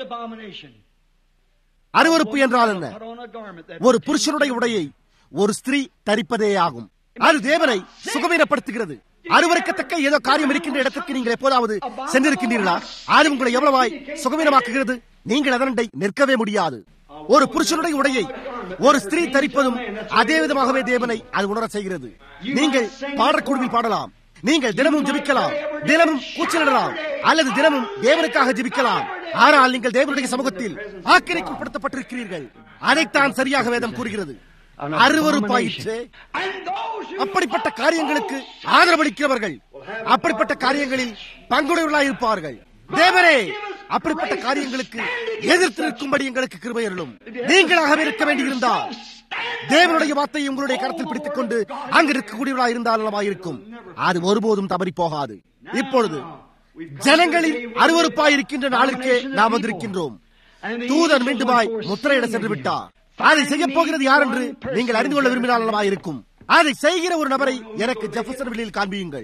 அருவறுப்பு என்றால் என்ன ஒரு புருஷனுடைய உடையை ஒரு ஸ்திரீ தரிப்பதே ஆகும் அது தேவனை சுகவீனப்படுத்துகிறது அருவருக்கத்தக்க ஏதோ காரியம் இருக்கின்ற இடத்திற்கு நீங்கள் எப்போதாவது சென்றிருக்கின்றீர்களா அது உங்களை எவ்வளவாய் சுகவீனமாக்குகிறது நீங்கள் அதனண்டை நிற்கவே முடியாது ஒரு புருஷனுடைய உடையை ஒரு ஸ்திரீ தரிப்பதும் அதே விதமாகவே தேவனை அது உணர செய்கிறது நீங்கள் பாடற்குழுவில் பாடலாம் நீங்கள் தினமும் ஜபிக்கலாம் தினமும் கூச்சலிடலாம் அல்லது தினமும் தேவனுக்காக ஜபிக்கலாம் ஆனால் நீங்கள் தேவனுடைய சமூகத்தில் ஆக்கிரைக்குட்படுத்தப்பட்டிருக்கிறீர்கள் அதைத்தான் சரியாக வேதம் கூறுகிறது அருவறுப்பாயிற்று அப்படிப்பட்ட காரியங்களுக்கு ஆதரவளிக்கிறவர்கள் அப்படிப்பட்ட காரியங்களில் பங்குடையவர்களாக இருப்பார்கள் தேவரே அப்படிப்பட்ட காரியங்களுக்கு எதிர்த்து நிற்கும்படி எங்களுக்கு கிருபை அருளும் நீங்களாகவே இருக்க வேண்டியிருந்தால் தேவனுடைய வார்த்தையை உங்களுடைய கரத்தில் பிடித்துக் கொண்டு அங்கு இருக்கக்கூடியவர்களாக இருந்தால் நலமாயிருக்கும் அது ஒருபோதும் தவறி போகாது இப்பொழுது ஜனங்களில் அருவறுப்பாய் இருக்கின்ற நாளிற்கே நாம் வந்திருக்கின்றோம் தூதன் மீண்டுமாய் முத்திரையிட சென்று விட்டார் அதை செய்ய போகிறது யார் என்று நீங்கள் அறிந்து கொள்ள விரும்பினால் நலமாயிருக்கும் அதை செய்கிற ஒரு நபரை எனக்கு ஜெஃபர்சன்வில்லில் காண்பியுங்கள்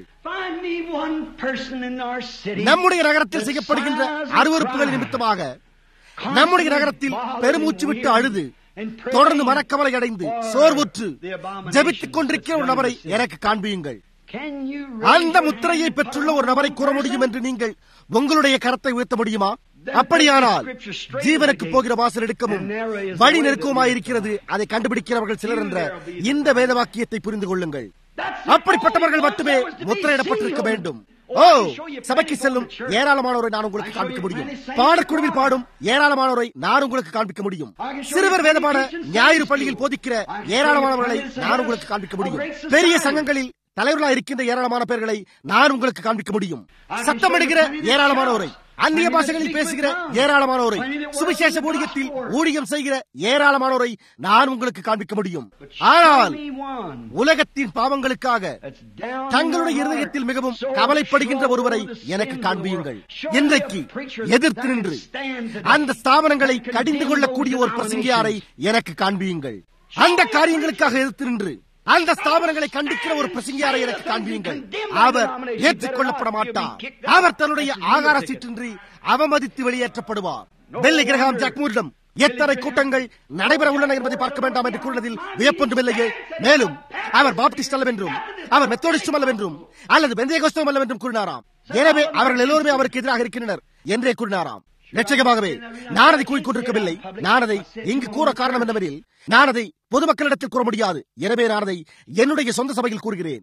நம்முடைய நகரத்தில் செய்யப்படுகின்ற அருவறுப்புகள் நிமித்தமாக நம்முடைய நகரத்தில் பெருமூச்சு விட்டு அழுது தொடர்ந்து மனக்கவலை அடைந்து சோர்வுற்று ஜபித்துக் கொண்டிருக்கிற ஒரு நபரை எனக்கு காண்பியுங்கள் அந்த முத்திரையை பெற்றுள்ள ஒரு நபரை கூற முடியும் என்று நீங்கள் உங்களுடைய கரத்தை உயர்த்த முடியுமா அப்படியானால் ஜீவனுக்கு போகிற வாசல் எடுக்கமும் வழி நெருக்கமாயிருக்கிறது அதை கண்டுபிடிக்கிறவர்கள் சிலர் என்ற இந்த வேத வாக்கியத்தை புரிந்து கொள்ளுங்கள் அப்படிப்பட்டவர்கள் மட்டுமே முத்திரையிடப்பட்டிருக்க வேண்டும் ஓ சபைக்கு செல்லும் ஏராளமானோரை நான் உங்களுக்கு காண்பிக்க முடியும் பாடக்குழுவில் பாடும் ஏராளமானோரை நான் உங்களுக்கு காண்பிக்க முடியும் சிறுவர் வேதமான ஞாயிறு பள்ளியில் போதிக்கிற ஏராளமானவர்களை நான் உங்களுக்கு காண்பிக்க முடியும் பெரிய சங்கங்களில் தலைவர்களாக இருக்கின்ற ஏராளமான பேர்களை நான் உங்களுக்கு காண்பிக்க முடியும் சத்தமிடுகிற ஏராளமானோரை அந்நிய பாஷைகளில் பேசுகிற ஏராளமானோரை சுவிசேஷ ஊழியத்தில் ஊழியம் செய்கிற ஏராளமானோரை நான் உங்களுக்கு காண்பிக்க முடியும் ஆனால் உலகத்தின் பாவங்களுக்காக தங்களுடைய இருதயத்தில் மிகவும் கவலைப்படுகின்ற ஒருவரை எனக்கு காண்பியுங்கள் இன்றைக்கு எதிர்த்து நின்று அந்த ஸ்தாபனங்களை கடிந்து கொள்ளக்கூடிய ஒரு பிரசங்கியாரை எனக்கு காண்பியுங்கள் அந்த காரியங்களுக்காக எதிர்த்து நின்று அந்த ஸ்தாபனங்களை கண்டிக்கிற ஒரு பிரசங்கியாரை எனக்கு காண்பியுங்கள் அவர் ஏற்றுக்கொள்ளப்பட மாட்டார் அவர் தன்னுடைய ஆகார சீற்றின்றி அவமதித்து வெளியேற்றப்படுவார் பெல்லி கிரகாம் ஜாக்மூரிடம் எத்தனை கூட்டங்கள் நடைபெற உள்ளன என்பதை பார்க்க வேண்டாம் என்று கூறினதில் வியப்பொன்றுமில்லையே மேலும் அவர் பாப்டிஸ்ட் அல்லவென்றும் அவர் மெத்தோடிஸ்டும் அல்லவென்றும் அல்லது பெந்தேகோஸ்தவம் அல்லவென்றும் கூறினாராம் எனவே அவர்கள் எல்லோருமே அவருக்கு எதிராக இருக்கின்றனர் என்றே கூறினாராம் நிச்சயமாகவே நான் அதை கூறிக்கொண்டிருக்கவில்லை நான் அதை இங்கு கூற காரணம் என்னவெனில் நான் அதை பொதுமக்களிடத்தில் கூற முடியாது எனவே நான் அதை என்னுடைய சொந்த சபையில் கூறுகிறேன்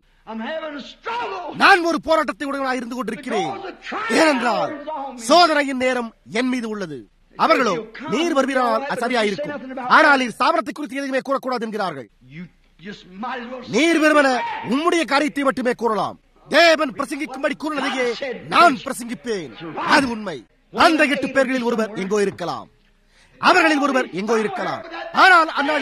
நான் ஒரு போராட்டத்தை உடனாக இருந்து கொண்டிருக்கிறேன் ஏனென்றால் சோதனையின் நேரம் என் மீது உள்ளது அவர்களோ நீர் வருவீரால் சரியாயிருக்கும் ஆனால் நீர் ஸ்தாபனத்தை குறித்து எதுவுமே கூறக்கூடாது என்கிறார்கள் நீர் வெறுமன உம்முடைய காரியத்தை மட்டுமே கூறலாம் தேவன் பிரசங்கிக்கும்படி கூறினதையே நான் பிரசங்கிப்பேன் அது உண்மை அந்த எட்டு பேர்களில் ஒருவர் எங்கோ இருக்கலாம் அவர்களில் ஒருவர் எங்கோ இருக்கலாம் ஆனால் அந்நாளிலே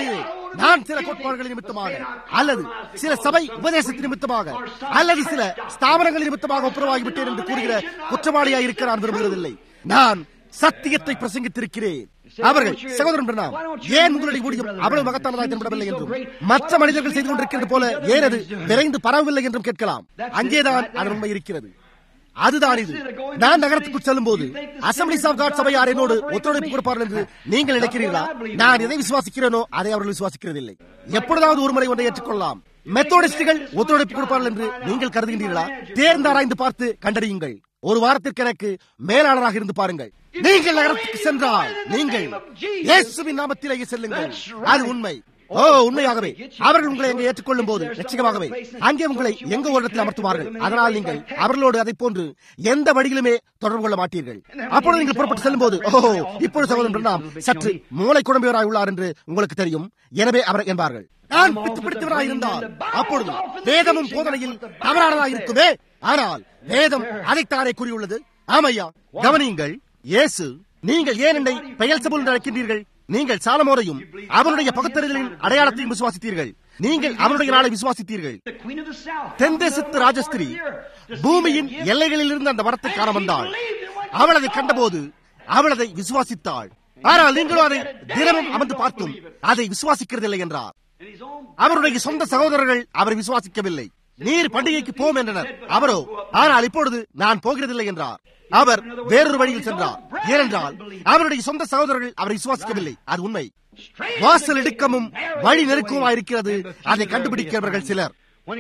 நான் சில கோட்பாடுகள் நிமித்தமாக அல்லது சில சபை உபதேசத்தின் நிமித்தமாக அல்லது சில ஸ்தாபனங்கள் நிமித்தமாக ஒப்புரவாகிவிட்டேன் என்று கூறுகிற குற்றவாளியாக இருக்க நான் விரும்புவதில்லை நான் சத்தியத்தை பிரசங்கித்திருக்கிறேன் அவர்கள் சகோதரன் பிரணாம் ஏன் உங்களுடைய ஊழியம் அவ்வளவு மகத்தானதாக தென்படவில்லை என்றும் மற்ற மனிதர்கள் செய்து கொண்டிருக்கிறது போல ஏன் அது விரைந்து பரவவில்லை என்றும் கேட்கலாம் அங்கேதான் அதன் உண்மை இருக்கிறது அதுதான் இது நான் நகரத்துக்குள் செல்லும் போது அசம்பிளிஸ் ஆஃப் காட் சபையார் என்னோடு ஒத்துழைப்பு கொடுப்பார்கள் என்று நீங்கள் நினைக்கிறீர்களா நான் எதை விசுவாசிக்கிறேனோ அதை அவர்கள் விசுவாசிக்கிறதில்லை எப்பொழுதாவது ஒரு முறை ஒன்றை ஏற்றுக்கொள்ளலாம் மெத்தோடிஸ்டுகள் ஒத்துழைப்பு கொடுப்பார்கள் என்று நீங்கள் கருதுகின்றீர்களா தேர்ந்தாராய்ந்து பார்த்து கண்டறியுங்கள் ஒரு வாரத்திற்கு எனக்கு மேலாளராக இருந்து பாருங்கள் நீங்கள் நகரத்துக்கு சென்றால் நீங்கள் இயேசுவின் நாமத்திலேயே செல்லுங்கள் அது உண்மை ஓ உண்மையாகவே அவர்கள் உங்களை எங்கே ஏற்றுக்கொள்ளும் போது நிச்சயமாகவே அங்கே உங்களை எங்க ஒரு இடத்தில் அமர்த்துவார்கள் அதனால் நீங்கள் அவர்களோடு அதை போன்று எந்த வழியிலுமே தொடர்பு கொள்ள மாட்டீர்கள் அப்பொழுது நீங்கள் புறப்பட்டு செல்லும் போது ஓ இப்பொழுது சகோதரன் நாம் சற்று மூளை குழம்பியவராய் உள்ளார் என்று உங்களுக்கு தெரியும் எனவே அவர் என்பார்கள் நான் பித்து பிடித்தவராய் இருந்தால் அப்பொழுது வேதமும் போதனையில் தவறானதாக இருக்குமே ஆனால் வேதம் அதைத்தானே கூறியுள்ளது ஆமையா கவனியுங்கள் இயேசு நீங்கள் ஏன் என்னை பெயல் சபுல் என்று அழைக்கின்றீர்கள் நீங்கள் சாலமோரையும் அவனுடைய பகுத்தறிதலின் அடையாளத்தையும் விசுவாசித்தீர்கள் நீங்கள் அவனுடைய நாளை விசுவாசித்தீர்கள் தென் தேசத்து ராஜஸ்திரி பூமியின் எல்லைகளில் இருந்து அந்த வரத்தை காண வந்தாள் அவள் அதை கண்டபோது அவள் அதை விசுவாசித்தாள் ஆனால் நீங்களும் அதை தினமும் அமர்ந்து பார்த்தும் அதை விசுவாசிக்கிறதில்லை என்றார் அவருடைய சொந்த சகோதரர்கள் அவரை விசுவாசிக்கவில்லை நீர் பண்டிகைக்கு போம் என்றனர் அவரோ ஆனால் இப்பொழுது நான் போகிறதில்லை என்றார் அவர் வேறொரு வழியில் சென்றார் ஏனென்றால் அவருடைய சொந்த சகோதரர்கள் அவரை விசுவாசிக்கவில்லை அது உண்மை வாசல் இடுக்கமும் வழி நெருக்கமும் இருக்கிறது அதை கண்டுபிடிக்கிறவர்கள் சிலர்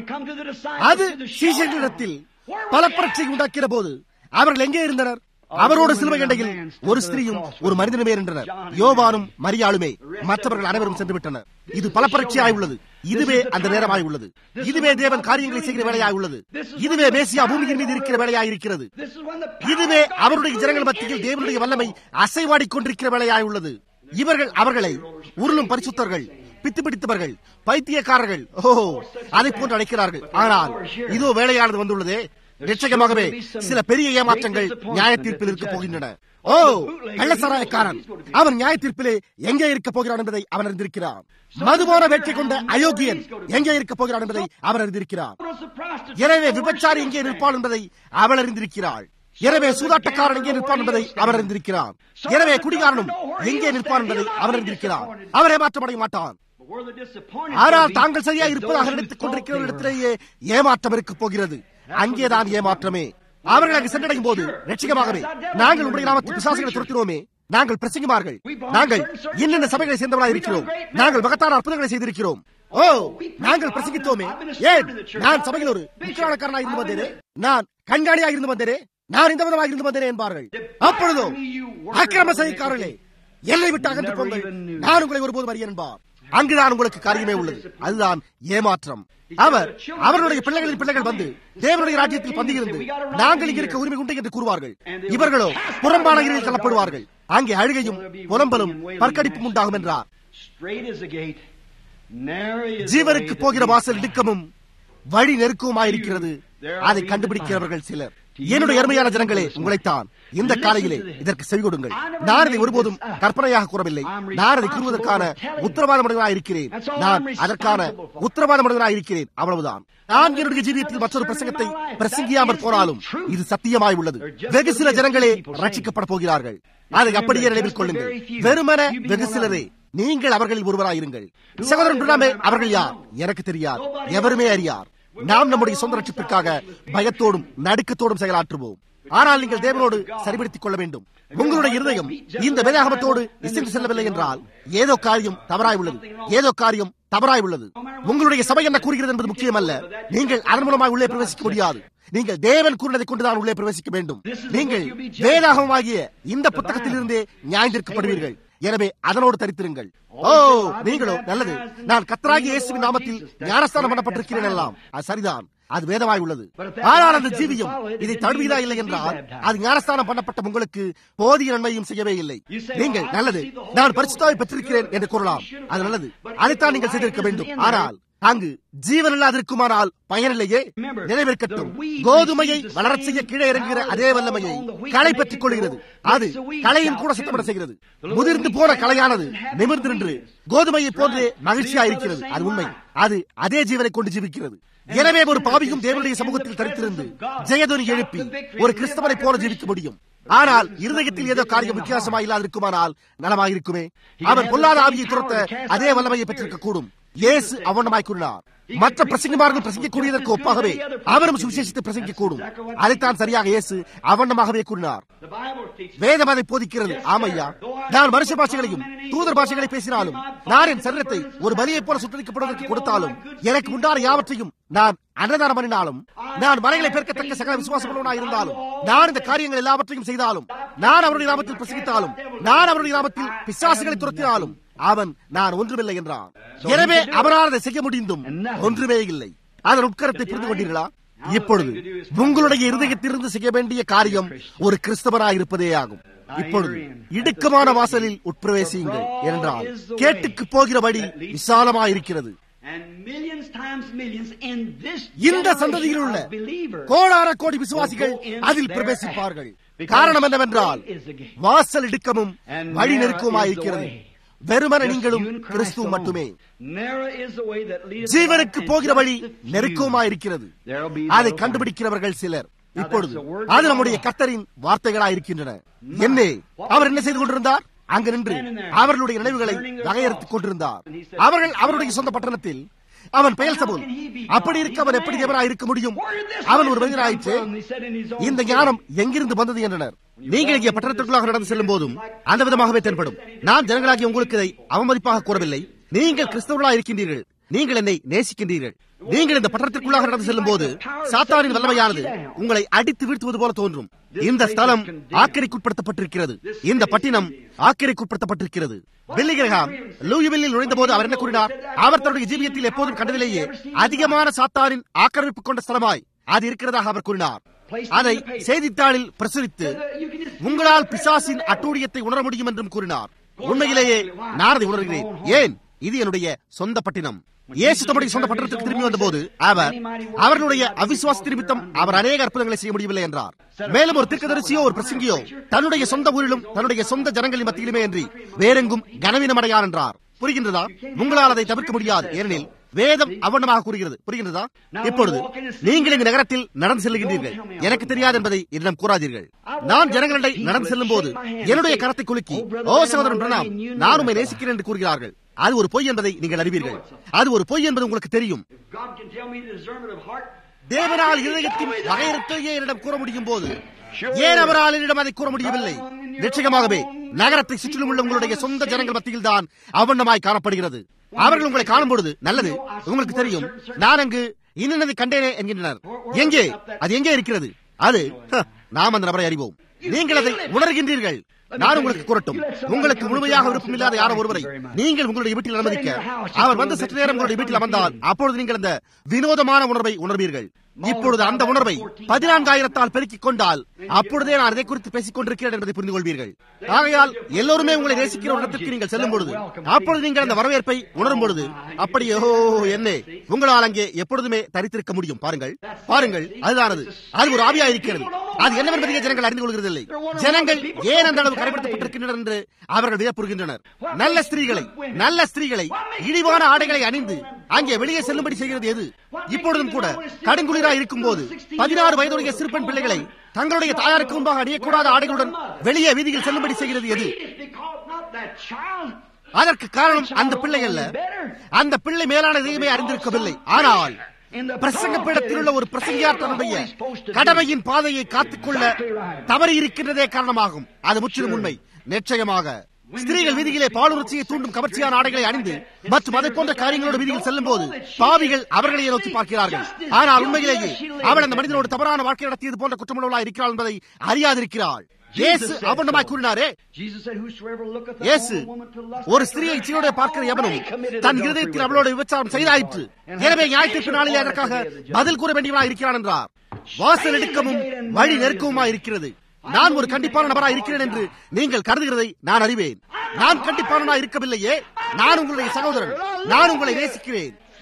அது சீசர்களிடத்தில் பல பிரச்சனை உண்டாக்கிற போது அவர்கள் எங்கே இருந்தனர் அவரோடு சிலுவை கண்டையில் ஒரு ஸ்திரீயும் ஒரு மனிதனுமே இருந்தனர் யோவானும் மரியாளுமே மற்றவர்கள் அனைவரும் சென்று விட்டனர் இது பல பரீட்சையாய் உள்ளது இதுவே அந்த நேரமாய் உள்ளது இதுவே தேவன் காரியங்களை செய்கிற வேலையாய் உள்ளது இதுவே மேசியா பூமியின் மீது இருக்கிற வேலையாய் இருக்கிறது இதுவே அவருடைய ஜனங்கள் மத்தியில் தேவனுடைய வல்லமை அசைவாடிக் கொண்டிருக்கிற வேலையாய் உள்ளது இவர்கள் அவர்களை உருளும் பரிசுத்தர்கள் பித்து பிடித்தவர்கள் பைத்தியக்காரர்கள் ஓ அதை போன்று அழைக்கிறார்கள் ஆனால் இதோ வேலையானது வந்துள்ளதே நிச்சயமாகவே சில பெரிய ஏமாற்றங்கள் நியாய தீர்ப்பில் இருக்க போகின்றன ஓ கள்ளசாராயக்காரன் அவன் நியாய தீர்ப்பிலே எங்கே இருக்க போகிறான் என்பதை அவன் அறிந்திருக்கிறான் மதுபோன வேட்கை கொண்ட அயோக்கியன் எங்கே இருக்க போகிறான் என்பதை அவன் அறிந்திருக்கிறான் எனவே விபச்சாரி எங்கே நிற்பான் என்பதை அவள் அறிந்திருக்கிறாள் எனவே சூதாட்டக்காரன் எங்கே நிற்பான் என்பதை அவர் அறிந்திருக்கிறான் எனவே குடிகாரனும் எங்கே நிற்பான் என்பதை அவர் அறிந்திருக்கிறான் அவரை மாற்றமடைய மாட்டான் ஆனால் தாங்கள் சரியா இருப்பதாக நினைத்துக் கொண்டிருக்கிற இடத்திலேயே ஏமாற்றம் இருக்க போகிறது அங்கேதான் ஏமாற்றமே அவர்கள் அங்கு சென்றடையும் போது ரட்சிகமாகவே நாங்கள் உடைய நாமத்தில் பிசாசுகளை துரத்தினோமே நாங்கள் பிரசங்கிமார்கள் நாங்கள் என்னென்ன சபைகளை சேர்ந்தவர்களாக இருக்கிறோம் நாங்கள் மகத்தான அற்புதங்களை செய்திருக்கிறோம் ஓ நாங்கள் பிரசங்கித்தோமே ஏன் நான் சபையில் ஒரு முக்கியமானக்காரனாக இருந்து வந்தேனே நான் கண்காணியாக இருந்து வந்தேனே நான் இந்த விதமாக இருந்து வந்தேனே என்பார்கள் அப்பொழுதோ அக்கிரம செய்யக்காரர்களே எல்லை விட்டு அகன்று போங்கள் நான் உங்களை ஒருபோதும் அறிய என்பார் அங்குதான் உங்களுக்கு காரியமே உள்ளது அதுதான் ஏமாற்றம் அவர் அவர்களுடைய பிள்ளைகளின் பிள்ளைகள் வந்து தேவனுடைய ராஜ்யத்தில் பந்தியிருந்து நாங்கள் இங்க இருக்க உரிமை உண்டு என்று கூறுவார்கள் இவர்களோ புறம்பான இருளில் தள்ளப்படுவார்கள் அங்கே அழுகையும் புலம்பலும் பற்கடிப்பும் உண்டாகும் என்றார் ஜீவனுக்கு போகிற வாசல் இடுக்கமும் வழி நெருக்கமாயிருக்கிறது அதை கண்டுபிடிக்கிறவர்கள் சிலர் என்னுடைய அருமையான ஜனங்களே உங்களைத்தான் இந்த காலையிலே இதற்கு செவி கொடுங்கள் நான் இதை ஒருபோதும் கற்பனையாக கூறவில்லை நான் அதை கூறுவதற்கான உத்தரவாத மனிதனாக இருக்கிறேன் நான் அதற்கான உத்தரவாத மனிதனாக இருக்கிறேன் அவ்வளவுதான் நான் என்னுடைய ஜீவியத்தில் மற்றொரு பிரசங்கத்தை பிரசங்கியாமல் போனாலும் இது சத்தியமாய் உள்ளது வெகு சில ஜனங்களே ரட்சிக்கப்பட போகிறார்கள் அதை அப்படியே நினைவில் கொள்ளுங்கள் வெறுமன வெகு சிலரே நீங்கள் அவர்களில் ஒருவராயிருங்கள் சகோதரன் பிரணாமே அவர்கள் யார் எனக்கு தெரியாது எவருமே அறியார் நாம் நம்முடைய சொந்த ரட்சிப்பிற்காக பயத்தோடும் நடுக்கத்தோடும் செயலாற்றுவோம் ஆனால் நீங்கள் தேவனோடு சரிபடுத்திக் கொள்ள வேண்டும் உங்களுடைய இருதயம் இந்த வேதாகமத்தோடு இசைந்து செல்லவில்லை என்றால் ஏதோ காரியம் தவறாய் உள்ளது ஏதோ காரியம் தவறாய் உள்ளது உங்களுடைய சபை என்ன கூறுகிறது என்பது முக்கியம் அல்ல நீங்கள் அதன் மூலமாக உள்ளே பிரவேசிக்க முடியாது நீங்கள் தேவன் கூறினதை கொண்டுதான் உள்ளே பிரவேசிக்க வேண்டும் நீங்கள் வேதாகமாகிய இந்த புத்தகத்தில் இருந்தே நியாயந்திருக்கப்படுவீர்கள் எனவே அதனோடு தரித்திருங்கள் ஓ நீங்களோ நல்லது நான் கத்தராகி இயேசுவின் நாமத்தில் ஞானஸ்தானம் பண்ணப்பட்டிருக்கிறேன் எல்லாம் அது சரிதான் அது வேதமாய் உள்ளது ஆனால் அந்த ஜீவியம் இதை தழுவிதா இல்லை என்றால் அது ஞானஸ்தானம் பண்ணப்பட்ட உங்களுக்கு போதிய நன்மையும் செய்யவே இல்லை நீங்கள் நல்லது நான் பரிசுத்தாவை பெற்றிருக்கிறேன் என்று கூறலாம் அது நல்லது அதைத்தான் நீங்கள் செய்திருக்க வேண்டும் ஆனால் அங்கு ஜீவன் இல்லாதிருக்குமானால் பயனில்லையே நினைவிருக்கட்டும் கோதுமையை வளரச் செய்ய கீழே இறங்குகிற அதே வல்லமையை களை பற்றிக் கொள்கிறது அது களையும் கூட சுத்தப்பட செய்கிறது முதிர்ந்து போன கலையானது நிமிர்ந்து நின்று கோதுமையை போன்றே மகிழ்ச்சியா இருக்கிறது அது உண்மை அது அதே ஜீவனை கொண்டு ஜீவிக்கிறது எனவே ஒரு பாவியும் தேவனுடைய சமூகத்தில் தரித்திருந்து ஜெயதுனி எழுப்பி ஒரு கிறிஸ்தவனை போல ஜீவிக்க முடியும் ஆனால் இருதயத்தில் ஏதோ காரியம் வித்தியாசமா இல்லாதிருக்குமானால் நலமாயிருக்குமே அவன் பொல்லாத ஆவியை துரத்த அதே வல்லமையை பெற்றிருக்க கூடும் இயேசு அவனமாய் கூறினார் மற்ற பிரசங்கமார்கள் பிரசங்கிக்கூடியதற்கு ஒப்பாகவே அவரும் சுவிசேஷத்தை பிரசங்கிக்க கூடும் அதைத்தான் சரியாக இயேசு அவண்ணமாகவே கூறினார் வேதம் அதை போதிக்கிறது ஆமையா நான் மனுஷ பாஷைகளையும் தூதர் பாஷைகளை பேசினாலும் நான் என் சரீரத்தை ஒரு பலியை போல சுற்றளிக்கப்படுவதற்கு கொடுத்தாலும் எனக்கு உண்டான யாவற்றையும் நான் அன்னதானம் பண்ணினாலும் நான் மலைகளை பெருக்கத்தக்க சகல விசுவாசமுள்ளவனா இருந்தாலும் நான் இந்த காரியங்கள் எல்லாவற்றையும் செய்தாலும் நான் அவருடைய நாமத்தில் பிரசங்கித்தாலும் நான் அவருடைய நாமத்தில் பிசாசுகளை துரத்தினாலும் அவன் நான் ஒன்றுமில்லை என்றான் எனவே அவரால் அதை செய்ய முடிந்தும் ஒன்றுமே இல்லை அதன் உட்கரத்தை புரிந்து கொண்டீர்களா இப்பொழுது உங்களுடைய இருதயத்திலிருந்து செய்ய வேண்டிய காரியம் ஒரு கிறிஸ்தவராய் இருப்பதே ஆகும் இப்பொழுது இடுக்கமான வாசலில் உட்பிரவேசியுங்கள் என்றால் கேட்டுக்கு போகிற வழி விசாலமாயிருக்கிறது இந்த சந்ததியில் உள்ள கோடான கோடி விசுவாசிகள் அதில் பிரவேசிப்பார்கள் காரணம் என்னவென்றால் வாசல் இடுக்கமும் வழி நெருக்கமாயிருக்கிறது வெறுமன நீங்களும் கிறிஸ்துவ மட்டுமே ஜீவனுக்கு போகிற வழி நெருக்கமாயிருக்கிறது அதை கண்டுபிடிக்கிறவர்கள் சிலர் இப்பொழுது அது நம்முடைய கத்தரின் வார்த்தைகளாக இருக்கின்றன என்னே அவர் என்ன செய்து கொண்டிருந்தார் அங்கு நின்று அவர்களுடைய நினைவுகளை வகையறுத்துக் கொண்டிருந்தார் அவர்கள் அவருடைய சொந்த பட்டணத்தில் அவன் பெயர் சபுல் அப்படி இருக்க அவன் எப்படி தேவனாய் இருக்க முடியும் அவன் ஒரு மனிதனாயிற்று இந்த ஞானம் எங்கிருந்து வந்தது என்றனர் நீங்கள் இங்கே பட்டணத்திற்குள்ளாக நடந்து செல்லும் போதும் அந்த விதமாகவே தென்படும் நான் ஜனங்களாகி உங்களுக்கு இதை அவமதிப்பாக கூறவில்லை நீங்கள் கிறிஸ்தவர்களாக இருக்கின்றீர்கள் நீங்கள் என்னை நேசிக்கின்றீர்கள் நீங்கள் இந்த பட்டணத்திற்குள்ளாக நடந்து செல்லும் போது சாத்தானின் வல்லமையானது உங்களை அடித்து வீழ்த்துவது போல தோன்றும் இந்த ஸ்தலம் ஆக்கிரைக்குட்படுத்தப்பட்டிருக்கிறது இந்த பட்டினம் ஆக்கிரைக்குட்படுத்தப்பட்டிருக்கிறது வில்லிகிரகாம் லூயிவில்லில் நுழைந்த போது அவர் என்ன கூறினார் அவர் தன்னுடைய ஜீவியத்தில் எப்போதும் கண்டதிலேயே அதிகமான சாத்தானின் ஆக்கிரமிப்பு கொண்ட ஸ்தலமாய் அது இருக்கிறதாக அவர் கூறினார் அதை செய்தித்தாளில் பிரசுரித்து உங்களால் பிசாசின் அட்டூழியத்தை உணர முடியும் என்றும் கூறினார் உண்மையிலேயே நான் அதை உணர்கிறேன் ஏன் இது என்னுடைய சொந்த பட்டினம் இயேசு தம்முடைய சொந்த பட்டணத்துக்கு திரும்பி வந்தபோது அவர் அவர்களுடைய அவிசுவாச நிமித்தம் அவர் அநேக அற்புதங்களை செய்ய முடியவில்லை என்றார் மேலும் ஒரு தீர்க்கதரிசியோ ஒரு பிரசங்கியோ தன்னுடைய சொந்த ஊரிலும் தன்னுடைய சொந்த ஜனங்களின் மத்தியிலுமே என்று வேறெங்கும் கனவீனமடையார் என்றார் புரிகின்றதா உங்களால் அதை தவிர்க்க முடியாது ஏனெனில் வேதம் அவனமாக கூறுகிறது புரிகின்றதா இப்பொழுது நீங்கள் இந்த நகரத்தில் நடந்து செல்லுகின்றீர்கள் எனக்கு தெரியாது என்பதை என்னிடம் கூறாதீர்கள் நான் ஜனங்களிடை நடந்து செல்லும் போது என்னுடைய கரத்தை குலுக்கி ஓ சகோதரன் பிரணாம் நான் உண்மை நேசிக்கிறேன் என்று கூறுகிறார்கள் அது ஒரு பொய் என்பதை நீங்கள் அறிவீர்கள் அது ஒரு பொய் என்பது உங்களுக்கு தெரியும் தேவனால் இதயத்தின் வகையறுத்தையே என்னிடம் கூற முடியும் போது ஏன் அவரால் என்னிடம் அதை கூற முடியவில்லை நிச்சயமாகவே நகரத்தை சுற்றிலும் உள்ள உங்களுடைய சொந்த ஜனங்கள் மத்தியில் தான் அவண்ணமாய் காணப்படுகிறது அவர்கள் உங்களை காணும் பொழுது நல்லது உங்களுக்கு தெரியும் நான் அங்கு இன்னதை கண்டேனே என்கின்றனர் எங்கே அது எங்கே இருக்கிறது அது நாம் அந்த நபரை அறிவோம் நீங்கள் அதை உணர்கின்றீர்கள் நான் உங்களுக்கு கூறட்டும் உங்களுக்கு முழுமையாக விருப்பம் இல்லாத யாரோ ஒருவரை நீங்கள் உங்களுடைய வீட்டில் அனுமதிக்க அவர் வந்து சற்று நேரம் உங்களுடைய வீட்டில் அமர்ந்தால் அப்பொழுது நீங்கள் அந்த வினோதமான உணர்வை உணர்வீர்கள் இப்பொழுது அந்த உணர்வை பதினான்காயிரத்தால் பெருக்கிக் கொண்டால் அப்பொழுதே நான் அதை குறித்து பேசிக் கொண்டிருக்கிறேன் என்பதை புரிந்து கொள்வீர்கள் ஆகையால் எல்லோருமே உங்களை நேசிக்கிற ஒரு இடத்திற்கு நீங்கள் செல்லும் பொழுது அப்பொழுது நீங்கள் அந்த வரவேற்பை உணரும் பொழுது அப்படியே ஓ என்ன உங்களால் அங்கே எப்பொழுதுமே தரித்திருக்க முடியும் பாருங்கள் பாருங்கள் அதுதானது அது ஒரு ஆவியா இருக்கிறது அது என்னவென்பதை ஜனங்கள் அறிந்து கொள்கிறதில்லை ஜனங்கள் ஏன் அந்த அளவு கடைபிடிக்கப்பட்டிருக்கின்றனர் என்று அவர்கள் வியப்புறுகின்றனர் நல்ல ஸ்திரீகளை நல்ல ஸ்திரீகளை இழிவான ஆடைகளை அணிந்து அங்கே வெளியே செல்லும்படி செய்கிறது எது இப்பொழுதும் கூட கடுங்குளிரா இருக்கும் போது பதினாறு வயதுடைய சிறுபெண் பிள்ளைகளை தங்களுடைய தாயாருக்கு முன்பாக அணியக்கூடாத ஆடைகளுடன் வெளியே வீதியில் செல்லும்படி செய்கிறது எது அதற்கு காரணம் அந்த பிள்ளை அல்ல அந்த பிள்ளை மேலான எதையுமே அறிந்திருக்கவில்லை ஆனால் பிரசங்க பீடத்தில் உள்ள ஒரு பிரசங்கியார் தன்னுடைய கடமையின் பாதையை காத்துக்கொள்ள தவறி இருக்கின்றதே காரணமாகும் அது முற்றிலும் உண்மை நிச்சயமாக ஸ்திரீகள் வீதியிலே பாலுணர்ச்சியை தூண்டும் கவர்ச்சியான ஆடைகளை அணிந்து மற்றும் அதை போன்ற காரியங்களோடு வீதியில் செல்லும் போது பாவிகள் அவர்களையே நோக்கி பார்க்கிறார்கள் ஆனால் உண்மையிலேயே அவள் அந்த மனிதனோடு தவறான வாழ்க்கை நடத்தியது போன்ற குற்றமுள்ளவளாக இருக்கிறாள் என்பதை அறியாதிருக்கிறாள் இயேசு அவனமாய் கூறினாரே இயேசு ஒரு ஸ்திரியை இச்சையோட பார்க்கிற எவனும் தன் இருதயத்தில் அவளோட விபச்சாரம் செய்தாயிற்று எனவே ஞாயிற்று நாளிலே அதற்காக பதில் கூற வேண்டியவனா இருக்கிறான் என்றார் வாசல் எடுக்கமும் வழி நெருக்கவுமா இருக்கிறது நான் ஒரு கண்டிப்பான நபராக இருக்கிறேன் என்று நீங்கள் கருதுகிறதை நான் அறிவேன் நான் கண்டிப்பான இருக்கவில்லையே நான் உங்களுடைய சகோதரன் நான் உங்களை நேசிக்கிறேன்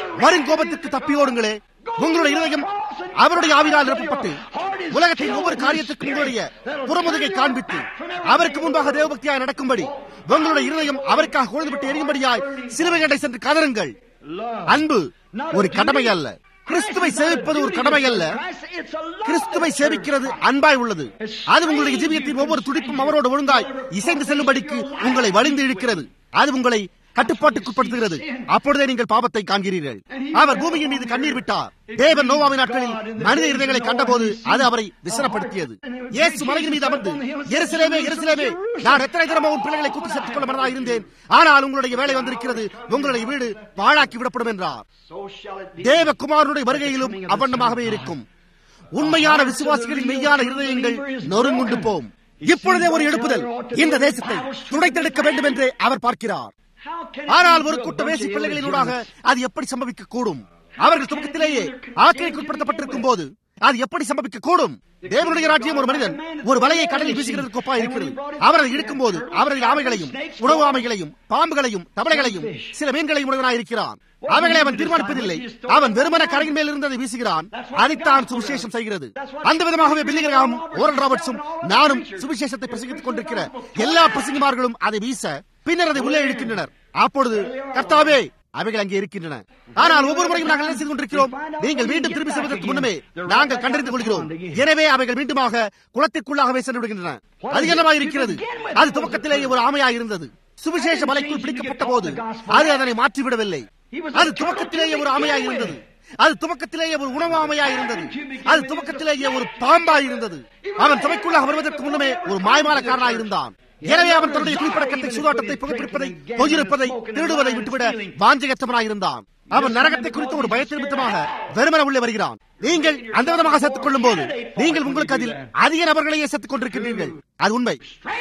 வரும் கோபத்திற்கு தப்பியோடுங்களே உங்களுடைய இருதயம் அவருடைய ஆவினால் நிரப்பப்பட்டு உலகத்தின் ஒவ்வொரு காரியத்திற்கும் உங்களுடைய புறமுதுகை காண்பித்து அவருக்கு முன்பாக தேவபக்தியாய் நடக்கும்படி உங்களுடைய இருதயம் அவருக்காக கொழுந்துவிட்டு எரியும்படியாய் சிலுவை கண்டை சென்று கதருங்கள் அன்பு ஒரு கடமை அல்ல கிறிஸ்துவை சேவிப்பது ஒரு கடமை அல்ல கிறிஸ்துவை சேவிக்கிறது அன்பாய் உள்ளது அது உங்களுடைய ஜீவியத்தின் ஒவ்வொரு துடிப்பும் அவரோடு ஒழுங்காய் இசைந்து செல்லும்படிக்கு உங்களை வலிந்து இழுக்கிறது அது உங்களை கட்டுப்பாட்டுக்குட்படுத்துகிறது அப்பொழுதே நீங்கள் பாவத்தை காண்கிறீர்கள் அவர் பூமியின் மீது கண்ணீர் விட்டார் தேவன் நோவாவின் நாட்களில் மனித இருதயங்களை கண்டபோது அது அவரை விசனப்படுத்தியது இயேசு மலையின் மீது அமர்ந்து எருசலேமே எருசலேமே நான் எத்தனை தினமோ உன் பிள்ளைகளை கூட்டி சேர்த்துக் கொள்ள மனதாக இருந்தேன் ஆனால் உங்களுடைய வேலை வந்திருக்கிறது உங்களுடைய வீடு பாழாக்கி விடப்படும் என்றார் தேவகுமாரனுடைய வருகையிலும் அவண்ணமாகவே இருக்கும் உண்மையான விசுவாசிகளின் மெய்யான இருதயங்கள் நொறுங்குண்டு போம் இப்பொழுதே ஒரு எழுப்புதல் இந்த தேசத்தை துடைத்தெடுக்க வேண்டும் என்று அவர் பார்க்கிறார் ஆனால் ஒரு கூட்ட வேசி பிள்ளைகளினூடாக அது எப்படி சம்பவிக்க கூடும் அவர்கள் துவக்கத்திலேயே ஆக்கிரைக்குட்படுத்தப்பட்டிருக்கும் போது அது எப்படி சம்பவிக்க கூடும் தேவனுடைய ராஜ்யம் ஒரு மனிதன் ஒரு வலையை கடலில் வீசுகிறது கொப்பா இருக்கிறது அவர் அதை இழுக்கும் போது அவரது ஆமைகளையும் உணவு ஆமைகளையும் பாம்புகளையும் தவளைகளையும் சில மீன்களையும் உணவனாய் இருக்கிறான் அவைகளை அவன் தீர்மானிப்பதில்லை அவன் வெறுமன கரையின் மேல் இருந்ததை வீசுகிறான் அதைத்தான் சுவிசேஷம் செய்கிறது அந்த விதமாகவே பில்லிகராம் ஓரல் ராபர்ட்ஸும் நானும் சுவிசேஷத்தை பிரசங்கித்துக் கொண்டிருக்கிற எல்லா பிரசங்கிமார்களும் அதை வீச பின்னர் அதை உள்ளே இழுக்கின்றனர் அப்பொழுது கர்த்தாவே அவைகள் அங்கே இருக்கின்றன ஆனால் ஒவ்வொரு முறையும் நாங்கள் என்ன செய்து கொண்டிருக்கிறோம் நீங்கள் மீண்டும் திரும்பி செல்வதற்கு முன்னமே நாங்கள் கண்டறிந்து கொள்கிறோம் எனவே அவைகள் மீண்டுமாக குளத்திற்குள்ளாகவே சென்று விடுகின்றன அது என்னவாக இருக்கிறது அது துவக்கத்திலேயே ஒரு ஆமையாக இருந்தது சுவிசேஷ மலைக்குள் பிடிக்கப்பட்ட போது அது அதனை மாற்றிவிடவில்லை அது துவக்கத்திலேயே ஒரு ஆமையாக இருந்தது அது துவக்கத்திலேயே ஒரு உணவு ஆமையாக இருந்தது அது துவக்கத்திலேயே ஒரு பாம்பாக இருந்தது அவன் துவைக்குள்ளாக வருவதற்கு முன்னமே ஒரு மாய்மாலக்காரனாக இருந்தான் எனவே அவன் தன்னுடைய குடிப்பழக்கத்தை சூதாட்டத்தை புகைப்பிடிப்பதை பொய்யிருப்பதை திருடுவதை விட்டுவிட வாஞ்சகத்தவனாக இருந்தான் அவன் நரகத்தை குறித்த ஒரு பயத்தை நிமித்தமாக வெறுமன உள்ளே வருகிறான் நீங்கள் அந்த விதமாக சேர்த்துக் கொள்ளும் போது நீங்கள் உங்களுக்கு அதில் அதிக நபர்களையே சேர்த்துக் கொண்டிருக்கின்றீர்கள் அது உண்மை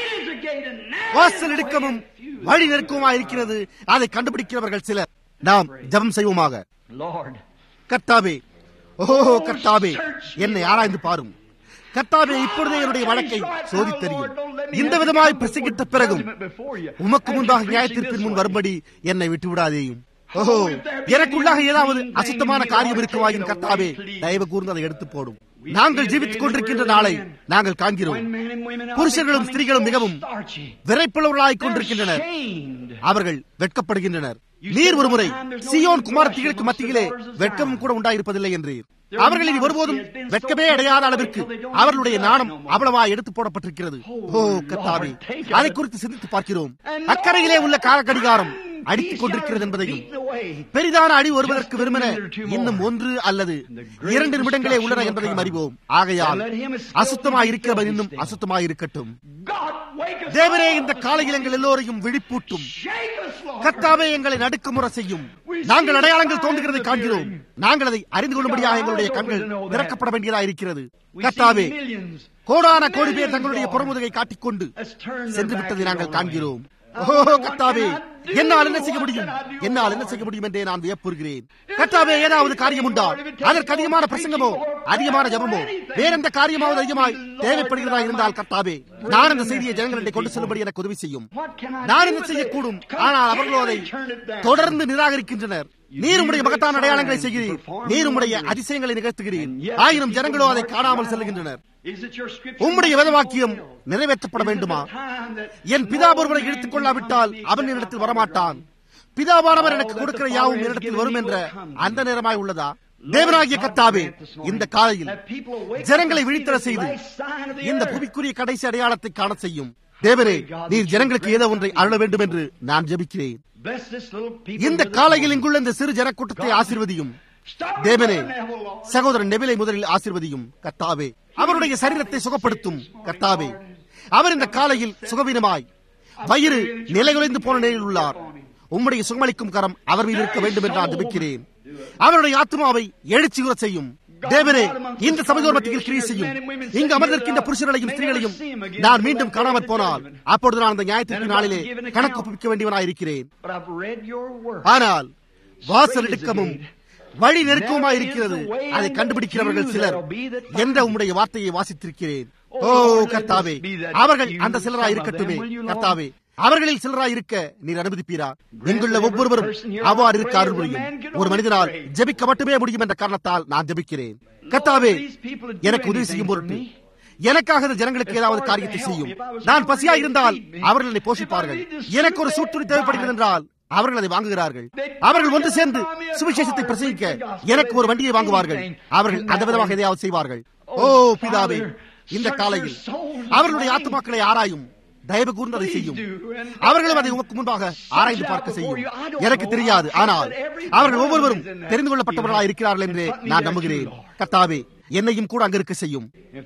வாசல் இடுக்கமும் வழி நெருக்கமுமா இருக்கிறது அதை கண்டுபிடிக்கிறவர்கள் சிலர் நாம் ஜபம் செய்வோமாக கர்த்தாவே ஓஹோ கர்த்தாவே என்னை ஆராய்ந்து பாரும் கர்த்தாவே இப்பொழுதே என்னுடைய வழக்கை சோதித்தறியும் இந்த விதமாய் பிரசங்கித்த பிறகும் உமக்கு முன்பாக நியாயத்திற்பின் முன் வரும்படி என்னை விட்டுவிடாதேயும் ஓஹோ எனக்குள்ளாக ஏதாவது அசுத்தமான காரியம் இருக்குவாயின் கர்த்தாவே தயவு கூர்ந்து அதை எடுத்து போடும் நாங்கள் ஜீவித்துக் கொண்டிருக்கின்ற நாளை நாங்கள் காண்கிறோம் புருஷர்களும் ஸ்திரீகளும் மிகவும் விரைப்புள்ளவர்களாய் கொண்டிருக்கின்றனர் அவர்கள் வெட்கப்படுகின்றனர் நீர் ஒருமுறை சியோன் குமாரத்திகளுக்கு மத்தியிலே வெட்கமும் கூட உண்டாயிருப்பதில்லை என்றீர் அவர்கள் இனி ஒருபோதும் வெட்கமே அடையாத அளவிற்கு அவர்களுடைய நாணம் அவ்வளவா எடுத்து போடப்பட்டிருக்கிறது ஓ கத்தாவே அதை குறித்து சிந்தித்து பார்க்கிறோம் அக்கறையிலே உள்ள காலக்கடிகாரம் அடித்துக் கொண்டிருக்கிறது என்பதையும் பெரிதான அடி வருவதற்கு விரும்பின இன்னும் ஒன்று அல்லது இரண்டு நிமிடங்களே உள்ளன என்பதையும் அறிவோம் ஆகையால் அசுத்தமாய் இருக்கிறவர் இன்னும் அசுத்தமாய் இருக்கட்டும் தேவரே இந்த காலையில் எங்கள் எல்லோரையும் விழிப்பூட்டும் கத்தாவே எங்களை நடுக்குமுறை செய்யும் நாங்கள் அடையாளங்கள் தோன்றுகிறதை காண்கிறோம் நாங்கள் அதை அறிந்து கொள்ளும்படியாக எங்களுடைய கண்கள் திறக்கப்பட வேண்டியதாக இருக்கிறது கத்தாவே கோடான கோடி பேர் தங்களுடைய புறமுதுகை காட்டிக்கொண்டு சென்று விட்டதை நாங்கள் காண்கிறோம் ஓ கத்தாவே என்னால் என்ன செய்ய முடியும் என்னால் என்ன செய்ய முடியும் என்றே நான் வியப்புறுகிறேன் கத்தாவே ஏதாவது காரியம் உண்டா அதற்கு அதிகமான பிரசங்கமோ அதிகமான ஜபமோ வேற எந்த காரியமாவது அதிகமாய் தேவைப்படுகிறதா இருந்தால் கத்தாவே நான் அந்த செய்தியை ஜனங்களிடையே கொண்டு செல்லும்படி எனக்கு உதவி செய்யும் நான் என்ன செய்யக்கூடும் ஆனால் அவர்களோ அதை தொடர்ந்து நிராகரிக்கின்றனர் நீர் உடைய மகத்தான அடையாளங்களை செய்கிறீர் நீர் உடைய அதிசயங்களை நிகழ்த்துகிறீர் ஆயிரம் ஜனங்களோ அதை காணாமல் செல்கின்றனர் உம்முடைய வேதவாக்கியம் நிறைவேற்றப்பட வேண்டுமா என் பிதா ஒருவரை எடுத்துக் கொள்ளாவிட்டால் அவன் என்னிடத்தில் வரமாட்டான் பிதாவானவர் எனக்கு கொடுக்கிற யாவும் என்னிடத்தில் வரும் என்ற அந்த நேரமாய் உள்ளதா தேவனாகிய கத்தாவே இந்த காலையில் ஜனங்களை விழித்தர செய்து இந்த புவிக்குரிய கடைசி அடையாளத்தை காண செய்யும் தேவரே நீர் ஜனங்களுக்கு ஏதோ ஒன்றை அருள வேண்டும் என்று நான் ஜபிக்கிறேன் இந்த காலையில் இங்குள்ள இந்த சிறு ஜனக்கூட்டத்தை ஆசிர்வதியும் தேவனே சகோதரன் நெபிலை முதலில் ஆசிர்வதியும் கத்தாவே அவருடைய சரீரத்தை சுகப்படுத்தும் கத்தாவே அவர் இந்த காலையில் சுகவீனமாய் வயிறு நிலைகுலைந்து போன நிலையில் உள்ளார் உம்முடைய சுகமளிக்கும் கரம் அவர் மீது இருக்க வேண்டும் என்று நான் ஜபிக்கிறேன் அவருடைய ஆத்மாவை எழுச்சியுற செய்யும் தேவனே இந்த சபையோர் மத்தியில் கிரியை செய்யும் இங்கு அமர்ந்திருக்கின்ற புருஷர்களையும் ஸ்திரீகளையும் நான் மீண்டும் காணாமற் போனால் அப்பொழுது நான் அந்த ஞாயிற்றுக்கு நாளிலே கணக்கு ஒப்புவிக்க வேண்டியவனாய் இருக்கிறேன் ஆனால் வாசல் இடுக்கமும் வழி நெருக்கமாய் இருக்கிறது அதை கண்டுபிடிக்கிறவர்கள் சிலர் என்ற உம்முடைய வார்த்தையை வாசித்திருக்கிறேன் ஓ கர்த்தாவே அவர்கள் அந்த சிலராய் இருக்கட்டுமே கர்த்தாவே அவர்களில் சிலராய் இருக்க நீர் அனுமதிப்பீரா எங்குள்ள ஒவ்வொருவரும் அவ்வாறு இருக்க அருள் புரியும் ஒரு மனிதனால் ஜெபிக்க மட்டுமே முடியும் என்ற காரணத்தால் நான் ஜெபிக்கிறேன் கத்தாவே எனக்கு உதவி செய்யும் பொருட்டு எனக்காக இந்த ஜனங்களுக்கு ஏதாவது காரியத்தை செய்யும் நான் பசியா இருந்தால் அவர்கள் என்னை போஷிப்பார்கள் எனக்கு ஒரு சூட்டுணி தேவைப்படுகிறது என்றால் அவர்கள் அதை வாங்குகிறார்கள் அவர்கள் ஒன்று சேர்ந்து சுவிசேஷத்தை பிரசங்கிக்க எனக்கு ஒரு வண்டியை வாங்குவார்கள் அவர்கள் அந்த விதமாக எதையாவது செய்வார்கள் ஓ பிதாவே இந்த காலையில் அவர்களுடைய ஆத்துமாக்களை ஆராயும் தயவு கூர்ந்து அதை செய்யும் அவர்களும் அதை உமக்கு முன்பாக ஆராய்ந்து பார்க்க செய்யும் எனக்கு தெரியாது ஆனால் அவர்கள் ஒவ்வொருவரும் தெரிந்து கொள்ளப்பட்டவர்களாக இருக்கிறார்கள் என்று நான் நம்புகிறேன் கத்தாவே என்னையும் கூட அங்க இருக்க செய்யும்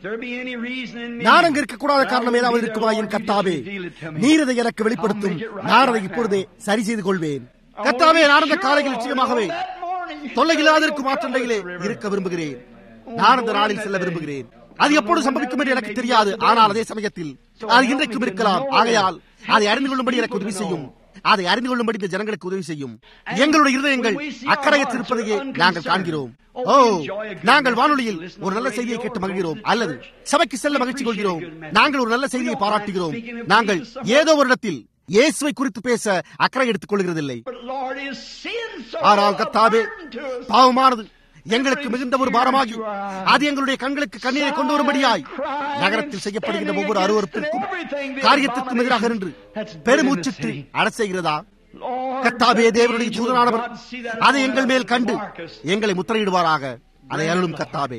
நான் அங்க இருக்க கூடாத காரணம் ஏதாவது இருக்குமா என் கத்தாவே நீர் அதை எனக்கு வெளிப்படுத்தும் நான் அதை இப்பொழுதே சரி செய்து கொள்வேன் கத்தாவே நான் அந்த காலையில் நிச்சயமாகவே தொல்லையில்லாத இருக்கும் ஆற்றண்டையிலே இருக்க விரும்புகிறேன் நான் அந்த நாளில் செல்ல விரும்புகிறேன் அது எப்பொழுது சம்பவிக்கும் என்று எனக்கு தெரியாது ஆனால் அதே சமயத்தில் அது இன்றைக்கும் இருக்கலாம் ஆகையால் அதை அறிந்து கொள்ளும்படி எனக்கு உதவி செய்யும் அதை அறிந்து கொள்ளும்படி இந்த ஜனங்களுக்கு உதவி செய்யும் எங்களுடைய இருதயங்கள் அக்கறையற்று இருப்பதையே நாங்கள் காண்கிறோம் ஓ நாங்கள் வானொலியில் ஒரு நல்ல செய்தியை கேட்டு மகிழ்கிறோம் அல்லது சபைக்கு செல்ல மகிழ்ச்சி கொள்கிறோம் நாங்கள் ஒரு நல்ல செய்தியை பாராட்டுகிறோம் நாங்கள் ஏதோ ஒரு இடத்தில் இயேசுவை குறித்து பேச அக்கறை எடுத்துக் கொள்கிறதில்லை ஆனால் கத்தாவே பாவமானது எங்களுக்கு மிகுந்த ஒரு பாரமாகி அது எங்களுடைய கண்களுக்கு கண்ணீரை கொண்டு வரும்படியாய் நகரத்தில் செய்யப்படுகின்ற ஒவ்வொரு அருவறுப்பிற்கும் காரியத்திற்கும் எதிராக நின்று பெருமூச்சிட்டு அடசெய்கிறதா கத்தாவே தேவனுடைய தூதனானவர் அதை எங்கள் மேல் கண்டு எங்களை முத்திரையிடுவாராக அதை அருளும் கத்தாவே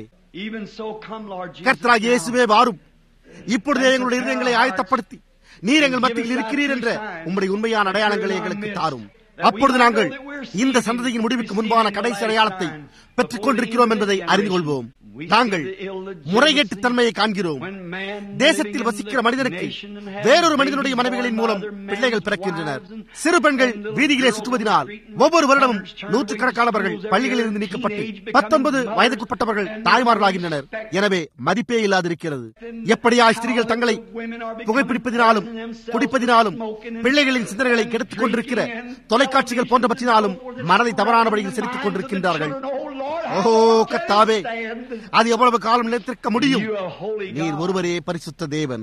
கர்த்தரா இயேசுவே வாரும் இப்பொழுதே எங்களுடைய இதயங்களை ஆயத்தப்படுத்தி நீர் எங்கள் மத்தியில் இருக்கிறீர் என்ற உம்முடைய உண்மையான அடையாளங்களை எங்களுக்கு தாரும் அப்பொழுது நாங்கள் இந்த சந்ததியின் முடிவுக்கு முன்பான கடைசி அடையாளத்தை பெற்றுக் கொண்டிருக்கிறோம் என்பதை அறிந்து கொள்வோம் நாங்கள் முறைகேட்டு தன்மையை காண்கிறோம் தேசத்தில் வசிக்கிற மனிதனுக்கு வேறொரு மனிதனுடைய மனைவிகளின் மூலம் பிள்ளைகள் பிறக்கின்றனர் சிறு பெண்கள் வீதியிலே சுற்றுவதனால் ஒவ்வொரு வருடமும் நூற்றுக்கணக்கானவர்கள் பள்ளிகளில் இருந்து நீக்கப்பட்டு பத்தொன்பது வயதுக்குட்பட்டவர்கள் தாய்மார்களாகின்றனர் எனவே மதிப்பே இல்லாதிருக்கிறது எப்படியா ஸ்திரீகள் தங்களை புகைப்பிடிப்பதினாலும் குடிப்பதினாலும் பிள்ளைகளின் சிந்தனைகளை கெடுத்துக் கொண்டிருக்கிற தொலைக்காட்சிகள் போன்றவற்றினாலும் மனதை தவறான வழியில் செலுத்திக் கொண்டிருக்கின்றார்கள் ஓஹோ கத்தாவே அது எவ்வளவு காலம் நிலைத்திருக்க முடியும் நீர் ஒருவரே பரிசுத்த தேவன்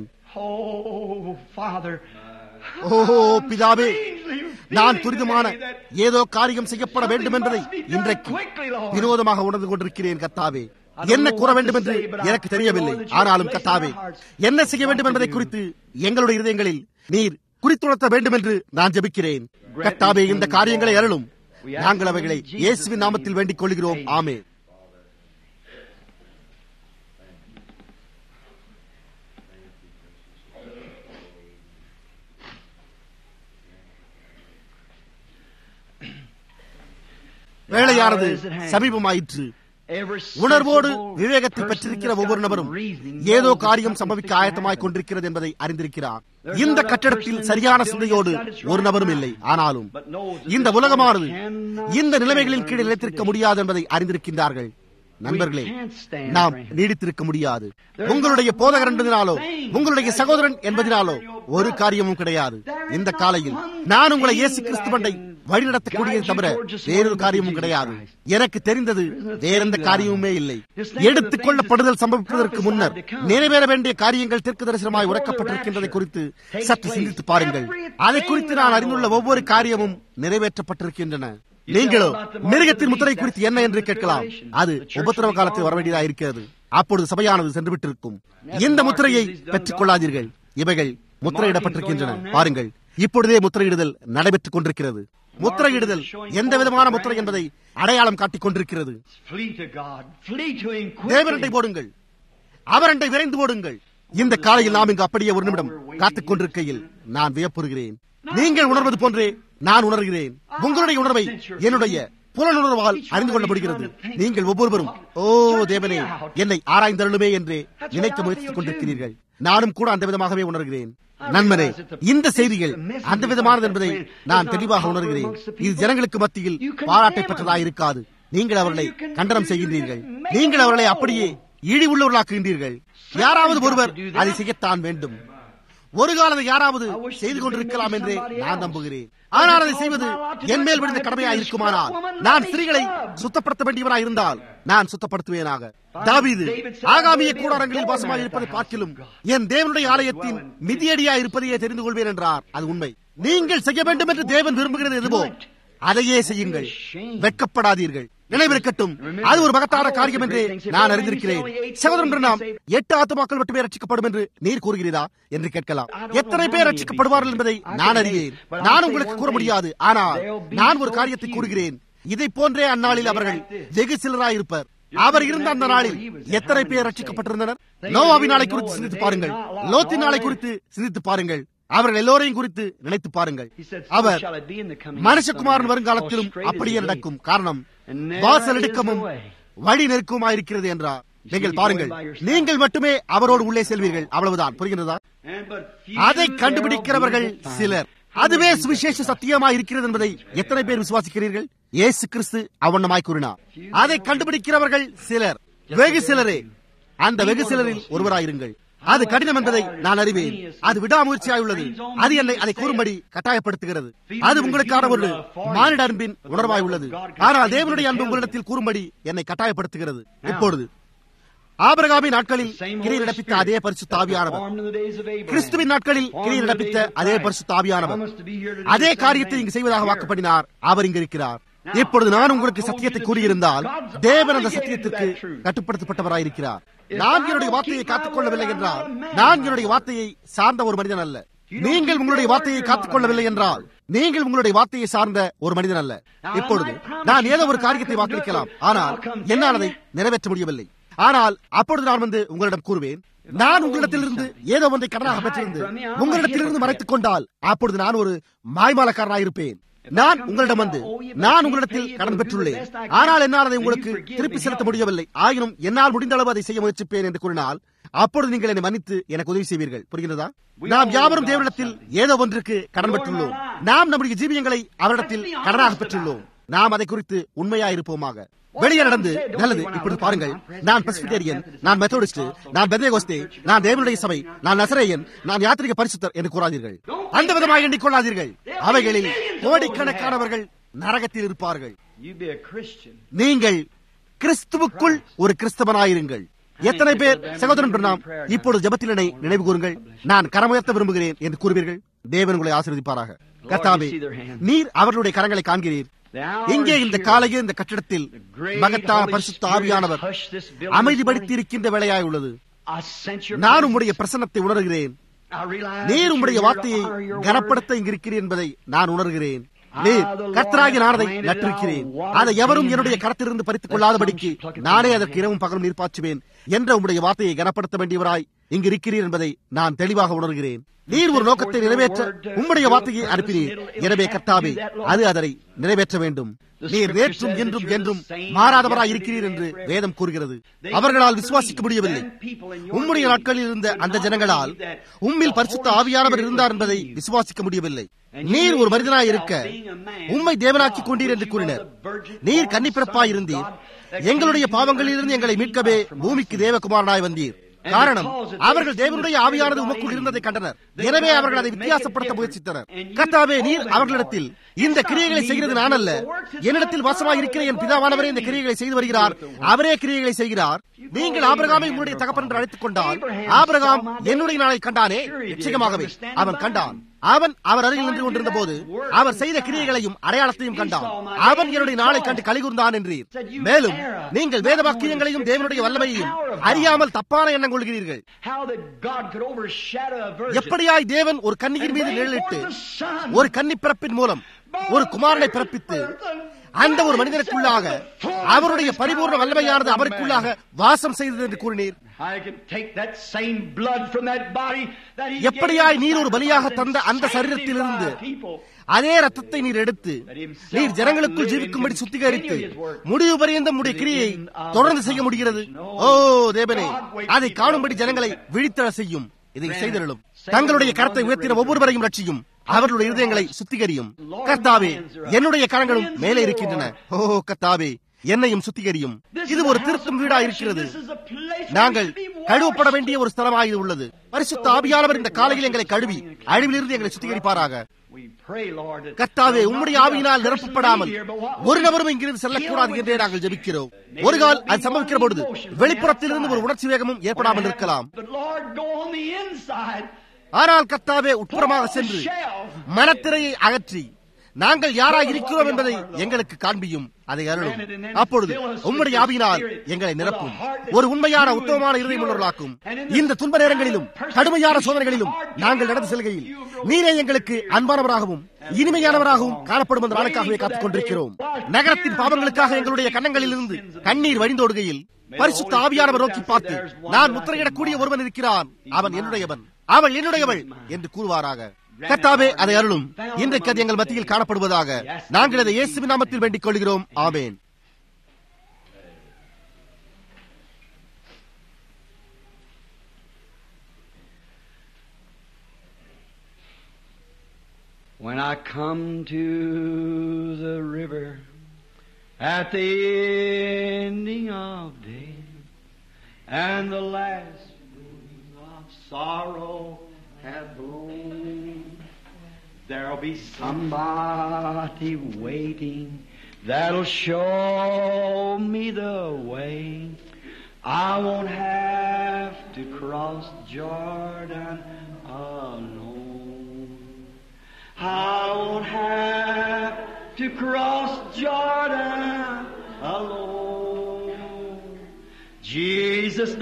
ஓஹோ பிதாவே நான் துரிதமான ஏதோ காரியம் செய்யப்பட வேண்டும் என்பதை இன்றைக்கு வினோதமாக உணர்ந்து கொண்டிருக்கிறேன் கத்தாவே என்ன கூற வேண்டும் என்று எனக்கு தெரியவில்லை ஆனாலும் கத்தாவே என்ன செய்ய வேண்டும் என்பதை குறித்து எங்களுடைய இருதயங்களில் நீர் குறித்துணர்த்த வேண்டும் என்று நான் ஜபிக்கிறேன் கத்தாவே இந்த காரியங்களை அருளும் நாங்கள் அவைகளை இயேசுவின் நாமத்தில் வேண்டிக் கொள்கிறோம் ஆமே வேலையானது சமீபமாயிற்று உணர்வோடு விவேகத்தை பெற்றிருக்கிற ஒவ்வொரு நபரும் ஏதோ காரியம் சம்பவிக்க ஆயத்தமாய் கொண்டிருக்கிறது என்பதை அறிந்திருக்கிறார் இந்த கட்டடத்தில் சரியான சிந்தையோடு ஒரு நபரும் இல்லை ஆனாலும் இந்த உலகமானது இந்த நிலைமைகளின் கீழ் நிலைத்திருக்க முடியாது என்பதை அறிந்திருக்கின்றார்கள் நண்பர்களே நாம் நீடித்திருக்க முடியாது உங்களுடைய போதகர் என்பதனாலோ உங்களுடைய சகோதரன் என்பதனாலோ ஒரு காரியமும் கிடையாது இந்த காலையில் நான் உங்களை இயேசு கிறிஸ்துவண்டை வழிநடத்தக்கூடியது தவிர வேறொரு காரியமும் கிடையாது எனக்கு தெரிந்தது வேறெந்த காரியமுமே இல்லை எடுத்துக் கொள்ளப்படுதல் சம்பவிப்பதற்கு முன்னர் நிறைவேற வேண்டிய காரியங்கள் தெற்கு தரிசனமாய் உரைக்கப்பட்டிருக்கின்றதை குறித்து சற்று சிந்தித்து பாருங்கள் அதை குறித்து நான் அறிந்துள்ள ஒவ்வொரு காரியமும் நிறைவேற்றப்பட்டிருக்கின்றன நீங்களோ மிருகத்தின் முத்திரை குறித்து என்ன என்று கேட்கலாம் அது உபத்திரவ காலத்தில் வரவேண்டியதாக இருக்கிறது அப்பொழுது சபையானது சென்று விட்டிருக்கும் இந்த முத்திரையை பெற்றுக் கொள்ளாதீர்கள் இவைகள் முத்திரையிடப்பட்டிருக்கின்றன பாருங்கள் இப்பொழுதே முத்திரையிடுதல் நடைபெற்றுக் கொண்டிருக்கிறது முத்திரையிடுதல் எந்த விதமான முத்திரை என்பதை அடையாளம் காட்டிக் கொண்டிருக்கிறது தேவரண்டை போடுங்கள் அவரண்டை விரைந்து போடுங்கள் இந்த காலையில் நாம் இங்கு அப்படியே ஒரு நிமிடம் காத்துக் கொண்டிருக்கையில் நான் வியப்புறுகிறேன் நீங்கள் உணர்வது போன்றே நான் உணர்கிறேன் உங்களுடைய உணர்வை என்னுடைய புலனுணர்வால் அறிந்து கொள்ள முடிகிறது நீங்கள் ஒவ்வொருவரும் ஓ தேவனே என்னை ஆராய்ந்தருளுமே என்றே நினைக்க முயற்சித்துக் கொண்டிருக்கிறீர்கள் நானும் கூட அந்த விதமாகவே உணர்கிறேன் நண்பனே இந்த செய்திகள் அந்த விதமானது என்பதை நான் தெளிவாக உணர்கிறேன் இது ஜனங்களுக்கு மத்தியில் பாராட்டை பெற்றதாக இருக்காது நீங்கள் அவர்களை கண்டனம் செய்கின்றீர்கள் நீங்கள் அவர்களை அப்படியே இழி உள்ளவர்களாக்குகின்றீர்கள் யாராவது ஒருவர் அதை செய்யத்தான் வேண்டும் ஒரு காலத்தை யாராவது செய்து கொண்டிருக்கலாம் என்றே நான் நம்புகிறேன் ஆனால் அதை செய்வது என் மேல் விழுந்த கடமையாக இருக்குமானால் நான் ஸ்திரீகளை சுத்தப்படுத்த வேண்டியவனாக இருந்தால் நான் சுத்தப்படுத்துவேனாக தாவீது ஆகாமிய கூடாரங்களில் வாசமாக இருப்பதை பார்க்கிலும் என் தேவனுடைய ஆலயத்தின் மிதியடியா இருப்பதையே தெரிந்து கொள்வேன் என்றார் அது உண்மை நீங்கள் செய்ய வேண்டும் என்று தேவன் விரும்புகிறது எதுவோ அதையே செய்யுங்கள் வெட்கப்படாதீர்கள் நினைவிருக்கட்டும் அது ஒரு மகத்தான காரியம் என்று நான் அறிந்திருக்கிறேன் சகோதரன் நாம் எட்டு ஆத்துமாக்கள் மட்டுமே ரட்சிக்கப்படும் என்று நீர் கூறுகிறீரா என்று கேட்கலாம் எத்தனை பேர் ரட்சிக்கப்படுவார்கள் என்பதை நான் அறிவேன் நான் உங்களுக்கு கூற முடியாது ஆனால் நான் ஒரு காரியத்தை கூறுகிறேன் இதை போன்றே அந்நாளில் அவர்கள் வெகு சிலராயிருப்பர் அவர் இருந்த அந்த நாளில் எத்தனை பேர் ரட்சிக்கப்பட்டிருந்தனர் நோவாவின் நாளை குறித்து சிந்தித்து பாருங்கள் லோத்தின் நாளை குறித்து சிந்தித்து பாருங்கள் அவர்கள் எல்லோரையும் குறித்து நினைத்து பாருங்கள் அவர் மனுஷகுமாரன் வருங்காலத்திலும் அப்படியே நடக்கும் காரணம் வாசல் இடுக்கமும் வழி நெருக்கமாயிருக்கிறது என்றார் நீங்கள் பாருங்கள் நீங்கள் மட்டுமே அவரோடு உள்ளே செல்வீர்கள் அவ்வளவுதான் புரிகிறதா அதை கண்டுபிடிக்கிறவர்கள் சிலர் அதுவே சுவிசேஷ சத்தியமாய் இருக்கிறது என்பதை எத்தனை பேர் விசுவாசிக்கிறீர்கள் இயேசு கிறிஸ்து அவண்ணமாய் கூறினார் அதை கண்டுபிடிக்கிறவர்கள் சிலர் வெகு சிலரே அந்த வெகு சிலரில் ஒருவராயிருங்கள் அது கடினம் என்பதை நான் அறிவேன் அது விடாமுயற்சியாய் உள்ளது அது என்னை அதை கூறும்படி கட்டாயப்படுத்துகிறது அது உங்களுக்கான ஒரு மானிட அன்பின் உணர்வாய் உள்ளது ஆனால் தேவனுடைய அன்பு உங்களிடத்தில் கூறும்படி என்னை கட்டாயப்படுத்துகிறது இப்பொழுது ஆபரகாமின் நாட்களில் கிரியை நடப்பித்த அதே பரிசு தாவியானவர் கிறிஸ்துவின் நாட்களில் கிரியை நடப்பித்த அதே பரிசு தாவியானவர் அதே காரியத்தை இங்கு செய்வதாக வாக்குப்படினார் அவர் இங்கு இருக்கிறார் இப்பொழுது நான் உங்களுக்கு சத்தியத்தை கூறியிருந்தால் தேவன் அந்த சத்தியத்திற்கு கட்டுப்படுத்தப்பட்டவராயிருக்கிறார் நான் என்னுடைய வார்த்தையை காத்துக் கொள்ளவில்லை என்றால் நான் என்னுடைய வார்த்தையை சார்ந்த ஒரு மனிதன் அல்ல நீங்கள் உங்களுடைய வார்த்தையை காத்துக் கொள்ளவில்லை என்றால் நீங்கள் உங்களுடைய வார்த்தையை சார்ந்த ஒரு மனிதன் அல்ல இப்பொழுது நான் ஏதோ ஒரு காரியத்தை வாக்களிக்கலாம் ஆனால் என்னால் அதை நிறைவேற்ற முடியவில்லை ஆனால் அப்பொழுது நான் வந்து உங்களிடம் கூறுவேன் நான் உங்களிடத்திலிருந்து ஏதோ ஒன்றை கடனாக பெற்றிருந்து உங்களிடத்திலிருந்து மறைத்துக் கொண்டால் அப்பொழுது நான் ஒரு மாய்மாலக்காரனாயிருப்பேன் நான் உங்களிடம் வந்து நான் உங்களிடத்தில் கடன் பெற்றுள்ளேன் ஆனால் என்னால் அதை உங்களுக்கு திருப்பி செலுத்த முடியவில்லை ஆயினும் என்னால் முடிந்த அளவு அதை செய்ய முயற்சிப்பேன் என்று கூறினால் அப்பொழுது நீங்கள் என்னை மன்னித்து எனக்கு உதவி செய்வீர்கள் புரிகிறதா நாம் யாவரும் தேவனிடத்தில் ஏதோ ஒன்றுக்கு கடன் பெற்றுள்ளோம் நாம் நம்முடைய ஜீவியங்களை அவரிடத்தில் கடனாக பெற்றுள்ளோம் நாம் அதை குறித்து உண்மையாயிருப்போமாக வெளியே நடந்து நல்லது இப்படி பாருங்கள் நான் பெசிபிடேரியன் நான் மெத்தோடிஸ்ட் நான் பெந்தேகோஸ்தே நான் தேவனுடைய சபை நான் நசரேயன் நான் யாத்திரிக பரிசுத்தர் என்று கூறாதீர்கள் அந்த விதமாக எண்ணிக்கொள்ளாதீர்கள் அவைகளில் கோடிக்கணக்கானவர்கள் நரகத்தில் இருப்பார்கள் நீங்கள் கிறிஸ்துவுக்குள் ஒரு கிறிஸ்தவனாயிருங்கள் எத்தனை பேர் சகோதரன் பிரணாம் இப்பொழுது ஜபத்தில் என்னை நினைவு கூறுங்கள் நான் கரமுயர்த்த விரும்புகிறேன் என்று கூறுவீர்கள் தேவன் உங்களை ஆசீர்வதிப்பாராக கர்த்தாவே நீர் அவர்களுடைய கரங்களை காண்கிறீர் இங்கே இந்த காலையில் இந்த கட்டிடத்தில் மகத்தான பரிசுத்த ஆவியானவர் அமைதிப்படுத்தி இருக்கின்ற வேலையாய் உள்ளது நான் உம்முடைய பிரசன்னத்தை உணர்கிறேன் நீர் உம்முடைய வார்த்தையை கனப்படுத்த இங்கு இருக்கிறேன் என்பதை நான் உணர்கிறேன் நீர் கர்த்தராகி நான் அதை நட்டிருக்கிறேன் அதை எவரும் என்னுடைய கரத்திலிருந்து பறித்துக் கொள்ளாதபடிக்கு நானே அதற்கு இரவும் பகலும் நீர் பாய்ச்சுவேன் என்ற உம்முடைய வார்த்தையை கனப்படுத்த வேண்டியவராய் இங்கு இருக்கிறீர் என்பதை நான் தெளிவாக உணர்கிறேன் நீர் ஒரு நோக்கத்தை நிறைவேற்ற உம்முடைய வார்த்தையை அனுப்பினீர் எனவே கர்த்தாவே அது அதனை நிறைவேற்ற வேண்டும் நீர் நேற்றும் என்றும் என்றும் மாறாதவராய் இருக்கிறீர் என்று வேதம் கூறுகிறது அவர்களால் விசுவாசிக்க முடியவில்லை உம்முடைய நாட்களில் இருந்த அந்த ஜனங்களால் உம்மில் பரிசுத்த ஆவியானவர் இருந்தார் என்பதை விசுவாசிக்க முடியவில்லை நீர் ஒரு மனிதனாய் இருக்க உம்மை தேவனாக்கி கொண்டீர் என்று கூறினர் நீர் கன்னிப்பிறப்பாய் இருந்தீர் எங்களுடைய பாவங்களிலிருந்து எங்களை மீட்கவே பூமிக்கு தேவகுமாரனாய் வந்தீர் காரணம் அவர்கள் தேவனுடைய ஆவியானது உமக்குள் இருந்ததை கண்டனர் எனவே அவர்கள் அதை வித்தியாசப்படுத்த முயற்சித்தனர் கர்த்தாவே நீர் அவர்களிடத்தில் இந்த கிரியைகளை செய்கிறது நான் அல்ல என்னிடத்தில் வாசமாக இருக்கிற என் பிதாவானவரே இந்த கிரியைகளை செய்து வருகிறார் அவரே கிரியைகளை செய்கிறார் நீங்கள் ஆபிரகாமை உங்களுடைய தகப்பன் என்று அழைத்துக் கொண்டால் ஆபிரகாம் என்னுடைய நாளை கண்டானே நிச்சயமாகவே அவன் கண்டான் அவன் அவர் அருகில் நின்று கொண்டிருந்த போது அவர் செய்த கிரியைகளையும் அடையாளத்தையும் கண்டான் அவன் என்னுடைய நாளை கண்டு கலிகூர்ந்தான் என்றீர் மேலும் நீங்கள் வேத வாக்கியங்களையும் தேவனுடைய வல்லமையையும் அறியாமல் தப்பான எண்ணம் கொள்கிறீர்கள் எப்படியாய் தேவன் ஒரு கன்னியின் மீது நிழலிட்டு ஒரு கன்னி பிறப்பின் மூலம் ஒரு குமாரனை பிறப்பித்து அந்த ஒரு மனிதனுக்குள்ளாக அவருடைய பரிபூர்ண வல்லமையானது அவருக்குள்ளாக வாசம் செய்தது என்று கூறினீர் எப்படியாய் நீர் ஒரு பலியாக தந்த அந்த சரீரத்திலிருந்து அதே ரத்தத்தை நீர் எடுத்து நீர் ஜனங்களுக்குள் ஜீவிக்கும்படி சுத்திகரித்து முடிவு பரியந்த உடைய கிரியை தொடர்ந்து செய்ய முடிகிறது ஓ தேவனே அதை காணும்படி ஜனங்களை விழித்தழ செய்யும் இதை செய்தருளும் தங்களுடைய கரத்தை உயர்த்தின ஒவ்வொருவரையும் ரட்சியும் அவர்களுடைய இருதயங்களை சுத்திகரியும் கர்த்தாவே என்னுடைய கரங்களும் மேலே இருக்கின்றன ஓ கர்த்தாவே என்னையும் சுத்திகரியும் இது ஒரு திருத்தும் வீடா இருக்கிறது நாங்கள் கழுவப்பட வேண்டிய ஒரு ஸ்தலமாக உள்ளது பரிசுத்த ஆவியானவர் இந்த காலையில் எங்களை கழுவி அழிவிலிருந்து எங்களை சுத்திகரிப்பாராக கர்த்தாவே உம்முடைய ஆவியினால் நிரப்பப்படாமல் ஒரு நபரும் இங்கிருந்து செல்லக்கூடாது என்றே நாங்கள் ஜெபிக்கிறோம் ஒரு கால் அது சம்பவிக்கிற பொழுது வெளிப்புறத்திலிருந்து ஒரு உணர்ச்சி வேகமும் ஏற்படாமல் இருக்கலாம் ஆனால் கர்த்தாவே உட்புறமாக சென்று மனத்திரையை அகற்றி நாங்கள் யாராய் இருக்கிறோம் என்பதை எங்களுக்கு காண்பியும் அதை அருளும் அப்பொழுது உம்முடைய ஆவியினால் எங்களை நிரப்பும் ஒரு உண்மையான உத்தமமான இருதயமுள்ளவர்களாக்கும் இந்த துன்ப நேரங்களிலும் கடுமையான சோதனைகளிலும் நாங்கள் நடந்து செல்கையில் நீரே எங்களுக்கு அன்பானவராகவும் இனிமையானவராகவும் காணப்படும் அந்த நாளுக்காகவே காத்துக் கொண்டிருக்கிறோம் நகரத்தின் பாவங்களுக்காக எங்களுடைய கன்னங்களில் இருந்து கண்ணீர் வழிந்தோடுகையில் பரிசுத்த ஆவியானவர் நோக்கி பார்த்து நான் முத்திரையிடக்கூடிய ஒருவன் இருக்கிறான் அவன் என்னுடையவன் அவள் என்னுடையவள் என்று கூறுவாராக கர்த்தாவே அதை அருளும் இன்றைக்கு அது எங்கள் மத்தியில் காணப்படுவதாக நாங்கள் அதை இயேசுவின் நாமத்தில் வேண்டிக் கொள்கிறோம் ஆமேன் When I come to the river at the ending of day and the last wind of sorrow have blown, there'll be somebody waiting that'll show me the way. I won't have to cross Jordan alone. I won't have to cross Jordan alone. Jesus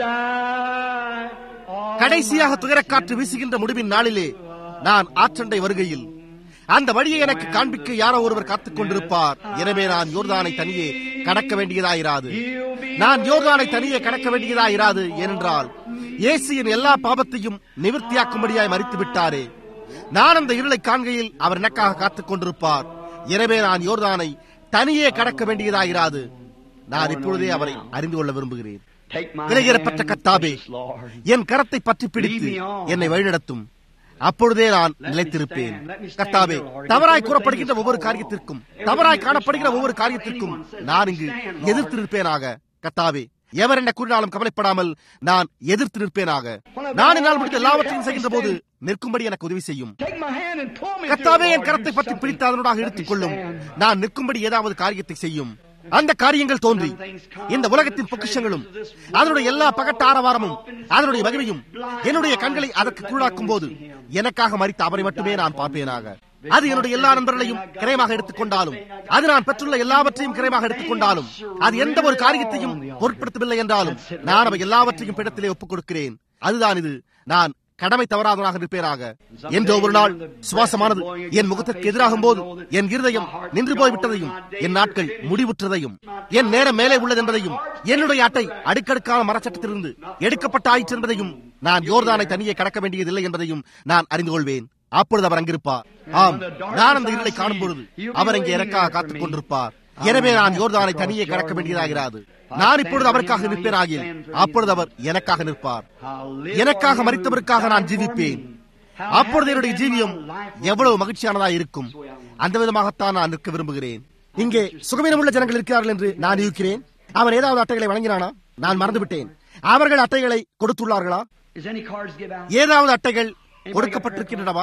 died. on கடைசியாக my துயரக்காற்று வீசுகின்ற முடிவின் நாளிலே நான் ஆற்றண்டை வருகையில் அந்த வழியை எனக்கு காண்பிக்க யாரோ ஒருவர் காத்துக் கொண்டிருப்பார் எனவே நான் யோர்தானை தனியே கடக்க வேண்டியதாயிராது நான் யோர்தானை தனியே கடக்க வேண்டியதாயிராது ஏனென்றால் இயேசு என் எல்லா பாவத்தையும் நிவர்த்தியாக்கும்படியாய் மறித்து விட்டாரே நான் அந்த இருளை காண்கையில் அவர் எனக்காக காத்துக் கொண்டிருப்பார் எனவே நான் யோர்தானை தனியே கடக்க வேண்டியதாயிராது நான் இப்பொழுதே அவரை அறிந்து கொள்ள விரும்புகிறேன் Take my விலையேறப்பட்ட hand, கத்தாவே precious Lord. என் கரத்தை பற்றி பிடித்து என்னை வழிநடத்தும் அப்பொழுதே நான் நிலைத்திருப்பேன் கர்த்தாவே தவறாய் கூறப்படுகின்ற ஒவ்வொரு காரியத்திற்கும் தவறாய் காணப்படுகிற ஒவ்வொரு காரியத்திற்கும் நான் இங்கு எதிர்த்து நிற்பேனாக கர்த்தாவே எவர் என்ன கூறினாலும் கவலைப்படாமல் நான் எதிர்த்து நிற்பேனாக நான் என்னால் முடிந்த எல்லாவற்றையும் செய்கின்ற போது நிற்கும்படி எனக்கு உதவி செய்யும் Take my hand and pull me கர்த்தாவே through, என் Lord. கரத்தை Do பற்றி something. பிடித்து அதனோடாக எடுத்துக் கொள்ளும் நான் நிற்கும்படி ஏதாவது காரியத்தை செய்யும் அந்த காரியங்கள் தோன்றி இந்த உலகத்தின் பொக்கிஷங்களும் அதனுடைய எல்லா பகட்ட ஆரவாரமும் அதனுடைய மகிமையும் என்னுடைய கண்களை அதற்கு குள்ளாக்கும் போது எனக்காக மறித்த அவரை மட்டுமே நான் பார்ப்பேனாக அது என்னுடைய எல்லா நண்பர்களையும் கிரயமாக எடுத்துக் கொண்டாலும் அது நான் பெற்றுள்ள எல்லாவற்றையும் கிரயமாக எடுத்துக் கொண்டாலும் அது எந்த ஒரு காரியத்தையும் பொருட்படுத்தவில்லை என்றாலும் நான் அவை எல்லாவற்றையும் பிடத்திலே ஒப்புக் கொடுக்கிறேன் அதுதான் இது நான் கடமை தவறாதவனாக இருப்பேனாக என்றோ ஒரு நாள் சுவாசமானது என் முகத்திற்கு எதிராகும் போது என் இருதயம் நின்று போய்விட்டதையும் என் நாட்கள் முடிவுற்றதையும் என் நேரம் மேலே உள்ளது என்பதையும் என்னுடைய அட்டை அடுக்கடுக்கான மரச்சட்டத்திலிருந்து எடுக்கப்பட்ட ஆயிற்று என்பதையும் நான் யோர்தானை தனியே கடக்க வேண்டியதில்லை என்பதையும் நான் அறிந்து கொள்வேன் அப்பொழுது அவர் அங்கிருப்பார் ஆம் நான் அந்த இருளை காணும் பொழுது அவர் அங்கே எனக்காக காத்துக் கொண்டிருப்பார் எனவே நான் யோர்தானை தனியே கடக்க வேண்டியதாகிறாது நான் இப்பொழுது அவருக்காக நிற்பேன் ஆகிய அப்பொழுது அவர் எனக்காக நிற்பார் எனக்காக மறித்தவருக்காக நான் ஜீவிப்பேன் அப்பொழுது என்னுடைய ஜீவியம் எவ்வளவு மகிழ்ச்சியானதா இருக்கும் அந்த விதமாகத்தான் நான் நிற்க விரும்புகிறேன் இங்கே சுகவீனமுள்ள ஜனங்கள் இருக்கிறார்கள் என்று நான் இருக்கிறேன் அவன் ஏதாவது அட்டைகளை வழங்கினானா நான் மறந்துவிட்டேன் அவர்கள் அட்டைகளை கொடுத்துள்ளார்களா Is any cards give out? ஏதாவது அட்டைகள் கொடுக்கப்பட்டிருக்கின்றனவா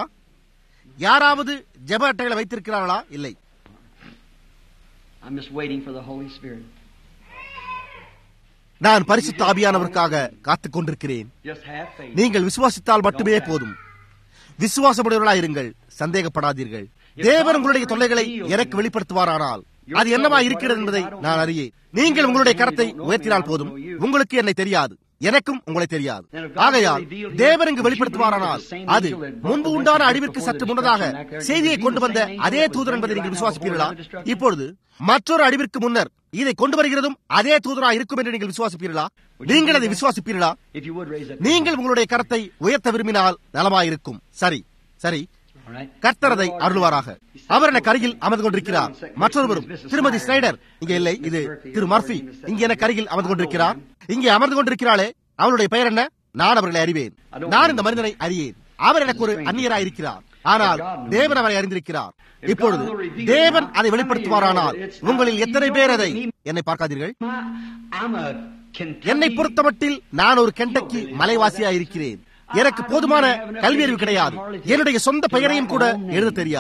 யாராவது ஜெப அட்டைகளை வைத்திருக்கிறார்களா இல்லை I'm just waiting for the Holy Spirit. நான் பரிசுத்த ஆவியானவருக்காக காத்துக் கொண்டிருக்கிறேன் Just have faith. நீங்கள் விசுவாசித்தால் மட்டுமே போதும் விசுவாசமுடையவர்களாயிருங்கள் சந்தேகப்படாதீர்கள் தேவன் உங்களுடைய தொல்லைகளை எனக்கு வெளிப்படுத்துவாரானால் அது என்னவா இருக்கிறது என்பதை நான் அறியேன் நீங்கள் உங்களுடைய கரத்தை உயர்த்தினால் போதும் உங்களுக்கு என்னை தெரியாது எனக்கும் உங்களை தெரியாது ஆகையால் தேவன் இங்கு வெளிப்படுத்துவாரானால் அது முன்பு உண்டான அழிவிற்கு சற்று முன்னதாக செய்தியை கொண்டு வந்த அதே தூதர் என்பதை நீங்கள் விசுவாசிப்பீர்களா இப்பொழுது மற்றொரு அழிவிற்கு முன்னர் இதை கொண்டு வருகிறதும் அதே தூதரா இருக்கும் என்று நீங்கள் விசுவாசிப்பீர்களா நீங்கள் அதை விசுவாசிப்பீர்களா If you would raise up. நீங்கள் உங்களுடைய கரத்தை உயர்த்த விரும்பினால் நலமாயிருக்கும் சரி சரி All right. கர்த்தரதை அருள்வாராக அவர் எனக்கு அருகில் அமர்ந்து கொண்டிருக்கிறார் மற்றொருவரும் திருமதி ஸ்னைடர் இங்கே இல்லை இது திரு மர்ஃபி இங்கே எனக்கு அருகில் அமர்ந்து கொண்டிருக்கிறார் இங்கே அமர்ந்து கொண்டிருக்கிறாளே அவளுடைய பெயர் என்ன நான் அவர்களை அறிவேன் நான் இந்த மனிதனை அறியேன் அவர் எனக்கு ஒரு அந்நியராய் இருக்கிறார் ஆனால் தேவன் அவரை அறிந்திருக்கிறார் இப்பொழுது தேவன் அதை வெளிப்படுத்துவாரானால் உங்களில் எத்தனை பேர் அதை என்னை பார்க்காதீர்கள் I'm a Kentucky. என்னை பொறுத்தமட்டில் நான் ஒரு கெண்டக்கி மலைவாசியா இருக்கிறேன் எனக்கு போதுமான கல்வி அறிவு கிடையாது என்னுடைய சொந்த பெயரையும் கூட எழுத தெரியாது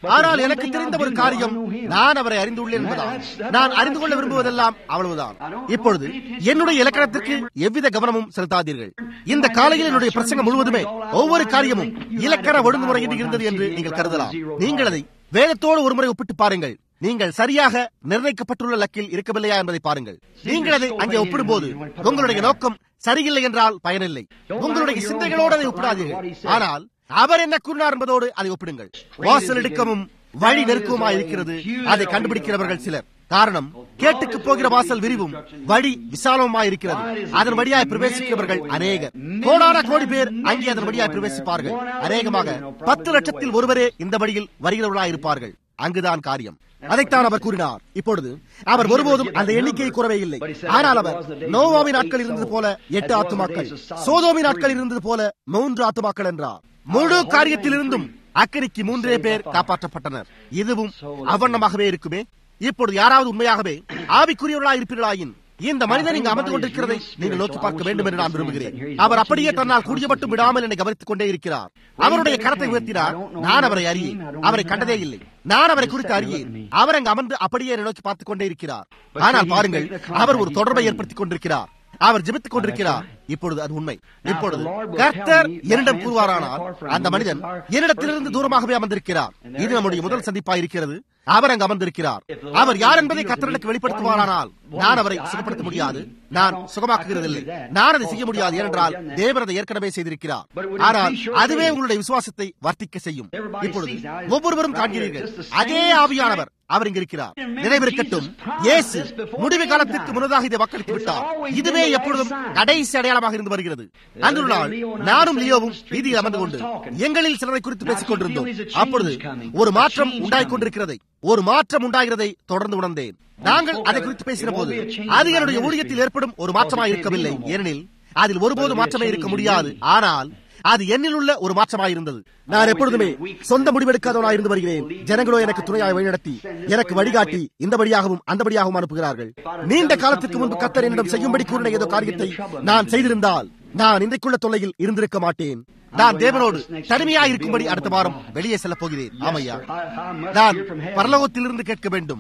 ஆனால் எனக்கு தெரிந்த ஒரு காரியம் நான் அவரை அறிந்துள்ளேன் என்பதால் நான் அறிந்து கொள்ள விரும்புவதெல்லாம் அவ்வளவுதான் இப்பொழுது என்னுடைய இலக்கணத்திற்கு எவ்வித கவனமும் செலுத்தாதீர்கள் இந்த காலையில் என்னுடைய பிரசங்கம் முழுவதுமே ஒவ்வொரு காரியமும் இலக்கண ஒழுங்குமுறையில் இருந்தது என்று நீங்கள் கருதலாம் நீங்கள் அதை வேதத்தோடு ஒருமுறை ஒப்பிட்டு பாருங்கள் நீங்கள் சரியாக நிர்ணயிக்கப்பட்டுள்ள லக்கில் இருக்கவில்லையா என்பதை பாருங்கள் நீங்கள் அதை அங்கே ஒப்பிடும்போது உங்களுடைய நோக்கம் சரியில்லை என்றால் பயனில்லை உங்களுடைய சிந்தைகளோடு அதை ஒப்பிடாதீர்கள் ஆனால் அவர் என்ன கூறினார் என்பதோடு அதை ஒப்பிடுங்கள் வாசல் இடுக்கமும் வழி நெருக்கமா இருக்கிறது அதை கண்டுபிடிக்கிறவர்கள் சிலர் காரணம் கேட்டுக்கு போகிற வாசல் விரிவும் வழி விசாலமாய் இருக்கிறது அதன் வழியாய் பிரவேசிக்கிறவர்கள் அநேகர் கோடான கோடி பேர் அங்கே அதன் வழியாய் பிரவேசிப்பார்கள் அநேகமாக பத்து லட்சத்தில் ஒருவரே இந்த வழியில் வருகிறவர்களாய் இருப்பார்கள் அங்குதான் காரியம் அதைத்தான் அவர் கூறினார் இப்பொழுது அவர் ஒருபோதும் அந்த எண்ணிக்கையை கூறவே இல்லை ஆனால் அவர் நோவாவின் நாட்கள் இருந்தது போல எட்டு ஆத்துமாக்கள் சோதோமின் நாட்கள் இருந்தது போல மூன்று ஆத்துமாக்கள் என்றார் முழு காரியத்திலிருந்தும் அக்கறைக்கு மூன்றே பேர் காப்பாற்றப்பட்டனர் இதுவும் அவண்ணமாகவே இருக்குமே இப்பொழுது யாராவது உண்மையாகவே ஆவிக்குரியவர்களாக இருப்பீர்களாயின் இந்த மனிதன் இங்கு அமர்ந்து கொண்டிருக்கிறதை நீங்கள் நோக்கி பார்க்க வேண்டும் என்று நான் விரும்புகிறேன் அவர் அப்படியே தன்னால் கூடிய மட்டும் விடாமல் என்னை கவனித்துக் கொண்டே இருக்கிறார் அவருடைய கரத்தை உயர்த்தினார் நான் அவரை அறியேன் அவரை கண்டதே இல்லை நான் அவரை குறித்து அறியேன் அவர் அங்கு அமர்ந்து அப்படியே என்னை நோக்கி பார்த்துக் கொண்டே இருக்கிறார் ஆனால் பாருங்கள் அவர் ஒரு தொடர்பை ஏற்படுத்திக் கொண்டிருக்கிறார் அவர் ஜெபித்துக் கொண்டிருக்கிறார் இப்பொழுது அது உண்மை இப்பொழுது கர்த்தர் என்னிடம் கூறுவாரானால் அந்த மனிதன் என்னிடத்திலிருந்து தூரமாகவே அமர்ந்திருக்கிறார் இது நம்முடைய முதல் சந்திப்பாக இருக்கிறது அவர் அங்கு அமர்ந்திருக்கிறார் அவர் யார் என்பதை கத்தர்களுக்கு வெளிப்படுத்துவாரானால் நான் அவரை சுகப்படுத்த முடியாது நான் சுகமாக்குகிறதில்லை நான் அதை செய்ய முடியாது ஏனென்றால் தேவர் அதை ஏற்கனவே செய்திருக்கிறார் ஆனால் அதுவே உங்களுடைய விசுவாசத்தை வர்த்திக்க செய்யும் இப்பொழுது ஒவ்வொருவரும் காண்கிறீர்கள் அதே ஆவியானவர் அவர் இங்கு இருக்கிறார் நினைவிருக்கட்டும் இயேசு முடிவு காலத்திற்கு முன்னதாக இதை வாக்களித்து விட்டார் இதுவே எப்பொழுதும் கடைசி அடையாளமாக இருந்து வருகிறது அன்று நாள் நானும் லியோவும் வீதியில் அமர்ந்து கொண்டு எங்களில் சிலரை குறித்து பேசிக் கொண்டிருந்தோம் அப்பொழுது ஒரு மாற்றம் உண்டாகிக் கொண்டிருக்கிறதை ஒரு மாற்றம் உண்டாகிறதை தொடர்ந்து உணர்ந்தேன் நாங்கள் அதை குறித்து பேசின போது அது என்னுடைய ஊழியத்தில் ஏற்படும் ஒரு மாற்றமாக இருக்கவில்லை ஏனெனில் அதில் ஒருபோது மாற்றமே இருக்க முடியாது ஆனால் அது என்னில் உள்ள ஒரு மாற்றமாக இருந்தது நான் எப்பொழுதுமே சொந்த முடிவெடுக்காதவனாக இருந்து வருகிறேன் ஜனங்களோ எனக்கு துணையாய் வழிநடத்தி எனக்கு வழிகாட்டி இந்த வழியாகவும் அந்த வழியாகவும் அனுப்புகிறார்கள் நீண்ட காலத்திற்கு முன்பு கத்தர் என்னிடம் செய்யும்படி கூறின ஏதோ காரியத்தை நான் செய்திருந்தால் நான் இன்றைக்குள்ள தொல்லையில் இருந்திருக்க மாட்டேன் நான் தேவனோடு தனிமையாக இருக்கும்படி அடுத்த வாரம் வெளியே செல்ல போகிறேன் ஆமையா நான் பரலோகத்திலிருந்து கேட்க வேண்டும்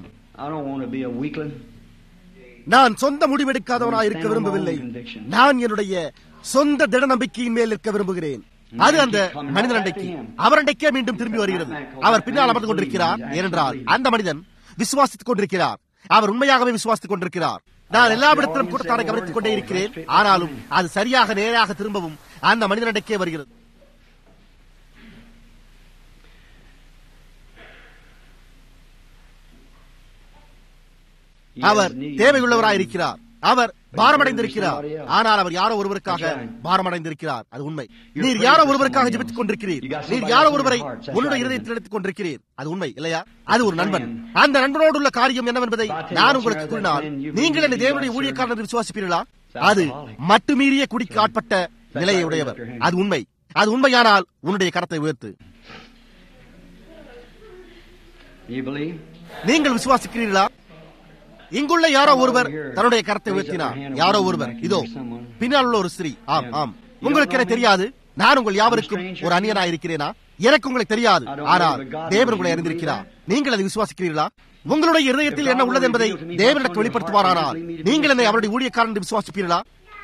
நான் சொந்த முடிவெடுக்காதவனாக இருக்க விரும்பவில்லை நான் என்னுடைய சொந்த திட நம்பிக்கையின் மேல் இருக்க விரும்புகிறேன் அது அந்த மனிதன் அண்டைக்கு அவர் அண்டைக்கே மீண்டும் திரும்பி வருகிறது அவர் பின்னால் அமர்ந்து கொண்டிருக்கிறார் ஏனென்றால் அந்த மனிதன் விசுவாசித்துக் கொண்டிருக்கிறார் அவர் உண்மையாகவே விசுவாசித்துக் கொண்டிருக்கிறார் நான் எல்லாவிடத்திலும் கூட்டத்தாரை கவனித்துக் கொண்டே இருக்கிறேன் ஆனாலும் அது சரியாக நேராக திரும்பவும் அந்த மனிதன் அண்டைக்கே வருகிறது அவர் தேவையுள்ளவராயிருக்கிறார் அவர் பாரமடைந்திருக்கிறார் ஆனால் அவர் யாரோ ஒருவருக்காக பாரமடைந்திருக்கிறார் அது உண்மை நீர் யாரோ ஒருவருக்காக ஜெபித்துக் கொண்டிருக்கிறீர் நீர் யாரோ ஒருவரை உன்னுடைய இருதயத்தில் எடுத்துக் கொண்டிருக்கிறீர் அது உண்மை இல்லையா அது ஒரு நண்பன் அந்த நண்பனோடு உள்ள காரியம் என்னவென்பதை நான் உங்களுக்கு கூறினால் நீங்கள் என்னை தேவனுடைய ஊழியக்காரர் விசுவாசிப்பீர்களா அது மட்டுமீறிய குடிக்கு ஆட்பட்ட நிலையை உடையவர் அது உண்மை அது உண்மையானால் உன்னுடைய கரத்தை உயர்த்து நீங்கள் விசுவாசிக்கிறீர்களா இங்குள்ள யாரோ ஒருவர் தன்னுடைய கரத்தை உயர்த்தினார் யாரோ ஒருவர் இதோ பின்னால் உள்ள ஒரு ஸ்திரீ ஆம் ஆம் உங்களுக்கு எனக்கு தெரியாது நான் உங்கள் யாவருக்கும் ஒரு அந்நியனா இருக்கிறேனா எனக்கு உங்களுக்கு தெரியாது ஆனால் தேவன் உங்களை அறிந்திருக்கிறார் நீங்கள் அதை விசுவாசிக்கிறீர்களா உங்களுடைய இருதயத்தில் என்ன உள்ளது என்பதை தேவனிடத்தில் வெளிப்படுத்துவாரானால் நீங்கள் என்னை அவருடைய ஊழியக்காரன் என்று விசுவாசிப்பீர்களா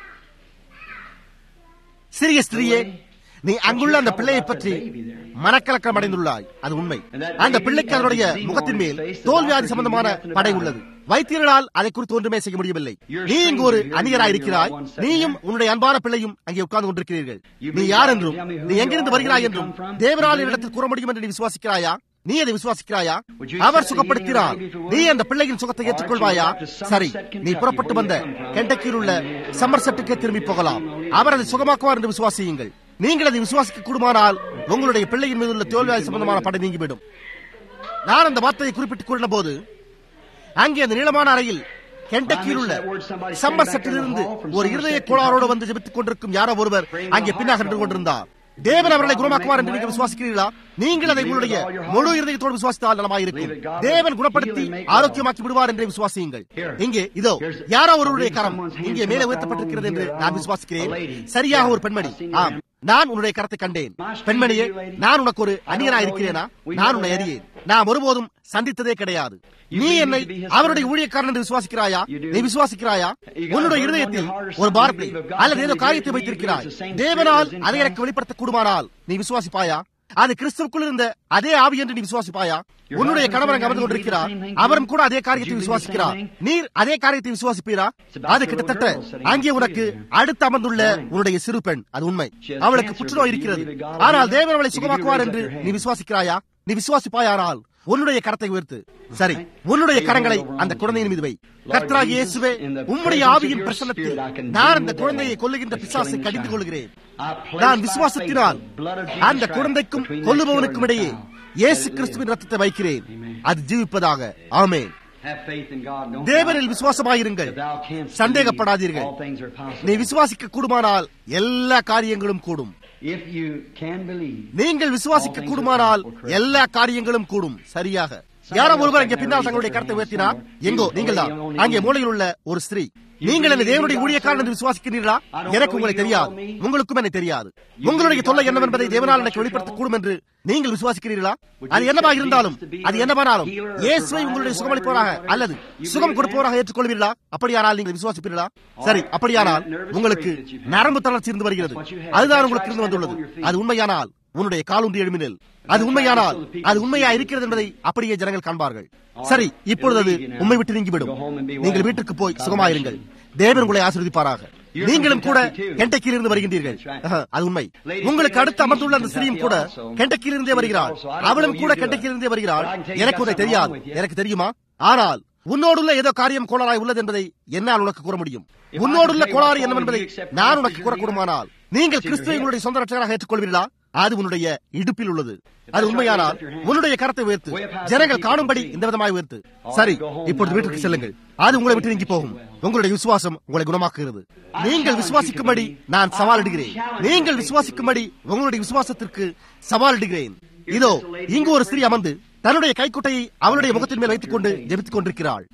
சிறிய ஸ்திரீயே நீ அங்குள்ள அந்த பிள்ளையை பற்றி மனக்கலக்கம் அடைந்துள்ளாய் அது உண்மை அந்த பிள்ளைக்கு அதனுடைய முகத்தின் மேல் தோல்வியாதி சம்பந்தமான படை உள்ளது வைத்தியர்களால் அதை குறித்து ஒன்றுமே செய்ய முடியவில்லை நீ இங்கு ஒரு அந்நியராய் இருக்கிறாய் நீயும் உன்னுடைய அன்பான பிள்ளையும் அங்கே உட்கார்ந்து கொண்டிருக்கிறீர்கள் நீ யார் என்றும் நீ எங்கிருந்து வருகிறாய் என்றும் தேவரால் இடத்தில் கூற முடியும் என்று நீ விசுவாசிக்கிறாயா நீ அதை விசுவாசிக்கிறாயா அவர் சுகப்படுத்தினார் நீ அந்த பிள்ளையின் சுகத்தை ஏற்றுக்கொள்வாயா சரி நீ புறப்பட்டு வந்த கெண்டக்கில் உள்ள சம்மர்செட்டுக்கே திரும்பி போகலாம் அவர் அதை சுகமாக்குவார் என்று விசுவாசியுங்கள் நீங்கள் அதை விசுவாசிக்க கூடுமானால் உங்களுடைய பிள்ளையின் மீது உள்ள தோல்வியாய் சம்பந்தமான படை நீங்கிவிடும் நான் அந்த வார்த்தையை குறிப்பிட்டுக் கூறின போது அங்கே அந்த நீளமான அறையில் கெண்டக்கியில் உள்ள சம்மர்செட்டிலிருந்து ஒரு இருதய கோளாரோடு வந்து ஜெபித்துக் கொண்டிருக்கும் யாரோ ஒருவர் அங்கே பின்னாக நின்று கொண்டிருந்தார் தேவன் அவர்களை குணமாக்குவார் என்று நீங்கள் விசுவாசிக்கிறீர்களா நீங்கள் அதை உங்களுடைய முழு இருதயத்தோடு விசுவாசித்தால் நலமாயிருக்கும் தேவன் குணப்படுத்தி ஆரோக்கியமாக்கி விடுவார் என்று விசுவாசியுங்கள் இங்கே இதோ யாரோ ஒருவருடைய கரம் இங்கே மேலே உயர்த்தப்பட்டிருக்கிறது என்று நான் விசுவாசிக்கிறேன் சரியாக ஒரு பெண்மணி ஆம் நான் உன்னுடைய கரத்தை கண்டேன் பெண்மணியே நான் உனக்கு ஒரு அந்நியனா இருக்கிறேனா நான் உன்னை அறியேன் நான் ஒருபோதும் சந்தித்ததே கிடையாது நீ என்னை அவருடைய ஊழியக்காரன் என்று விசுவாசிக்கிறாயா நீ விசுவாசிக்கிறாயா உன்னுடைய இருதயத்தில் ஒரு பாரத்தை அல்லது ஏதோ காரியத்தை வைத்திருக்கிறாய் தேவனால் அதை எனக்கு வெளிப்படுத்த கூடுமானால் நீ விசுவாசிப்பாயா அது கிறிஸ்துவுக்குள் இருந்த அதே ஆவி என்று நீ விசுவாசிப்பாயா உன்னுடைய கணவர் அங்கு அமர்ந்து கொண்டிருக்கிறார் அவரும் கூட அதே காரியத்தை விசுவாசிக்கிறார் நீர் அதே காரியத்தை விசுவாசிப்பீரா அது கிட்டத்தட்ட அங்கே உனக்கு அடுத்து அமர்ந்துள்ள உன்னுடைய சிறு பெண் அது உண்மை அவளுக்கு புற்றுநோய் இருக்கிறது ஆனால் தேவன் அவளை சுகமாக்குவார் என்று நீ விசுவாசிக்கிறாயா நீ விசுவாசிப்பாயானால் உன்னுடைய கரத்தை உயர்த்து சரி உன்னுடைய கரங்களை அந்த குழந்தையின் மீது வை கர்த்தராகிய இயேசுவே உம்முடைய ஆவியின் பிரசன்னத்தில் நான் அந்த குழந்தையை கொல்லுகின்ற பிசாசை கடிந்து கொள்கிறேன் நான் விசுவாசத்தினால் அந்த குழந்தைக்கும் கொல்லுபவனுக்கும் இடையே இயேசு கிறிஸ்துவின் ரத்தத்தை வைக்கிறேன் அது ஜீவிப்பதாக ஆமே தேவனில் விசுவாசமாயிருங்கள் சந்தேகப்படாதீர்கள் நீ விசுவாசிக்க கூடுமானால் எல்லா காரியங்களும் கூடும் நீங்கள் விசுவாசிக்க கூடுமானால் எல்லா காரியங்களும் கூடும் சரியாக யாரோ ஒருவர் அங்கே பின்னால் தங்களுடைய கருத்தை உயர்த்தினார் எங்கோ நீங்கள் தான் அங்கே மூலையில் உள்ள ஒரு ஸ்திரீ நீங்கள் என்ன தேவனுடைய ஊழியக்காரன் என்று விசுவாசிக்கிறீர்களா எனக்கு உங்களை தெரியாது உங்களுக்கும் என்னை தெரியாது உங்களுடைய தொல்லை என்னவென்பதை தேவனால் எனக்கு வெளிப்படுத்த கூடும் என்று நீங்கள் விசுவாசிக்கிறீர்களா அது என்னவாக இருந்தாலும் அது என்னவானாலும் இயேசுவை உங்களுடைய சுகமளிப்பவராக அல்லது சுகம் கொடுப்பவராக ஏற்றுக்கொள்வீர்களா அப்படியானால் நீங்கள் விசுவாசிப்பீர்களா சரி அப்படியானால் உங்களுக்கு நரம்பு தளர்ச்சி இருந்து வருகிறது அதுதான் உங்களுக்கு இருந்து வந்துள்ளது அது உண்மையானால் உன்னுடைய காலூன்றி எழுமினல் அது உண்மையானால் அது உண்மையா இருக்கிறது என்பதை அப்படியே ஜனங்கள் காண்பார்கள் சரி இப்பொழுது அது உண்மை விட்டு நீங்கிவிடும் நீங்கள் வீட்டுக்கு போய் சுகமாயிருங்கள் தேவன் உங்களை ஆசிர்வதிப்பாராக நீங்களும் கூட கெண்டக்கியில் இருந்து வருகின்றீர்கள் அது உண்மை உங்களுக்கு அடுத்து அமர்ந்துள்ள அந்த ஸ்திரீயும் கூட கெண்டக்கியில் இருந்தே வருகிறாள் அவளும் கூட கெண்டக்கியில் இருந்தே வருகிறாள் எனக்கு உன்னை தெரியாது எனக்கு தெரியுமா ஆனால் உன்னோடுள்ள ஏதோ காரியம் கோளாறாய் உள்ளது என்பதை என்னால் உனக்கு கூற முடியும் உன்னோடுள்ள கோளாறு என்னவென்பதை நான் உனக்கு கூறக்கூடுமானால் நீங்கள் கிறிஸ்துவை உங்களுடைய சொந்த ரட்சகராக ஏற்றுக்கொள்வீர்களா அது உன்னுடைய இடுப்பில் உள்ளது அது உண்மையானால் உன்னுடைய கரத்தை உயர்த்து ஜனங்கள் காணும்படி இந்த விதமாய் உயர்த்து சரி இப்பொழுது வீட்டுக்கு செல்லுங்கள் அது உங்களை விட்டு நீங்கி போகும் உங்களுடைய விசுவாசம் உங்களை குணமாக்குகிறது நீங்கள் விசுவாசிக்கும்படி நான் சவாலிடுகிறேன் நீங்கள் விசுவாசிக்கும்படி உங்களுடைய விசுவாசத்திற்கு சவாலிடுகிறேன் இதோ இங்கு ஒரு ஸ்திரீ அமர்ந்து தன்னுடைய கைக்குட்டையை அவளுடைய முகத்தின் மேல் வைத்துக் கொண்டு ஜெபித்துக் கொண்டிருக்கிறாள்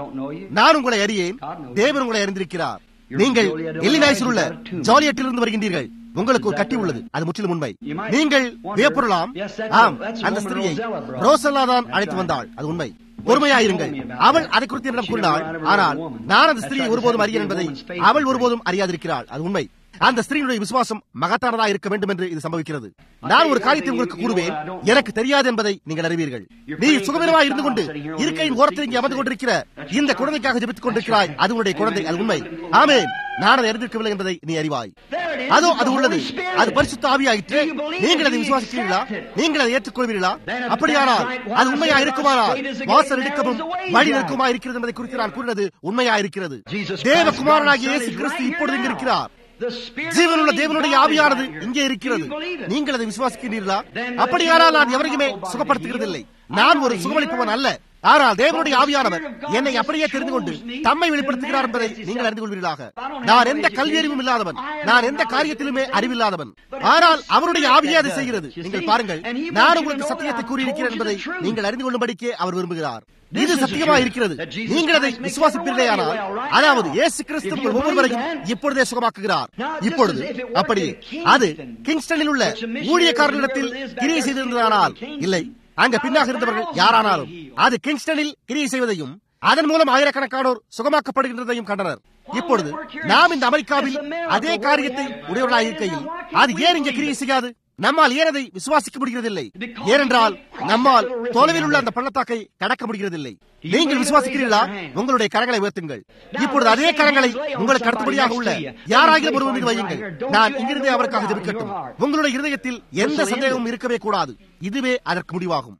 நான் உங்களை அறியேன் தேவன் உங்களை அறிந்திருக்கிறார் நீங்கள் எல்லினாய்ஸில் உள்ள ஜாலியட்டிலிருந்து வருகின்றீர்கள் உங்களுக்கு ஒரு கட்டி உள்ளது அது முற்றிலும் உண்மை நீங்கள் வியப்புறலாம் ஆம் அந்த ஸ்திரியை ரோசல்லா தான் அழைத்து வந்தாள் அது உண்மை பொறுமையாயிருங்கள் அவள் அதை குறித்து என்னிடம் கூறினாள் ஆனால் நான் அந்த ஸ்திரியை ஒருபோதும் அறியேன் என்பதை அவள் ஒருபோதும் அறியாதிருக்கிறாள் அது உண்மை அந்த ஸ்திரீனுடைய விசுவாசம் மகத்தானதா இருக்க வேண்டும் என்று இது சம்பவிக்கிறது நான் ஒரு காரியத்தை உங்களுக்கு கூறுவேன் எனக்கு தெரியாது என்பதை நீங்கள் அறிவீர்கள் நீ சுகவீனமாக இருந்து கொண்டு இருக்கையின் ஓரத்தில் இங்கே அமர்ந்து கொண்டிருக்கிற இந்த குழந்தைக்காக ஜெபித்துக் கொண்டிருக்கிறாய் அது உன்னுடைய குழந்தை அது உண்மை ஆமேன் நான் அதை அறிந்திருக்கவில்லை என்பதை நீ அறிவாய் அதோ அது உள்ளது அது பரிசுத்த ஆவியாயிற்று நீங்கள் அதை விசுவாசிக்கிறீர்களா நீங்கள் அதை ஏற்றுக்கொள்வீர்களா அப்படியானால் அது உண்மையா இருக்குமானால் வாசல் எடுக்கவும் வழி நிற்குமா இருக்கிறது என்பதை குறித்து நான் கூறினது உண்மையா இருக்கிறது தேவகுமாரனாகிய இயேசு கிறிஸ்து இப்பொழுது இங்கு இருக்கிறார் ஜீவனுள்ள தேவனுடைய ஆவியானது இங்கே இருக்கிறது நீங்கள் அதை விசுவாசிக்கிறீர்களா அப்படியானால் நான் எவரையுமே சுகப்படுத்துகிறதில்லை நான் ஒரு சுகமளிப்பவன் அல்ல ஆனால் தேவனுடைய ஆவியானவர் என்னை அப்படியே தெரிந்து கொண்டு தம்மை வெளிப்படுத்துகிறார் என்பதை நீங்கள் அறிந்து கொள்வீர்களாக நான் எந்த கல்வி அறிவும் இல்லாதவன் நான் எந்த காரியத்திலுமே அறிவில்லாதவன் ஆனால் அவருடைய ஆவியே அதை செய்கிறது நீங்கள் பாருங்கள் நான் உங்களுக்கு சத்தியத்தை கூறியிருக்கிறேன் என்பதை நீங்கள் அறிந்து கொள்ளும்படிக்கே அவர் விரும்புகிறார் இது சத்தியமா இருக்கிறது நீங்கள் அதை விசுவாசிப்பீர்களேயானால் அதாவது இயேசு கிறிஸ்து உங்கள் ஒவ்வொருவரையும் இப்பொழுதே சுகமாக்குகிறார் இப்பொழுது அப்படி அது கிங்ஸ்டனில் உள்ள ஊழியக்காரர்களிடத்தில் கிரியை செய்திருந்ததானால் இல்லை அங்க பின்னாக இருந்தவர்கள் யாரானாலும் அது கிங்ஸ்டனில் கிரியை செய்வதையும் அதன் மூலம் ஆயிரக்கணக்கானோர் சுகமாக்கப்படுகின்றதையும் கண்டனர் இப்பொழுது நாம் இந்த அமெரிக்காவில் அதே காரியத்தை உடையவர்களாக இருக்கையில் அது ஏன் இங்கே கிரியை செய்யாது நம்மால் ஏன் அதை விசுவாசிக்க முடிகிறதில்லை ஏனென்றால் நம்மால் தொலைவில் உள்ள அந்த பள்ளத்தாக்கை கடக்க முடிகிறதில்லை நீங்கள் விசுவாசிக்கிறீர்களா உங்களுடைய கரங்களை உயர்த்துங்கள் இப்பொழுது அதே கரங்களை உங்களுக்கு அடுத்தபடியாக உள்ள யாராகிலும் ஒருவர் மீது வையுங்கள் நான் இங்கிருந்தே அவருக்காக ஜெபிக்கட்டும் உங்களுடைய இருதயத்தில் எந்த சந்தேகமும் இருக்கவே கூடாது இதுவே அதற்கு முடிவாகும்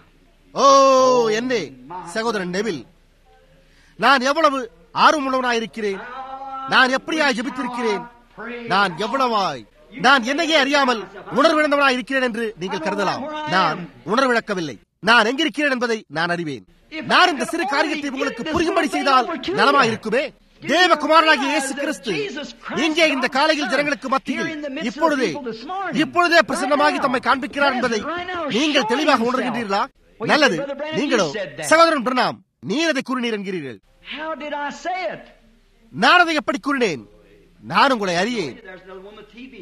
ஓ என்னே சகோதரன் நெவில் நான் எவ்வளவு ஆர்வமுள்ளவனாயிருக்கிறேன் நான் எப்படியாய் ஜெபித்திருக்கிறேன் நான் எவ்வளவாய் நான் என்னையே அறியாமல் உணர்விழந்தவனாய் இருக்கிறேன் என்று நீங்கள் கருதலாம் நான் உணர்விழக்கவில்லை நான் எங்கிருக்கிறேன் என்பதை நான் அறிவேன் நான் இந்த சிறு காரியத்தை உங்களுக்கு புரியும்படி செய்தால் நலமா இருக்குமே தேவகுமாரனாகிய இயேசு கிறிஸ்து இங்கே இந்த காலையில் ஜனங்களுக்கு மத்தியில் இப்பொழுதே இப்பொழுதே பிரசன்னமாகி தம்மை காண்பிக்கிறார் என்பதை நீங்கள் தெளிவாக உணர்கின்றீர்களா நல்லது நீங்களோ சகோதரன் பிரணாம் நீர் அதை கூறினீர் என்கிறீர்கள் நான் அதை எப்படி கூறினேன் நான் உங்களை அறியேன்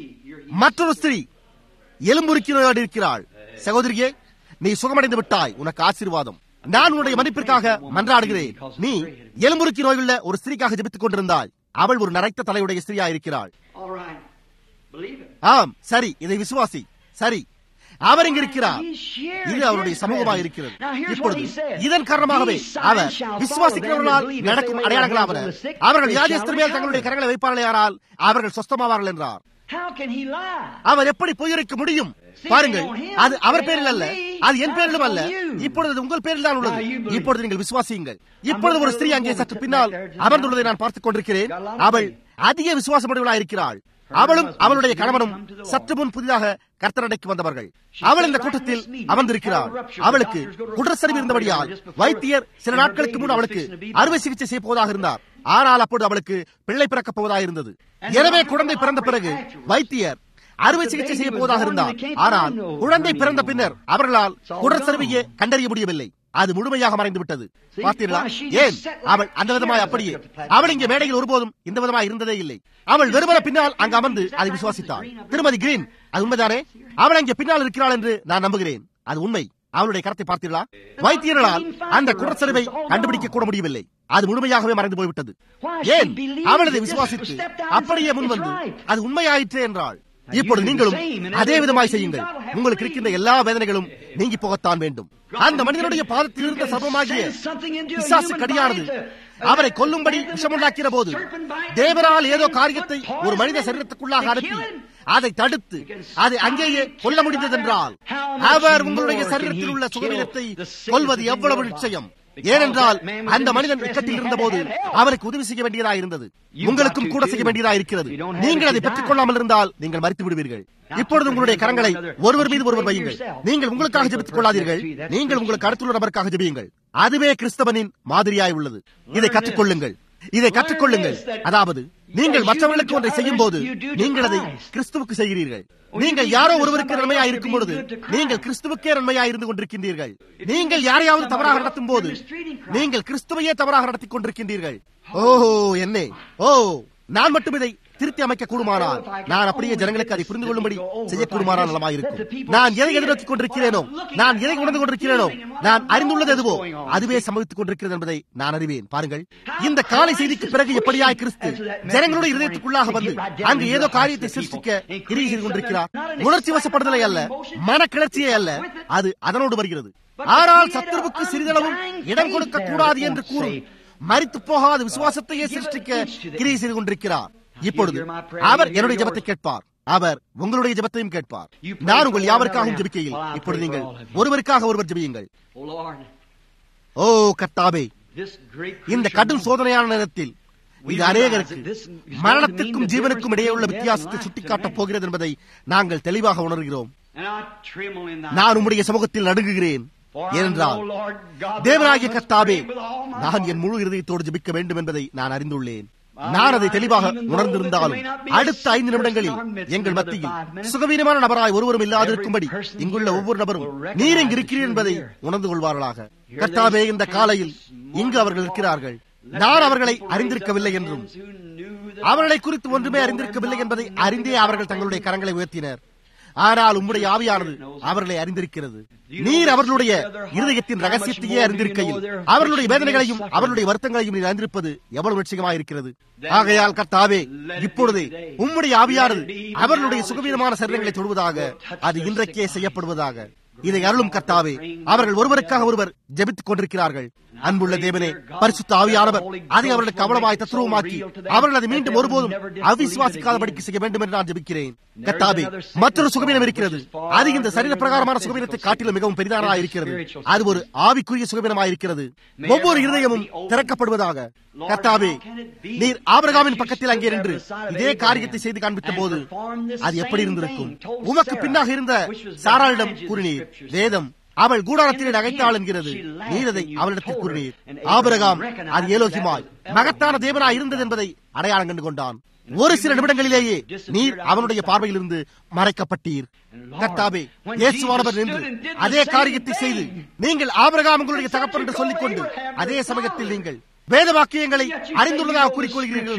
மற்றொரு ஸ்திரீ எலும்புருக்கி நோயோடு இருக்கிறாள் சகோதரியே நீ சுகமடைந்து விட்டாய் உனக்கு ஆசீர்வாதம் நான் உன்னுடைய மன்னிப்பிற்காக மன்றாடுகிறேன் நீ எலும்புருக்கி நோயுள்ள ஒரு ஸ்திரீக்காக ஜெபித்துக் கொண்டிருந்தாய் அவள் ஒரு நரைத்த தலையுடைய ஸ்திரீயா இருக்கிறாள் All right. Believe it. ஆம் சரி இதை விசுவாசி சரி அவர் இங்கு இருக்கிறார் He's here இது in அவருடைய his சமூகமாக presence. இருக்கிறது Now here's what இப்பொழுது he said. இதன் காரணமாகவே These signs our shall follow விசுவாசிக்கிறவர்களால் them that believe. If they நடக்கும் lay their அடையாளங்களாவன hands on the sick, அவர்கள் they shall வியாதிஸ்தர் மேல் தங்களுடைய recover. கரங்களை வைப்பார்களேயானால் அவர்கள் சொஸ்தமாவார்கள் என்றார் How can he lie? அவர் எப்படி பொய்யுரைக்க முடியும் பாருங்கள் அது அவர் பேரில் அல்ல அது என் பேரிலும் அல்ல இப்பொழுது அது உங்கள் பேரில் தான் உள்ளது இப்பொழுது நீங்கள் விசுவாசியுங்கள் இப்பொழுது ஒரு ஸ்திரீ அங்கே சற்று பின்னால் அமர்ந்துள்ளதை நான் பார்த்துக் கொண்டிருக்கிறேன் அவள் அதிக விசுவாசமுடையவளாக இருக்கிறாள் அவளும் அவளுடைய கணவனும் சற்று முன் புதிதாக கர்த்தரடைக்கு வந்தவர்கள் அவள் இந்த கூட்டத்தில் அமர்ந்திருக்கிறாள் அவளுக்கு குடற்சரிவு இருந்தபடியால் வைத்தியர் சில நாட்களுக்கு முன் அவளுக்கு அறுவை சிகிச்சை செய்ய போவதாக இருந்தார் ஆனால் அப்பொழுது அவளுக்கு பிள்ளை பிறக்கப் போவதாக இருந்தது எனவே குழந்தை பிறந்த பிறகு வைத்தியர் அறுவை சிகிச்சை செய்ய போவதாக இருந்தார் ஆனால் குழந்தை பிறந்த பின்னர் அவர்களால் குடற்சரிவையே கண்டறிய முடியவில்லை அது முழுமையாக மறைந்து விட்டது பார்த்தீர்களா ஏன் அவள் அந்த விதமாய் அப்படியே அவள் இங்கே மேடையில் ஒருபோதும் இந்த விதமாய் இருந்ததே இல்லை அவள் வெறுமன பின்னால் அங்கு அமர்ந்து அதை விசுவாசித்தாள் திருமதி கிரீன் அது உண்மைதானே அவள் அங்கே பின்னால் இருக்கிறாள் என்று நான் நம்புகிறேன் அது உண்மை அவளுடைய கரத்தை பார்த்தீர்களா வைத்தியர்களால் அந்த குடற்சரிவை கண்டுபிடிக்க கூட முடியவில்லை அது முழுமையாகவே மறைந்து போய்விட்டது ஏன் அவள் அதை விசுவாசித்து அப்படியே முன் வந்து அது உண்மையாயிற்றே என்றாள் இப்பொழுது நீங்களும் அதே விதமாய் செய்யுங்கள் உங்களுக்கு இருக்கின்ற எல்லா வேதனைகளும் நீங்கி போகத்தான் வேண்டும் அந்த மனிதனுடைய பாதத்தில் இருந்த சர்வமாகிய பிசாசு கடியானது அவரை கொல்லும்படி விஷமுண்டாக்கிற போது தேவனால் ஏதோ காரியத்தை ஒரு மனித சரீரத்துக்குள்ளாக அனுப்பி அதை தடுத்து அதை அங்கேயே கொல்ல முடிந்ததென்றால் அவர் உங்களுடைய சரீரத்தில் உள்ள சுகவீனத்தை கொல்வது எவ்வளவு நிச்சயம் ஏனென்றால் அந்த மனிதன் இக்கட்டில் இருந்தபோது அவருக்கு உதவி செய்ய வேண்டியதா இருந்தது உங்களுக்கும் கூட செய்ய வேண்டியதா இருக்கிறது நீங்கள் அதை பெற்றுக் கொள்ளாமல் இருந்தால் நீங்கள் மறித்து விடுவீர்கள் இப்பொழுது உங்களுடைய கரங்களை ஒருவர் மீது ஒருவர் வையுங்கள் நீங்கள் உங்களுக்காக ஜெபித்துக் கொள்ளாதீர்கள் நீங்கள் உங்களுக்கு அடுத்துள்ள நபருக்காக ஜெபியுங்கள் அதுவே கிறிஸ்தவனின் மாதிரியாய் உள்ளது இதை கற்றுக்கொள்ளுங்கள் இதை கற்றுக்கொள்ளுங்கள் அதாவது நீங்கள் மற்றவர்களுக்கு ஒன்றை செய்யும் போது நீங்கள் அதை கிறிஸ்துவுக்கு செய்கிறீர்கள் நீங்கள் யாரோ ஒருவருக்கு நன்மையா இருக்கும் பொழுது நீங்கள் கிறிஸ்துவுக்கே நன்மையா இருந்து கொண்டிருக்கின்றீர்கள் நீங்கள் யாரையாவது தவறாக நடத்தும் போது நீங்கள் கிறிஸ்துவையே தவறாக நடத்திக் கொண்டிருக்கின்றீர்கள் ஓஹோ என்னே ஓ நான் மட்டும் இதை திருத்தி அமைக்க கூடுமானால் நான் அப்படியே ஜனங்களுக்கு அதை புரிந்து கொள்ளும்படி செய்யக்கூடுமானால் நலமாயிருக்கும் நான் எதை எதிர்நோக்கி கொண்டிருக்கிறேனோ நான் எதை உணர்ந்து கொண்டிருக்கிறேனோ நான் அறிந்துள்ளது எதுவோ அதுவே சம்பவித்துக் கொண்டிருக்கிறது என்பதை நான் அறிவேன் பாருங்கள் இந்த காலை செய்திக்கு பிறகு எப்படியாய் கிறிஸ்து ஜனங்களுடைய இதயத்துக்குள்ளாக வந்து அங்கு ஏதோ காரியத்தை சிருஷ்டிக்க கிரியை செய்து கொண்டிருக்கிறார் உணர்ச்சி வசப்படுதலை அல்ல மனக்கிளர்ச்சியே அல்ல அது அதனோடு வருகிறது ஆனால் சத்துருவுக்கு சிறிதளவும் இடம் கொடுக்க கூடாது என்று கூறும் மறித்து போகாத விசுவாசத்தையே சிருஷ்டிக்க கிரியை செய்து கொண்டிருக்கிறார் இப்பொழுது அவர் என்னுடைய ஜபத்தை கேட்பார் அவர் உங்களுடைய ஜபத்தையும் கேட்பார் நான் உங்கள் யாவருக்காகவும் ஜபிக்கையில் இப்பொழுது நீங்கள் ஒருவருக்காக ஒருவர் ஜபியுங்கள் ஓ கர்த்தாவே இந்த கடும் சோதனையான நேரத்தில் இது அநேகருக்கு மரணத்திற்கும் ஜீவனுக்கும் இடையே உள்ள வித்தியாசத்தை சுட்டிக்காட்டப் போகிறது என்பதை நாங்கள் தெளிவாக உணர்கிறோம் நான் உம்முடைய சமூகத்தில் நடுங்குகிறேன் ஏனென்றால் தேவனாகிய கர்த்தாவே நான் என் முழு இருதயத்தோடு ஜபிக்க வேண்டும் என்பதை நான் அறிந்துள்ளேன் நான் அதை தெளிவாக உணர்ந்திருந்தாலும் அடுத்த ஐந்து நிமிடங்களில் எங்கள் மத்தியில் சுகவீனமான நபராய் ஒருவரும் இல்லாதிருக்கும்படி இங்குள்ள ஒவ்வொரு நபரும் நீர் இங்கு இருக்கிறீர் என்பதை உணர்ந்து கொள்வார்களாக கர்த்தாவே இந்த காலையில் இங்கு அவர்கள் இருக்கிறார்கள் நான் அவர்களை அறிந்திருக்கவில்லை என்றும் அவர்களை குறித்து ஒன்றுமே அறிந்திருக்கவில்லை என்பதை அறிந்தே அவர்கள் தங்களுடைய கரங்களை உயர்த்தினர் ஆனால் உம்முடைய ஆவியானது அவர்களை அறிந்திருக்கிறது நீர் அவர்களுடைய இருதயத்தின் ரகசியத்தையே அறிந்திருக்கையில் அவர்களுடைய வேதனைகளையும் அவர்களுடைய வருத்தங்களையும் நீர் அறிந்திருப்பது எவ்வளவு நிச்சயமாக இருக்கிறது ஆகையால் கர்த்தாவே இப்பொழுதே உம்முடைய ஆவியானது அவர்களுடைய சுகவீனமான சரீரங்களை தொடுவதாக அது இன்றைக்கே செய்யப்படுவதாக இதை அருளும் கர்த்தாவே அவர்கள் ஒருவருக்காக ஒருவர் ஜெபித்துக் கொண்டிருக்கிறார்கள் அன்புள்ள தேவனே பரிசுத்த ஆவியானவர் அதை அவர்களுக்கு அவ்வளவாய் தத்துவமாக்கி அவர்கள் அதை மீண்டும் ஒருபோதும் அவிசுவாசிக்காதபடிக்கு செய்ய வேண்டும் என்று நான் ஜெபிக்கிறேன் கர்த்தாவே மற்றொரு சுகவீனம் இருக்கிறது அது இந்த சரீர பிரகாரமான சுகவீனத்தை காட்டிலும் மிகவும் பெரிதானா இருக்கிறது அது ஒரு ஆவிக்குரிய சுகவீனமாக இருக்கிறது ஒவ்வொரு இருதயமும் திறக்கப்படுவதாக கர்த்தாவே நீர் ஆபரகாமின் பக்கத்தில் அங்கே நின்று இதே காரியத்தை செய்து காண்பித்த போது அது எப்படி இருந்திருக்கும் உமக்கு பின்னாக இருந்த சாராளிடம் கூறினீர் வேதம் அவள் கூடாரத்திலே நகைத்தாள் என்கிறது நீர் அதை அவளிடத்தில் கூறினீர் ஆபரகாம் அது ஏலோகிமாய் மகத்தான தேவனாய் இருந்தது என்பதை அடையாளம் கண்டு கொண்டான் ஒரு சில நிமிடங்களிலேயே நீர் அவனுடைய பார்வையிலிருந்து மறைக்கப்பட்டீர் கர்த்தாவே இயேசுவானவர் நின்று அதே காரியத்தை செய்து நீங்கள் ஆபரகாம் உங்களுடைய தகப்பன் என்று சொல்லிக் கொண்டு அதே சமயத்தில் நீங்கள் வேத வாக்கியங்களை அறிந்துள்ளதாக கூறிக்கொள்கிறீர்கள் என்றார்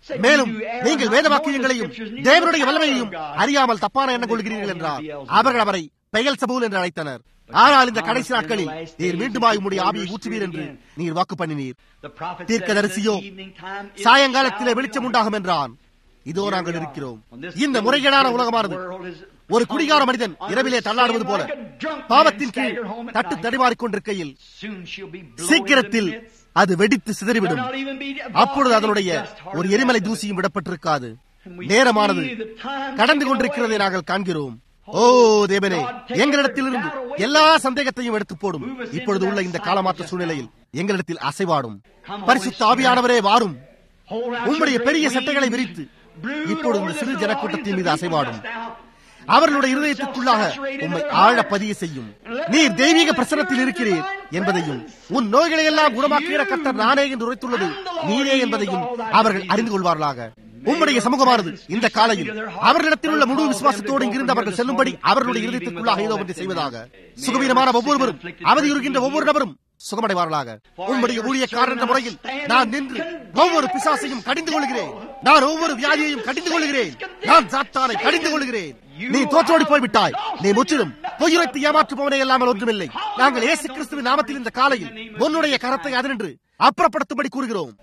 மேலும் நீங்கள் வேத வாக்கியங்களையும் தேவனுடைய வல்லமையையும் அறியாமல் தப்பான எண்ணம் கொள்கிறீர்கள் என்றார் அவர்கள் அவரை பெயல் சபூல் என்று அழைத்தனர் ஆனால் இந்த கடைசி நாட்களில் நீர் மீண்டுமாய் உம்முடைய ஆவியை ஊற்றுவீர் என்று நீர் வாக்கு பண்ணினீர் தீர்க்கதரிசியோ சாயங்காலத்திலே வெளிச்சம் உண்டாகும் என்றான் இதோ நாங்கள் இருக்கிறோம் இந்த முறைகேடான உலகமானது ஒரு குடிகார மனிதன் இரவிலே தள்ளாடுவது போல பாவத்தின் கீழ் தட்டு தடிமாறிக் கொண்டிருக்கையில் சீக்கிரத்தில் அது வெடித்து சிதறிவிடும் அப்பொழுது அதனுடைய ஒரு எரிமலை தூசியும் விடப்பட்டிருக்காது நேரமானது கடந்து கொண்டிருக்கிறதை நாங்கள் காண்கிறோம் ஓ தேவனே எங்களிடத்திலிருந்து எல்லா சந்தேகத்தையும் எடுத்து போடும் இப்பொழுது உள்ள இந்த காலமாற்ற சூழ்நிலையில் எங்களிடத்தில் அசைவாடும் பரிசுத்த ஆவியானவரே வாரும் உம்முடைய பெரிய சட்டைகளை விரித்து இப்பொழுது இந்த சிறு ஜனக்கூட்டத்தின் மீது அசைவாடும் அவர்களுடைய இருதயத்திற்குள்ளாக உண்மை ஆழ பதிய செய்யும் நீர் தெய்வீக பிரசனத்தில் இருக்கிறீர் என்பதையும் உன் நோய்களை எல்லாம் குணமாக்குகிற கர்த்தர் நானே என்று உரைத்துள்ளது நீரே என்பதையும் அவர்கள் அறிந்து கொள்வார்களாக உம்முடைய சமூகமானது இந்த காலையில் அவர்களிடத்தில் உள்ள முழு விசுவாசத்தோடு இங்கிருந்து அவர்கள் செல்லும்படி அவர்களுடைய இருதயத்திற்குள்ளாக ஏதோ ஒன்றை செய்வதாக சுகவீனமான ஒவ்வொருவரும் அவதியுறுகின்ற ஒவ்வொரு நபரும் சுகமடைவார்களாக உம்முடைய ஊழியக்காரர் என்ற முறையில் நான் நின்று ஒவ்வொரு பிசாசையும் கடிந்து கொள்கிறேன் நான் ஒவ்வொரு வியாதியையும் கடிந்து கொள்கிறேன் நான் சாத்தானை கடிந்து கொள்கிறேன் நீ தோற்றோடி போய்விட்டாய் நீ முற்றிலும் பொய்யுரைத்து ஏமாற்றுபவனே இல்லாமல் ஒன்றுமில்லை நாங்கள் இயேசு கிறிஸ்துவின் நாமத்தில் இந்த காலையில் உன்னுடைய கரத்தை அதனின்று அப்புறப்படுத்தும்படி கூறுகிறோம்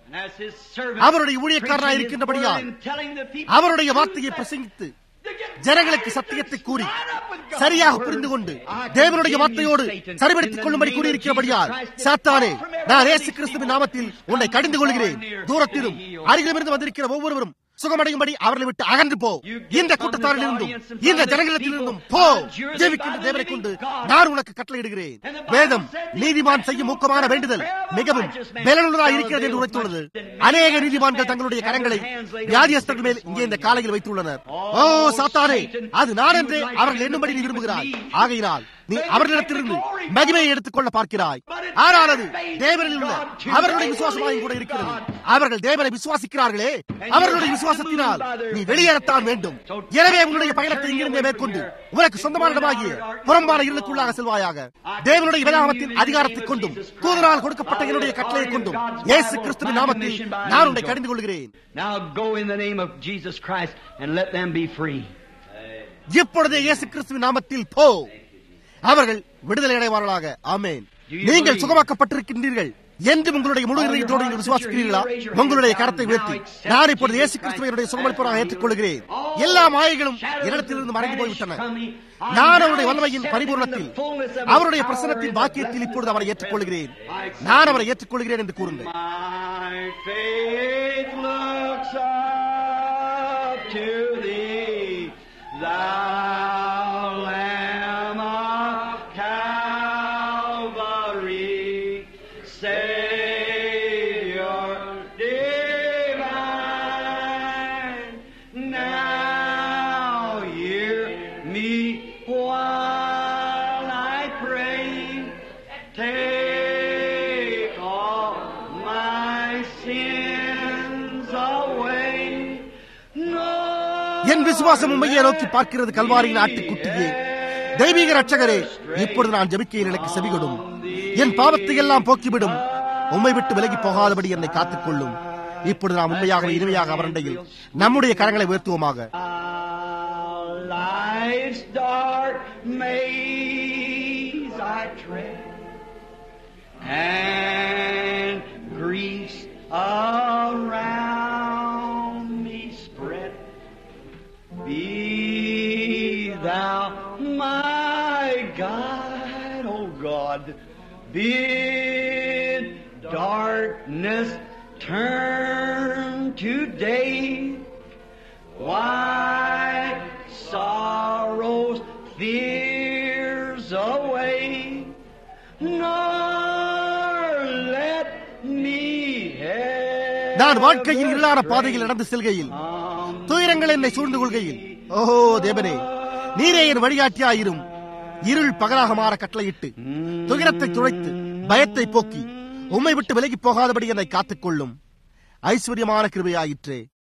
அவருடைய ஊழியக்காரனாய் இருக்கின்றபடியால் அவருடைய வார்த்தையை பிரசங்கித்து ஜனங்களுக்கு சத்தியத்தை கூறி சரியாக புரிந்து கொண்டு தேவனுடைய வார்த்தையோடு சரிபடுத்திக் கொள்ளும்படி கூறியிருக்கிறபடியால் சாத்தானே நான் ஏசு கிறிஸ்துவின் நாமத்தில் உன்னை கடிந்து கொள்கிறேன் தூரத்திலும் அருகிலிருந்து வந்திருக்கிற ஒவ்வொருவரும் சுகமடையும்படி அவர்களை விட்டு அகன்று போ இந்த கூட்டத்தாரில் இருந்தும் இந்த ஜனங்களிடத்தில் இருந்தும் போ ஜெபிக்கின்ற தேவனை கொண்டு நான் உனக்கு கட்டளையிடுகிறேன் வேதம் நீதிமான் செய்யும் ஊக்கமான வேண்டுதல் மிகவும் பலனுள்ளதாக இருக்கிறது என்று உரைத்துள்ளது அநேக நீதிமான்கள் தங்களுடைய கரங்களை வியாதியஸ்தர்கள் மேல் இங்கே இந்த காலையில் வைத்துள்ளனர் ஓ சாத்தானே அது நான் என்றே அவர்கள் எண்ணும்படி நீ விரும்புகிறாய் ஆகையினால் நீ அவர்களிடத்திலிருந்து மகிமையை எடுத்துக் கொள்ள பார்க்கிறாய் ஆனால் அது தேவனில் உள்ள அவர்களுடைய விசுவாசமாயும் கூட இருக்கிறது அவர்கள் தேவனை விசுவாசிக்கிறார்களே அவர்களுடைய விசுவாசத்தினால் நீ வெளியேறத்தான் வேண்டும் எனவே உன்னுடைய பயணத்தை இங்கிருந்தே மேற்கொண்டு உனக்கு சொந்தமான இடமாகிய புறம்பான இருளுக்குள்ளாக செல்வாயாக தேவனுடைய வேதாமத்தின் அதிகாரத்தை கொண்டும் தூதனால் கொடுக்கப்பட்ட என்னுடைய கட்டளையை கொண்டும் இயேசு கிறிஸ்துவின் நாமத்தில் நான் உன்னை கடிந்து கொள்கிறேன் Now go in the name of Jesus Christ and let them be free. இப்பொழுதே இயேசு கிறிஸ்துவின் நாமத்தில் போ அவர்கள் விடுதலை அடைவார்களாக ஆமேன் நீங்கள் சுகமாக்கப்பட்டிருக்கின்றீர்கள் என்று உங்களுடைய முழு இதயத்தோடு நீங்கள் விசுவாசிக்கிறீர்களா உங்களுடைய கரத்தை உயர்த்தி நான் இப்பொழுது இயேசு கிறிஸ்துவனுடைய சுகமளிப்பவராக ஏற்றுக்கொள்கிறேன் எல்லா மாயைகளும் இடத்திலிருந்து மறைந்து போய்விட்டன நான் அவருடைய வல்லமையின் பரிபூர்ணத்தில் அவருடைய பிரசனத்தின் பாக்கியத்தில் இப்பொழுது அவரை ஏற்றுக்கொள்கிறேன் நான் அவரை ஏற்றுக்கொள்கிறேன் என்று கூறுங்கள் My faith looks up to thee, thou Lamb of Calvary, Savior divine. Now hear me while I pray. Take all my sins away. No. என் விசுவாசம் உண்மையை நோக்கி பார்க்கிறது கல்வாரியின் ஆட்டுக்குட்டியே தெய்வீக ரட்சகரே இப்பொழுது நான் ஜெபிக்கையில் எனக்கு செவிகொடும் என் பாவத்தை எல்லாம் போக்கிவிடும் உம்மை விட்டு விலகி போகாதபடி என்னை காத்துக்கொள்ளும் இப்பொழுது நாம் உண்மையாக இனிமையாக அவரண்டையில் நம்முடைய கரங்களை உயர்த்துவோமாக Our life's dark maze I tread, and griefs around me spread. Be thou my guide, O God. Bid darkness turn to day. Why sorrows, fears away, nor let me have நான் வாழ்க்கையின் இருளான பாதையில் நடந்து செல்கையில் துயரங்கள் என்னை சூழ்ந்து கொள்கையில் ஓஹோ தேவனே நீரே என் வழிகாட்டியாயிரும் இருள் பகலாக மாற கட்டளையிட்டு துயரத்தை துளைத்து பயத்தை போக்கி உம்மை விட்டு விலகி போகாதபடி என்னை காத்துக்கொள்ளும் ஐஸ்வர்யமான கிருபையாயிற்றே